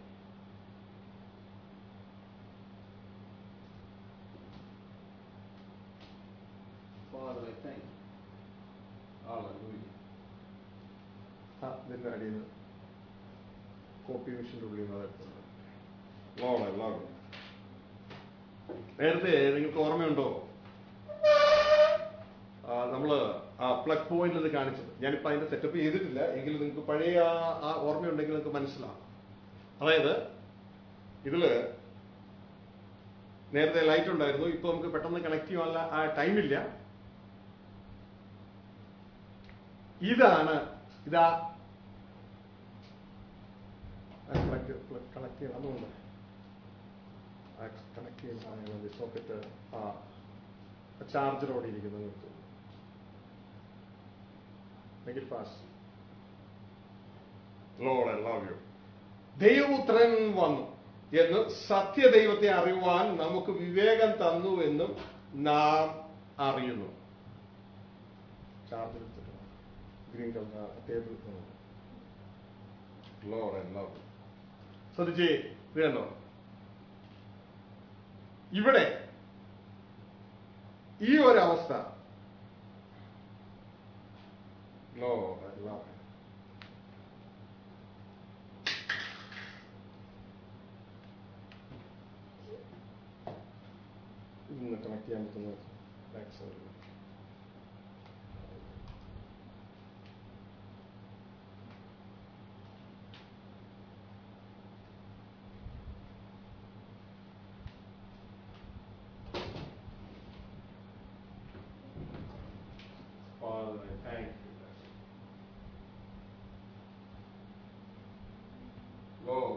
Father, I thank you. Hallelujah. ആ, ഇതിന്റെ അടിയിൽ നിന്ന് കോപ്പി മെഷീൻ്റെ ഉള്ളിൽ നിന്ന് അതെടുത്തത് ലോഡ് ഐ ലവ് യു നേരത്തെ നിങ്ങൾക്ക് ഓർമ്മയുണ്ടോ ആ, നമ്മള് ആ പ്ലഗ് പോയിന്റിൽ ഇത് കാണിച്ചത് ഞാനിപ്പോ അതിന്റെ സെറ്റപ്പ് ചെയ്തിട്ടില്ല എങ്കിലും നിങ്ങൾക്ക് പഴയ ആ- ആ ഓർമ്മയുണ്ടെങ്കിൽ നിങ്ങൾക്ക് മനസ്സിലാവും അതായത് ഇതില് നേരത്തെ ലൈറ്റ് ഉണ്ടായിരുന്നു ഇപ്പൊ നമുക്ക് പെട്ടെന്ന് കണക്ട് ചെയ്യാനുള്ള ആ ടൈമില്ല ഇതാണ് ഇതാ കണക്ട് ചെയ്യണം അതുകൊണ്ട് കണക്ട് ചെയ്യുന്ന സാധനങ്ങൾ സോക്കറ്റ് ആ ചാർജറോടെ ഇരിക്കുന്നു നിർത്തും Make it fast. Lord, I love you. ദൈവപുത്രൻ വന്നു എന്ന് സത്യദൈവത്തെ അറിയുവാൻ നമുക്ക് വിവേകം തന്നു എന്നും നാം അറിയുന്നു charger green colour table Lord I love ശ്രദ്ധിച്ചേ ഇത് കണ്ടോ ഇവിടെ ഈ ഒരു അവസ്ഥ Lord, I love you. ഇന്ന് കണക്ട് ചെയ്യാൻ പറ്റുന്ന ബാക്ക് സൈഡിൽ Father, I thank you. Lord.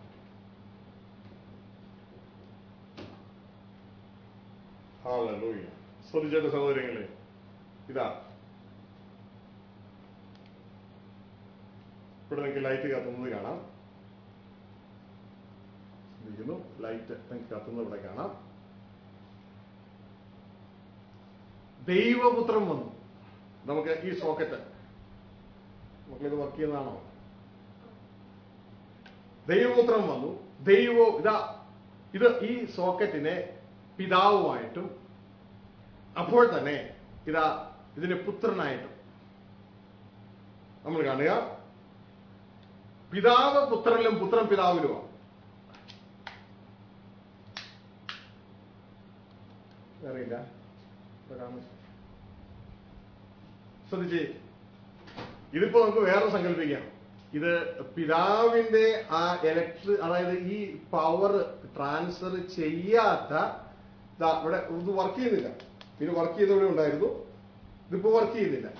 Hallelujah. ശ്രദ്ധിച്ചേട്ട സഹോദരങ്ങളെ ഇതാ ഇവിടെ നിങ്ങൾക്ക് ലൈറ്റ് കത്തുന്നത് കാണാം ശ്രദ്ധിക്കുന്നു ലൈറ്റ് നിങ്ങൾക്ക് കത്തുന്നത് ഇവിടെ കാണാം ദൈവപുത്രം വന്നു നമുക്ക് ഈ സോക്കറ്റ് നമുക്കിത് വർക്ക് ചെയ്യുന്നതാണോ ദൈവപുത്രം വന്നു ദൈവവും ഇതാ ഇത് ഈ സോക്കറ്റിനെ പിതാവുമായിട്ടും അപ്പോൾ തന്നെ ഇതാ ഇതിനെ പുത്രനായിട്ടും നമ്മൾ കാണുക പിതാവ് പുത്രനിലും പുത്രൻ പിതാവിലുമാണ് അറിയില്ല ശ്രദ്ധിച്ചേ ഇതിപ്പോ നമുക്ക് വേറെ സങ്കല്പിക്കാം ഇത് പിതാവിന്റെ ആ ഇലക്ട്രി അതായത് ഈ പവർ ട്രാൻസ്ഫർ ചെയ്യാത്ത ദാ ഇവിടെ ഇത് വർക്ക് ചെയ്യുന്നില്ല പിന്നെ വർക്ക് ചെയ്തവിടെ ഉണ്ടായിരുന്നു ഇതിപ്പോ വർക്ക് ചെയ്യുന്നില്ല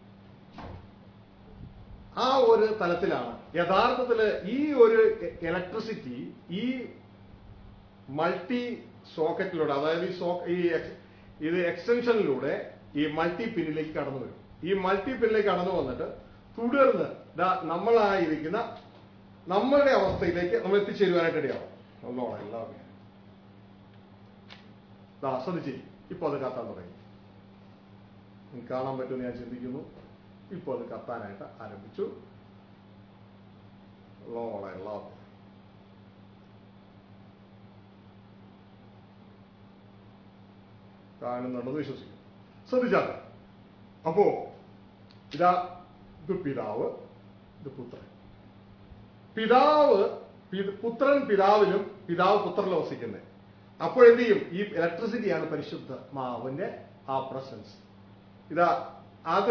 ആ ഒരു തലത്തിലാണ് യഥാർത്ഥത്തിൽ ഈ ഒരു ഇലക്ട്രിസിറ്റി ഈ മൾട്ടി സോക്കറ്റിലൂടെ അതായത് ഈ സോ ഈ ex- ഇത് എക്സ്റ്റൻഷനിലൂടെ ഈ മൾട്ടി പിന്നിലേക്ക് കടന്നു വരും ഈ മൾട്ടി പിന്നിലേക്ക് കടന്നു വന്നിട്ട് തുടർന്ന് ദാ നമ്മളായിരിക്കുന്ന നമ്മളുടെ അവസ്ഥയിലേക്ക് നമ്മൾ എത്തിച്ചേരുവാനായിട്ട് ഇടയാവും ഒന്നോളാം എല്ലാവരും ദാ ശ്രദ്ധിച്ചേ ഇപ്പൊ അത് കത്താൻ തുടങ്ങി നിങ്ങൾക്ക് കാണാൻ പറ്റുമെന്ന് ഞാൻ ചിന്തിക്കുന്നു ഇപ്പോൾ അത് കത്താനായിട്ട് ആരംഭിച്ചു ലോളെ love. കാണുന്നുണ്ടെന്ന് വിശ്വസിക്കുന്നു ശ്രദ്ധിച്ചാൽ അപ്പോ ഇതാ ഇത് പിതാവ് ഇത് പുത്രൻ പിതാവ് പി- പുത്രൻ പിതാവിലും പിതാവ് പുത്രനിലും വസിക്കുന്നത് അപ്പോൾ എന്ത് ചെയ്യും ഈ ഇലക്ട്രിസിറ്റിയാണ് പരിശുദ്ധ മാവിന്റെ ആ പ്രസൻസ് ഇതാ അത്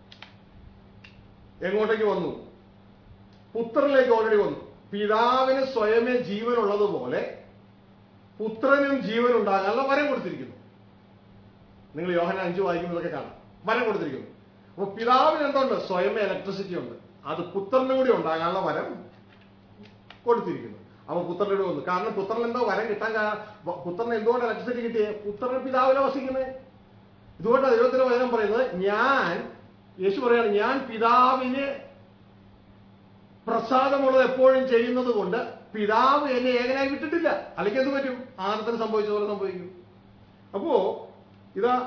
എങ്ങോട്ടേക്ക് വന്നു പുത്രനിലേക്ക് ഓൾറെഡി വന്നു പിതാവിന് സ്വയമേ ജീവനുള്ളതുപോലെ പുത്രനും ജീവൻ ഉണ്ടാകാനുള്ള വരം കൊടുത്തിരിക്കുന്നു നിങ്ങൾ യോഹന അഞ്ചു വായിക്കുന്നതൊക്കെ കാണാം വരം കൊടുത്തിരിക്കുന്നു അപ്പൊ പിതാവിന് എന്തുണ്ട് സ്വയമേ ഇലക്ട്രിസിറ്റി ഉണ്ട് അത് പുത്രനും കൂടി ഉണ്ടാകാനുള്ള വരം കൊടുത്തിരിക്കുന്നു അപ്പൊ പുത്രനോട് വന്നു കാരണം പുത്രൻ എന്താ വരം കിട്ടാൻ കാ- വ- പുത്രന് എന്തുകൊണ്ട് ഇലക്ട്രിസിറ്റി കിട്ടിയേ പുത്രൻ പിതാവിനെ വസിക്കുന്നത് ഇതുകൊണ്ട് ദൈവത്തിന്റെ വചനം പറയുന്നത് ഞാൻ യേശു പറയാണ് ഞാൻ പിതാവിന് പ്രസാദമുള്ളത് എപ്പോഴും ചെയ്യുന്നത് കൊണ്ട് പിതാവ് എന്നെ ഏകനായി വിട്ടിട്ടില്ല അല്ലെങ്കിൽ എന്ത് പറ്റും ആനന്ദത്തിന് സംഭവിച്ചതുപോലെ സംഭവിക്കും അപ്പോ ഇതാ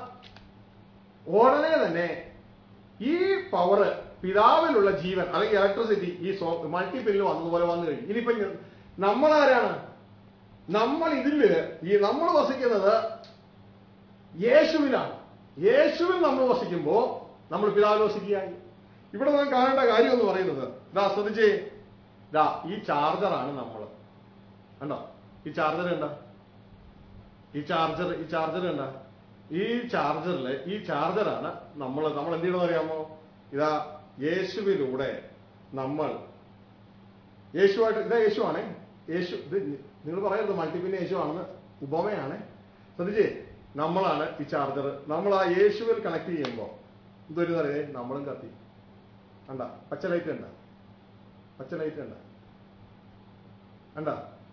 ഉടനെ തന്നെ ഈ പവറ് പിതാവിലുള്ള ജീവൻ അല്ലെങ്കിൽ ഇലക്ട്രിസിറ്റി ഈ സോ മൾട്ടി പിന്നിൽ വന്നതുപോലെ വന്നു കഴിഞ്ഞു ഇനിയിപ്പോ ഞ- നമ്മളാരാണ് നമ്മൾ ഇതില് ഈ നമ്മൾ വസിക്കുന്നത് യേശുവിലാണ് യേശുവിൽ നമ്മൾ വസിക്കുമ്പോ നമ്മൾ പിതാവിൽ വസിക്കുകയായി ഇവിടെ നാം കാണേണ്ട കാര്യം എന്ന് പറയുന്നത് ഇതാ ശ്രദ്ധിച്ചേ ഇതാ ഈ ചാർജറാണ് നമ്മൾ കണ്ടോ ഈ ചാർജർ കണ്ട ഈ ചാർജർ ഈ ചാർജർ കണ്ട ഈ ചാർജറിൽ ഈ ചാർജറാണ് നമ്മൾ നമ്മൾ എന്ത് ചെയ്യണമെന്ന് അറിയാമോ ഇതാ യേശുവിലൂടെ നമ്മൾ യേശുവായിട്ട് ഇതാ യേശു ആണേ യേശു ഇത് നിങ്ങൾ പറയരുത് മൾട്ടിപ്പിന് യേശു ആണെന്ന് ഉപമയാണ് ശ്രദ്ധിച്ചേ നമ്മളാണ് ഈ ചാർജർ നമ്മൾ ആ യേശുവിൽ കണക്ട് ചെയ്യുമ്പോൾ എന്തൊരു അറിയേ നമ്മളും കത്തി കണ്ട പച്ച ലൈറ്റ് കണ്ട പച്ച ലൈറ്റ് കണ്ട കണ്ട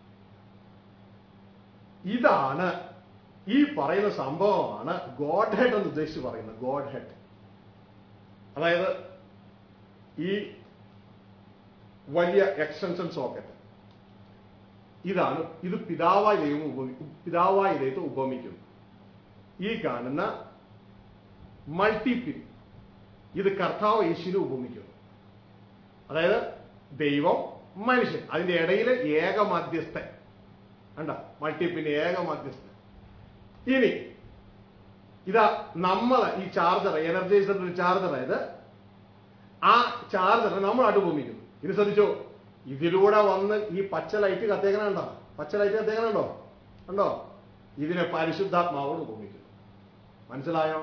ഇതാണ് ഈ പറയുന്ന സംഭവമാണ് ഗോഡ് ഹെഡ് എന്ന് ഉദ്ദേശിച്ച് പറയുന്നത് ഗോഡ് ഹെഡ് അതായത് ഈ വലിയ എക്സ്റ്റൻഷൻ സോക്കറ്റ് ഇതാണ് ഇത് പിതാവായ ദൈവം ഉപമി പിതാവായ ദൈവത്തെ ഉപമിക്കുന്നു ഈ കാണുന്ന മൾട്ടിപ്പിൻ ഇത് കർത്താവ് യേശുവിനെ ഉപമിക്കുന്നു അതായത് ദൈവം മനുഷ്യൻ അതിന്റെ ഇടയിൽ ഏക മധ്യസ്ഥൻ കണ്ട മൾട്ടിപ്പിന് ഏക മധ്യസ്ഥൻ ഇനി ഇതാ നമ്മൾ ഈ ചാർജർ എനർജൈസറിന്റെ ചാർജർ ആയത് ആ ചാർജർ നമ്മളായിട്ട് ഉപമിക്കുന്നു ഇനി ശ്രദ്ധിച്ചോ ഇതിലൂടെ വന്ന് ഈ പച്ച ലൈറ്റ് കത്തേക്കണുണ്ടോ പച്ച ലൈറ്റ് കത്തേക്കണുണ്ടോ ഉണ്ടോ ഇതിനെ പരിശുദ്ധാത്മാവോട് ഉപമിക്കുന്നു മനസ്സിലായോ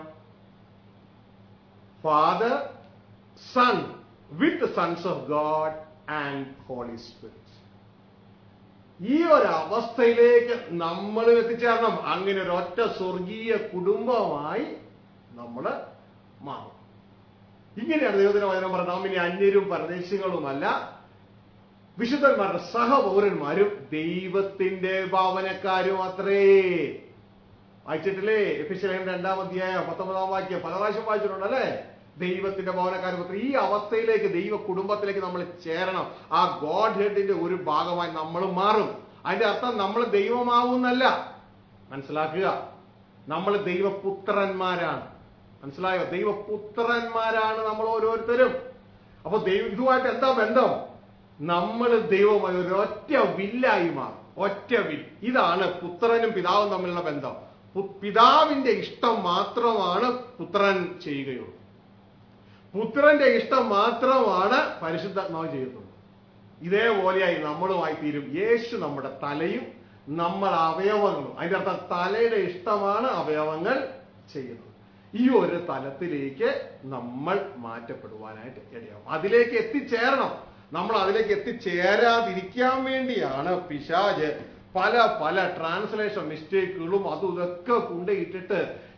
Father Son with sons of God and Holy Spirit ഈ ഒരു അവസ്ഥയിലേക്ക് നമ്മൾ എത്തിച്ചേരണം അങ്ങനെ ഒരു ഒറ്റ സ്വർഗീയ കുടുംബമായി നമ്മൾ മാറും ഇങ്ങനെയാണ് ദൈവത്തിന്റെ വചനം പറഞ്ഞത് നാം ഇനി അന്യരും പരദേശികളുമല്ല വിശുദ്ധന്മാരുടെ സഹപൗരന്മാരും ദൈവത്തിന്റെ ഭാവനക്കാരും അത്രേ വായിച്ചിട്ടില്ലേ എഫിഷ്യലേഖനം രണ്ടാം അധ്യായം പത്തൊമ്പതാം വാക്യം പല പ്രാവശ്യം വായിച്ചിട്ടുണ്ട് അല്ലേ ദൈവത്തിന്റെ ഭവനക്കാരും അത്ര ഈ അവസ്ഥയിലേക്ക് ദൈവ കുടുംബത്തിലേക്ക് നമ്മൾ ചേരണം ആ ഗോഡ് ഹെഡിന്റെ ഒരു ഭാഗമായി നമ്മൾ മാറും അതിന്റെ അർത്ഥം നമ്മൾ ദൈവമാവുന്നല്ല മനസ്സിലാക്കുക നമ്മൾ ദൈവപുത്രന്മാരാണ് മനസ്സിലായോ ദൈവപുത്രന്മാരാണ് നമ്മൾ ഓരോരുത്തരും അപ്പൊ ദൈവം ഇതുമായിട്ട് എന്താ ബന്ധം നമ്മൾ ദൈവമായി ഒരു ഒറ്റ വില്ലായി മാറും ഒറ്റ വിൽ ഇതാണ് പുത്രനും പിതാവും തമ്മിലുള്ള ബന്ധം പു- പിതാവിന്റെ ഇഷ്ടം മാത്രമാണ് പുത്രൻ ചെയ്യുകയുള്ളൂ പുത്രന്റെ ഇഷ്ടം മാത്രമാണ് പരിശുദ്ധാത്മാവ് ചെയ്യുന്നത് ഇതേപോലെയായി നമ്മളുമായി തീരും യേശു നമ്മുടെ തലയും നമ്മൾ അവയവങ്ങളും അതിന്റെ അർത്ഥം തലയുടെ ഇഷ്ടമാണ് അവയവങ്ങൾ ചെയ്യുന്നത് ഈ ഒരു തലത്തിലേക്ക് നമ്മൾ മാറ്റപ്പെടുവാനായിട്ട് ഇടയാവും അതിലേക്ക് എത്തിച്ചേരണം നമ്മൾ അതിലേക്ക് എത്തിച്ചേരാതിരിക്കാൻ വേണ്ടിയാണ് പിശാജ് പല പല ട്രാൻസ്ലേഷൻ മിസ്റ്റേക്കുകളും അതും ഇതൊക്കെ കൊണ്ടുപോയിട്ടിട്ട്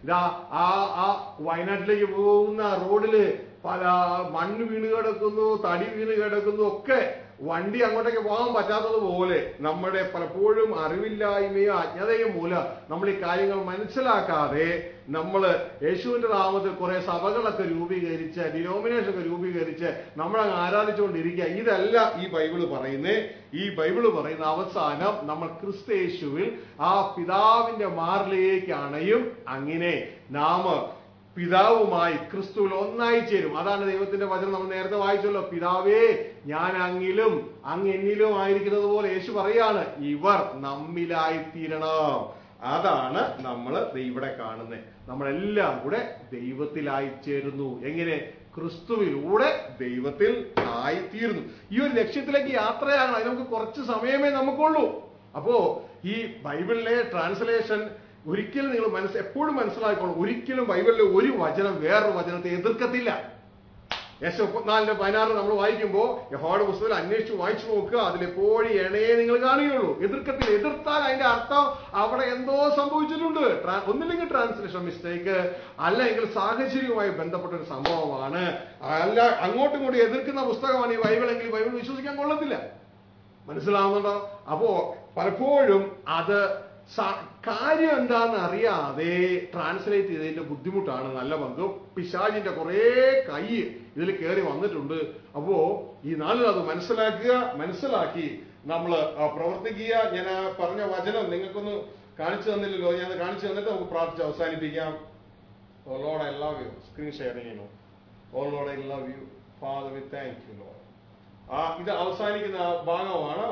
ഇതാ ആ ആ വയനാട്ടിലേക്ക് പോകുന്ന റോഡില് പല മണ്ണ് വീണ് കിടക്കുന്നു തടി വീണ് കിടക്കുന്നു ഒക്കെ വണ്ടി അങ്ങോട്ടേക്ക് പോകാൻ പറ്റാത്തതുപോലെ നമ്മുടെ പലപ്പോഴും അറിവില്ലായ്മയോ അജ്ഞതയും മൂലം നമ്മൾ ഈ കാര്യങ്ങൾ മനസ്സിലാക്കാതെ നമ്മൾ യേശുവിന്റെ നാമത്തിൽ കുറെ സഭകളൊക്കെ രൂപീകരിച്ച് ഡിനോമിനേഷൻ ഒക്കെ രൂപീകരിച്ച് നമ്മളങ്ങ് ആരാധിച്ചുകൊണ്ടിരിക്കുക ഇതല്ല ഈ ബൈബിള് പറയുന്നേ ഈ ബൈബിള് പറയുന്ന അവസാനം നമ്മൾ ക്രിസ്തയേശുവിൽ ആ പിതാവിന്റെ മാറിലേക്ക് അണയും അങ്ങനെ നാം പിതാവുമായി ക്രിസ്തുവിൽ ഒന്നായി ചേരും അതാണ് ദൈവത്തിന്റെ വചനം നമ്മൾ നേരത്തെ വായിച്ചല്ലോ പിതാവേ ഞാൻ അങ്ങിലും അങ്ങ് എന്നിലും ആയിരിക്കുന്നത് പോലെ യേശു പറയാണ് ഇവർ നമ്മിലായി തീരണം അതാണ് നമ്മൾ ഇവിടെ കാണുന്നത് നമ്മളെല്ലാം കൂടെ ദൈവത്തിലായി ചേരുന്നു എങ്ങനെ ക്രിസ്തുവിലൂടെ ദൈവത്തിൽ ആയിത്തീരുന്നു ഈ ഒരു ലക്ഷ്യത്തിലേക്ക് യാത്രയാകണം അതിന് നമുക്ക് കുറച്ച് സമയമേ നമുക്കുള്ളൂ അപ്പോ ഈ ബൈബിളിലെ ട്രാൻസ്ലേഷൻ ഒരിക്കലും നിങ്ങൾ മനസ്സ് എപ്പോഴും മനസ്സിലാക്കണം ഒരിക്കലും ബൈബിളിലെ ഒരു വചനം വേറൊരു വചനത്തെ എതിർക്കത്തില്ല യേശു മുപ്പത്തിനാലിന്റെ പതിനാറ് നമ്മൾ വായിക്കുമ്പോൾ യഹോയുടെ പുസ്തകത്തിൽ അന്വേഷിച്ച് വായിച്ചു നോക്കുക അതിലെപ്പോഴും എണയെ നിങ്ങൾ കാണുകയുള്ളൂ എതിർക്കത്തിൽ എതിർത്താൽ അതിന്റെ അർത്ഥം അവിടെ എന്തോ സംഭവിച്ചിട്ടുണ്ട് ട്രാ- ഒന്നില്ലെങ്കിൽ ട്രാൻസ്ലേഷൻ മിസ്റ്റേക്ക് അല്ലെങ്കിൽ സാഹചര്യവുമായി ബന്ധപ്പെട്ട ഒരു സംഭവമാണ് അല്ല അങ്ങോട്ടും ഇങ്ങോട്ടും എതിർക്കുന്ന പുസ്തകമാണ് ഈ ബൈബിൾ എങ്കിൽ ബൈബിൾ വിശ്വസിക്കാൻ കൊള്ളത്തില്ല മനസ്സിലാവുന്നുണ്ടോ അപ്പോ പലപ്പോഴും അത് സ- കാര്യം എന്താന്ന് അറിയാതെ ട്രാൻസ്ലേറ്റ് ചെയ്തതിന്റെ ബുദ്ധിമുട്ടാണ് നല്ല പങ്കും പിശാചിന്റെ കുറെ കൈ ഇതിൽ കയറി വന്നിട്ടുണ്ട് അപ്പോ ഈ നാളിൽ അത് മനസ്സിലാക്കുക മനസ്സിലാക്കി നമ്മൾ പ്രവർത്തിക്കുക ഞാൻ ആ പറഞ്ഞ വചനം നിങ്ങൾക്കൊന്ന് കാണിച്ചു തന്നില്ലല്ലോ ഞാൻ അത് കാണിച്ചു തന്നിട്ട് നമുക്ക് പ്രാർത്ഥിച്ച് അവസാനിപ്പിക്കാം oh Lord I love you screen share ചെയ്യണോ oh Lord I love you Father we thank you Lord ആ ഇത് അവസാനിക്കുന്ന ആ ഭാഗമാണ്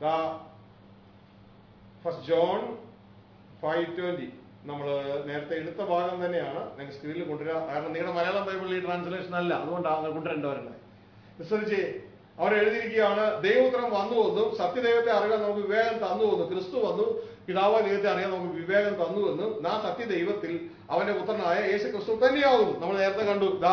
ഫസ്റ്റ് ജോൺ ഫൈവ് ട്വന്റി നമ്മൾ നേരത്തെ എടുത്ത ഭാഗം തന്നെയാണ് നിങ്ങൾ സ്ക്രീനിൽ കൊണ്ടുവരിക കാരണം നിങ്ങളുടെ മലയാളം ബൈബിളിൽ ഈ ട്രാൻസ്ലേഷൻ അല്ല അതുകൊണ്ടാണ് കൊണ്ടുവരേണ്ടവരുന്നത് അനുസരിച്ച് അവർ എഴുതിയിരിക്കുകയാണ് ദൈവോത്തരം വന്നു വന്നു സത്യദൈവത്തെ അറിയാൻ നമുക്ക് വിവേകം തന്നു വന്നു ക്രിസ്തു വന്നു പിതാവായ ദൈവത്തെ അറിയാൻ നമുക്ക് വിവേകം തന്നു വന്നു നാ സത്യദൈവത്തിൽ അവന്റെ പുത്രനായ യേശു ക്രിസ്തു തന്നെയാവുന്നു നമ്മൾ നേരത്തെ കണ്ടു ദാ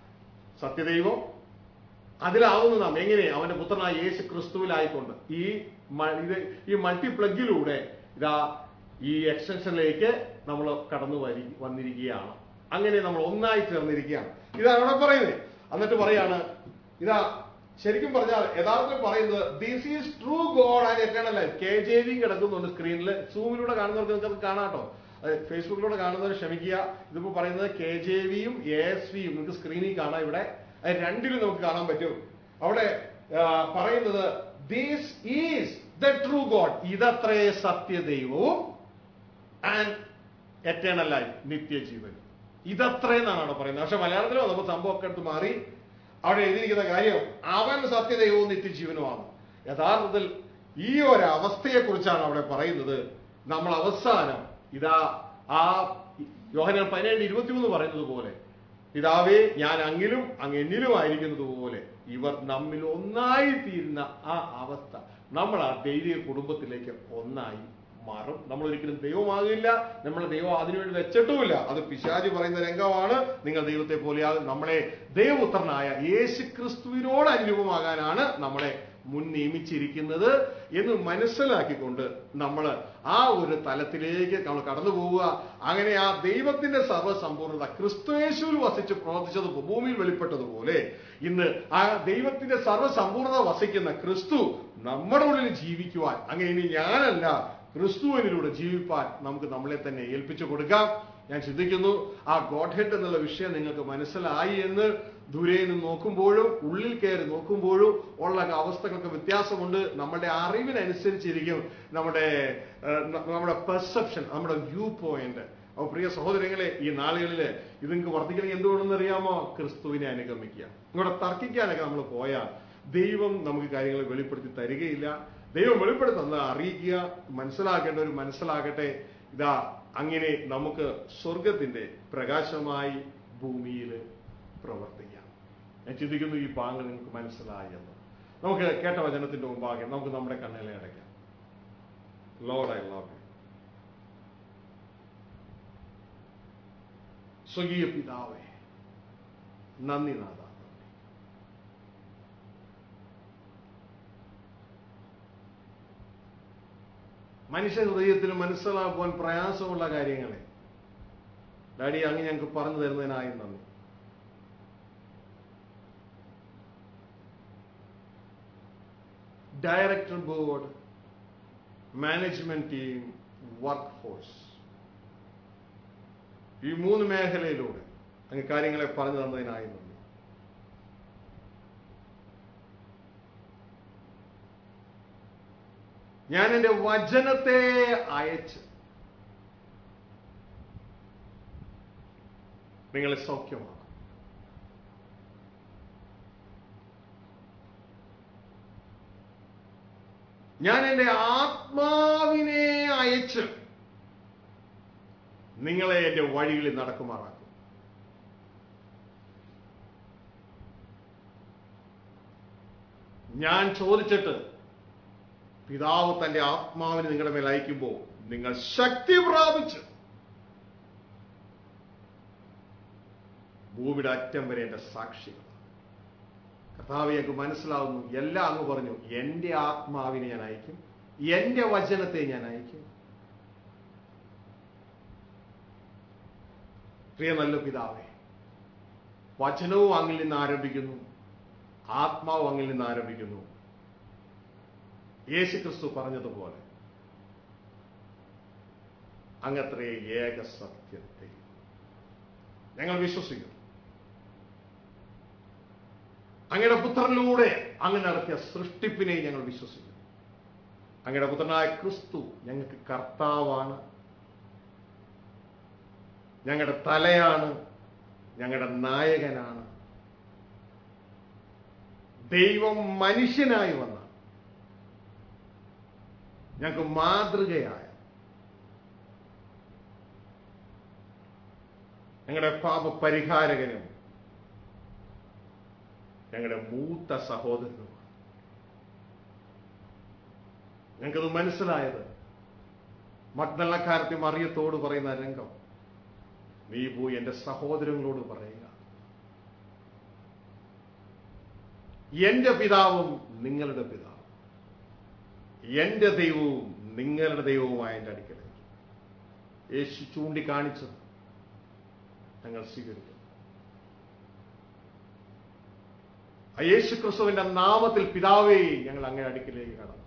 സത്യദൈവം അതിലാവുന്നു നാം എങ്ങനെ അവന്റെ പുത്രനായ യേശു ക്രിസ്തുവിലായിക്കൊണ്ട് ഈ മ- ഇത് ഈ മൾട്ടി പ്ലഗിലൂടെ ഇതാ ഈ എക്സ്റ്റൻഷനിലേക്ക് നമ്മൾ കടന്നു വരി വന്നിരിക്കുകയാണ് അങ്ങനെ നമ്മൾ ഒന്നായി ചേർന്നിരിക്കുകയാണ് ഇതാണ് അവിടെ പറയുന്നത് എന്നിട്ട് പറയാണ് ഇതാ ശരിക്കും പറഞ്ഞാൽ യഥാർത്ഥത്തിൽ പറയുന്നത് this is true God and eternal life K J V കിടക്കുന്നുണ്ട് സ്ക്രീനിൽ സൂമിലൂടെ കാണുന്നവർക്ക് നിങ്ങൾക്ക് അത് കാണാട്ടോ അത് ഫേസ്ബുക്കിലൂടെ കാണുന്നവർ ക്ഷമിക്കുക ഇതിപ്പോ പറയുന്നത് കെ ജെ വിയും എ എസ് വിയും നിങ്ങൾക്ക് സ്ക്രീനിൽ കാണാം ഇവിടെ അത് രണ്ടിലും നമുക്ക് കാണാൻ പറ്റും അവിടെ ആ, പറയുന്നത് this is the true God ഇതത്രേ സത്യദൈവവും ആൻഡ് എറ്റേണൽ ലൈഫ് നിത്യജീവൻ ഇതത്രേ എന്നാണ് അവിടെ പറയുന്നത് പക്ഷെ മലയാളത്തിൽ വന്നപ്പോൾ സംഭവമൊക്കെ എടുത്ത് മാറി അവിടെ എഴുതിയിരിക്കുന്ന കാര്യം അവൻ സത്യദൈവവും നിത്യജീവനുമാണ് യഥാർത്ഥത്തിൽ ഈ ഒരു അവസ്ഥയെ കുറിച്ചാണ് അവിടെ പറയുന്നത് നമ്മൾ അവസാനം ഇതാ ആ യോഹന പതിനേഴ് ഇരുപത്തിമൂന്ന് പറയുന്നത് പോലെ പിതാവേ ഞാൻ അങ്ങിലും അങ്ങ് എന്നിലുമായിരിക്കുന്നത് പോലെ ഇവർ നമ്മിൽ ഒന്നായി തീരുന്ന ആ അവസ്ഥ നമ്മൾ ആ ദൈവിക കുടുംബത്തിലേക്ക് ഒന്നായി മാറും നമ്മൾ ഒരിക്കലും ദൈവമാകില്ല നമ്മൾ ദൈവം അതിനുവേണ്ടി വെച്ചിട്ടുമില്ല അത് പിശാചി പറയുന്ന രംഗമാണ് നിങ്ങൾ ദൈവത്തെ പോലെയാകും നമ്മളെ ദൈവപുത്രനായ യേശു ക്രിസ്തുവിനോട് അനുരൂപമാകാനാണ് നമ്മളെ മുൻ നിയമിച്ചിരിക്കുന്നത് എന്ന് മനസ്സിലാക്കിക്കൊണ്ട് നമ്മൾ ആ ഒരു തലത്തിലേക്ക് നമ്മൾ കടന്നു പോവുക അങ്ങനെ ആ ദൈവത്തിന്റെ സർവ്വസമ്പൂർണ്ണത ക്രിസ്തുയേശുവിൽ വസിച്ച് പ്രവർത്തിച്ചത് ഭൂമിയിൽ വെളിപ്പെട്ടതുപോലെ ഇന്ന് ആ ദൈവത്തിന്റെ സർവ്വസമ്പൂർണ്ണത വസിക്കുന്ന ക്രിസ്തു നമ്മുടെ ഉള്ളിൽ ജീവിക്കുവാൻ അങ്ങനെ ഇനി ഞാനല്ല ക്രിസ്തുവിനിലൂടെ ജീവിപ്പാൻ നമുക്ക് നമ്മളെ തന്നെ ഏൽപ്പിച്ചു കൊടുക്കാം ഞാൻ ചിന്തിക്കുന്നു ആ ഗോഡ് ഹെഡ് എന്നുള്ള വിഷയം നിങ്ങൾക്ക് മനസ്സിലായി എന്ന് ദൂരെ നിന്ന് നോക്കുമ്പോഴും ഉള്ളിൽ കയറി നോക്കുമ്പോഴും ഉള്ള അവസ്ഥകൾക്ക് വ്യത്യാസമുണ്ട് നമ്മുടെ അറിവിനനുസരിച്ചിരിക്കും നമ്മുടെ ഏഹ്, ന- നമ്മുടെ പെർസെപ്ഷൻ നമ്മുടെ വ്യൂ പോയിന്റ് അപ്പോൾ പ്രിയ സഹോദരങ്ങളെ ഈ നാളുകളിൽ ഇത് നിങ്ങൾക്ക് വർദ്ധിക്കണമെങ്കിൽ എന്തുകൊണ്ടെന്ന് അറിയാമോ ക്രിസ്തുവിനെ അനുഗമിക്കുക ഇവിടെ തർക്കിക്കാനൊക്കെ നമ്മൾ പോയാൽ ദൈവം നമുക്ക് കാര്യങ്ങൾ വെളിപ്പെടുത്തി തരികയില്ല ദൈവം വെളിപ്പെടുത്തുന്നത് അറിയിക്കുക മനസ്സിലാക്കേണ്ടവർ മനസ്സിലാക്കട്ടെ ഇതാ അങ്ങനെ നമുക്ക് സ്വർഗത്തിന്റെ പ്രകാശമായി ഭൂമിയിൽ പ്രവർത്തിക്കാം ഞാൻ ചിന്തിക്കുന്നു ഈ പാങ്ങൾ നിങ്ങൾക്ക് മനസ്സിലായി എന്ന് നമുക്ക് കേട്ട വചനത്തിന്റെ മുമ്പാകെ നമുക്ക് നമ്മുടെ കണ്ണുകളെ അടയ്ക്കാം ലോഡ് ഐ ലവ് യു സ്വകീയ പിതാവേ നന്ദി നാഥ മനുഷ്യ ഹൃദയത്തിൽ മനസ്സിലാക്കുവാൻ പ്രയാസമുള്ള കാര്യങ്ങളെ ഡാഡി അങ്ങ് ഞങ്ങൾക്ക് പറഞ്ഞു തരുന്നതിനായി നന്ദി director board management team workforce ഈ മൂന്ന് മേഖലയിലൂടെ അങ്ങ് കാര്യങ്ങളെ പറഞ്ഞു തന്നതിനായി നന്ദി ഞാൻ എൻ്റെ വചനത്തെ അയച്ച് നിങ്ങളെ സൗഖ്യമാക്കും ഞാൻ എൻ്റെ ആത്മാവിനെ അയച്ച് നിങ്ങളെ എൻ്റെ വഴികളിൽ നടക്കുമാറാക്കും ഞാൻ ചോദിച്ചിട്ട് പിതാവ് തന്റെ ആത്മാവിനെ നിങ്ങളുടെ മേൽ അയക്കുമ്പോൾ നിങ്ങൾ ശക്തി പ്രാപിച്ച് ഭൂമിയുടെ അറ്റം വരെ എന്റെ സാക്ഷികൾ കർത്താവ് ഞങ്ങൾക്ക് മനസ്സിലാവുന്നു എല്ലാം അങ്ങ് പറഞ്ഞു എന്റെ ആത്മാവിനെ ഞാൻ അയക്കും എന്റെ വചനത്തെ ഞാൻ അയക്കും പ്രിയ നല്ല പിതാവേ വചനവും അങ്ങിൽ നിന്ന് ആരംഭിക്കുന്നു ആത്മാവും അങ്ങിൽ നിന്ന് ആരംഭിക്കുന്നു യേശു ക്രിസ്തു പറഞ്ഞതുപോലെ അങ്ങത്രേ ഏക സത്യത്തെ ഞങ്ങൾ വിശ്വസിക്കുന്നു അങ്ങയുടെ പുത്രനിലൂടെ അങ്ങ് നടത്തിയ സൃഷ്ടിപ്പിനെ ഞങ്ങൾ വിശ്വസിക്കുന്നു അങ്ങയുടെ പുത്രനായ ക്രിസ്തു ഞങ്ങൾക്ക് കർത്താവാണ് ഞങ്ങളുടെ തലയാണ് ഞങ്ങളുടെ നായകനാണ് ദൈവം മനുഷ്യനായി വന്ന ഞങ്ങൾക്ക് മാതൃകയായ ഞങ്ങളുടെ പാപ പരിഹാരകനും ഞങ്ങളുടെ മൂത്ത സഹോദരനുമാണ് ഞങ്ങൾക്കത് മനസ്സിലായത് മഗ്നള്ളക്കാരത്തി മറിയത്തോട് പറയുന്ന രംഗം നീ പോയി എന്റെ സഹോദരങ്ങളോട് പറയുക എന്റെ പിതാവും നിങ്ങളുടെ പിതാവും എന്റെ ദൈവവും നിങ്ങളുടെ ദൈവവുമായ എന്റെ അടുക്കൽ യേശു ചൂണ്ടിക്കാണിച്ചത് ഞങ്ങൾ സ്വീകരിക്കുന്നു ആ യേശു ക്രിസ്തുവിന്റെ നാമത്തിൽ പിതാവേ ഞങ്ങൾ അങ്ങനെ അടുക്കിലേക്ക് കടന്നു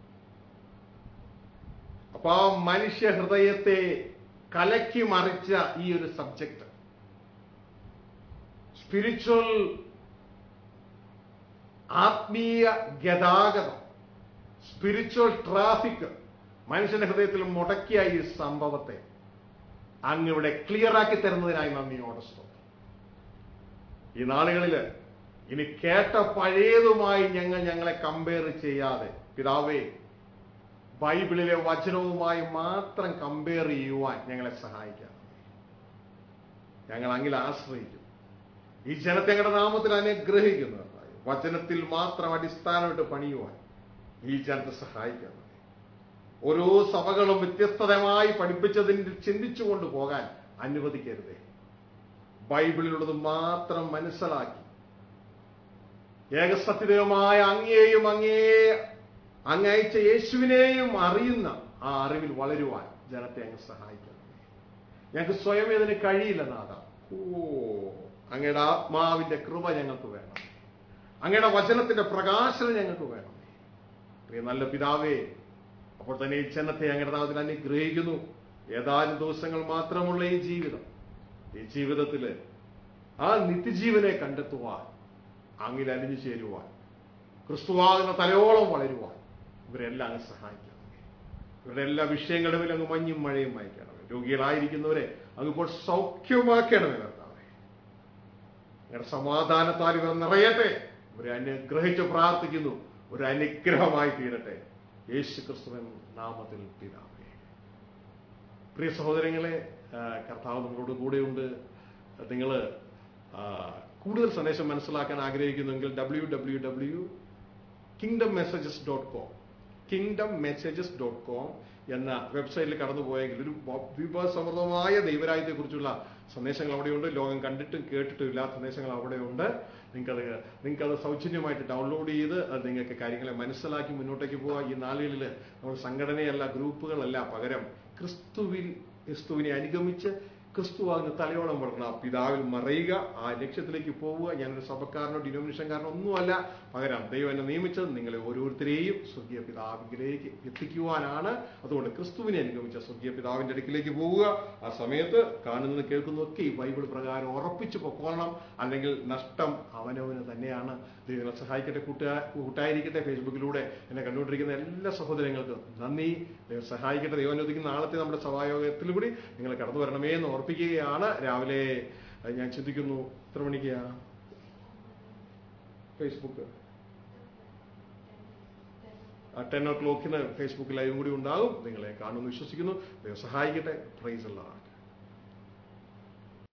അപ്പൊ ആ മനുഷ്യ ഹൃദയത്തെ കലക്കി മറിച്ച ഈ ഒരു സബ്ജക്ട് സ്പിരിച്വൽ ആത്മീയ ഗതാഗതം സ്പിരിച്വൽ ട്രാഫിക് മനുഷ്യന്റെ ഹൃദയത്തിൽ മുടക്കിയ ഈ സംഭവത്തെ അങ്ങ് ഇവിടെ ക്ലിയർ ആക്കി തരുന്നതിനായി നന്ദിയോടെ സ്തോത്രം ഈ നാളുകളില് ഇനി കേട്ട പഴയതുമായി ഞങ്ങൾ ഞങ്ങളെ കമ്പയർ ചെയ്യാതെ പിതാവേ ബൈബിളിലെ വചനവുമായി മാത്രം കമ്പയർ ചെയ്യുവാൻ ഞങ്ങളെ സഹായിക്കാം ഞങ്ങൾ അങ്ങിൽ ആശ്രയിക്കും ഈ ജനത്തെ ഞങ്ങളുടെ നാമത്തിൽ അനുഗ്രഹിക്കുന്നു കർത്താവേ. വചനത്തിൽ മാത്രം അടിസ്ഥാനമായിട്ട് പണിയുവാൻ ഈ ജനത്തെ സഹായിക്കാം ഓരോ സഭകളും വ്യത്യസ്തമായി പഠിപ്പിച്ചതിന് ചിന്തിച്ചുകൊണ്ട് പോകാൻ അനുവദിക്കരുതേ ബൈബിളിലുള്ളത് മാത്രം മനസ്സിലാക്കി ഏകസത്യതയുമായ അങ്ങയെയും അങ്ങേ അങ്ങയച്ച യേശുവിനെയും അറിയുന്ന ആ അറിവിൽ വളരുവാൻ ജനത്തെ അങ്ങ് സഹായിക്കണം ഞങ്ങൾക്ക് സ്വയം ഇതിന് കഴിയില്ല നാഥ ഓ അങ്ങയുടെ ആത്മാവിന്റെ കൃപ ഞങ്ങൾക്ക് വേണം അങ്ങയുടെ വചനത്തിന്റെ പ്രകാശനം ഞങ്ങൾക്ക് വേണം പ്രിയ നല്ല പിതാവേ അപ്പോൾ തന്നെ ഈ ജനത്തെ അങ്ങയുടെ നാമത്തിൽ അനുഗ്രഹിക്കുന്നു ഏതാനും ദിവസങ്ങൾ മാത്രമുള്ള ഈ ജീവിതം ഈ ജീവിതത്തില് ആ നിത്യജീവനെ കണ്ടെത്തുവാൻ അങ്ങിൽ അലിഞ്ഞു ചേരുവാൻ ക്രിസ്തുവാകുന്ന തലയോളം വളരുവാൻ ഇവരെല്ലാം അങ്ങ് സഹായിക്കണം ഇവരുടെ എല്ലാ വിഷയങ്ങളിലും അങ്ങ് മഞ്ഞും മഴയും അയക്കണമേ രോഗികളായിരിക്കുന്നവരെ അങ്ങ് സൗഖ്യമാക്കണമേ കർത്താവേ നിങ്ങളുടെ സമാധാനത്താൽ ഇവർ നിറയട്ടെ ഇവരെ അനുഗ്രഹിച്ച് പ്രാർത്ഥിക്കുന്നു ഒരു അനുഗ്രഹമായി തീരട്ടെ യേശു ക്രിസ്തുവൻ നാമത്തിൽ പിതാവേ പ്രിയ സഹോദരങ്ങളെ ആ, കർത്താവ് നമ്മളോട് കൂടെയുണ്ട് നിങ്ങൾ കൂടുതൽ സന്ദേശം മനസ്സിലാക്കാൻ ആഗ്രഹിക്കുന്നുവെങ്കിൽ W W W kingdom messages dot com kingdom messages dot com എന്ന വെബ്സൈറ്റിൽ കടന്നുപോയെങ്കിൽ ഒരു വിഭവസമൃദ്ധമായ ദൈവരാജ്യത്തെ കുറിച്ചുള്ള സന്ദേശങ്ങൾ അവിടെയുണ്ട് ലോകം കണ്ടിട്ടും കേട്ടിട്ടും ഇല്ലാത്ത സന്ദേശങ്ങൾ അവിടെയുണ്ട് നിങ്ങൾക്കത് നിങ്ങൾക്കത് സൗജന്യമായിട്ട് ഡൗൺലോഡ് ചെയ്ത് അത് നിങ്ങൾക്ക് കാര്യങ്ങളെ മനസ്സിലാക്കി മുന്നോട്ടേക്ക് പോകാം ഈ നാളുകളിൽ നമ്മൾ സംഘടനയല്ല ഗ്രൂപ്പുകളല്ല പകരം ക്രിസ്തുവിൽ ക്രിസ്തുവിനെ അനുഗമിച്ച് ക്രിസ്തു അതിന് തലയോളം വളർന്ന പിതാവിൽ മറയുക ആ ലക്ഷ്യത്തിലേക്ക് പോവുക ഞാനൊരു സഭക്കാരനോ ഡിനോമിനേഷൻകാരനോ ഒന്നുമല്ല പകരം ദൈവം എന്നെ നിയമിച്ചത് നിങ്ങളെ ഓരോരുത്തരെയും സ്വർഗീയ പിതാവിലേക്ക് എത്തിക്കുവാനാണ് അതുകൊണ്ട് ക്രിസ്തുവിനെ അനുഗമിച്ച സ്വർഗീയ പിതാവിന്റെ അടുക്കിലേക്ക് പോവുക ആ സമയത്ത് കാണുന്നത് കേൾക്കുന്നതൊക്കെ ഈ ബൈബിൾ പ്രകാരം ഉറപ്പിച്ചു പൊക്കോളണം അല്ലെങ്കിൽ നഷ്ടം അവനവന് തന്നെയാണ് ദൈവങ്ങളെ സഹായിക്കട്ടെ കൂട്ടുകാ കൂട്ടായിരിക്കട്ടെ ഫേസ്ബുക്കിലൂടെ എന്നെ കണ്ടുകൊണ്ടിരിക്കുന്ന എല്ലാ സഹോദരങ്ങൾക്കും നന്ദി ദൈവം സഹായിക്കട്ടെ ദൈവം അനുവദിക്കുന്ന നാളത്തെ നമ്മുടെ സഭായോഗത്തിൽ കൂടി നിങ്ങൾ കടന്നു വരണമേ എന്ന് ഓർപ്പിക്കുകയാണ് രാവിലെ അത് ഞാൻ ചിന്തിക്കുന്നു എത്ര മണിക്കാ ഫേസ്ബുക്ക് ടെൻ ഓ ക്ലോക്കിന് ഫേസ്ബുക്ക് ലൈവും കൂടി ഉണ്ടാകും നിങ്ങളെ കാണുമെന്ന് വിശ്വസിക്കുന്നു ദൈവം സഹായിക്കട്ടെ പ്രൈസ് എല്ലാം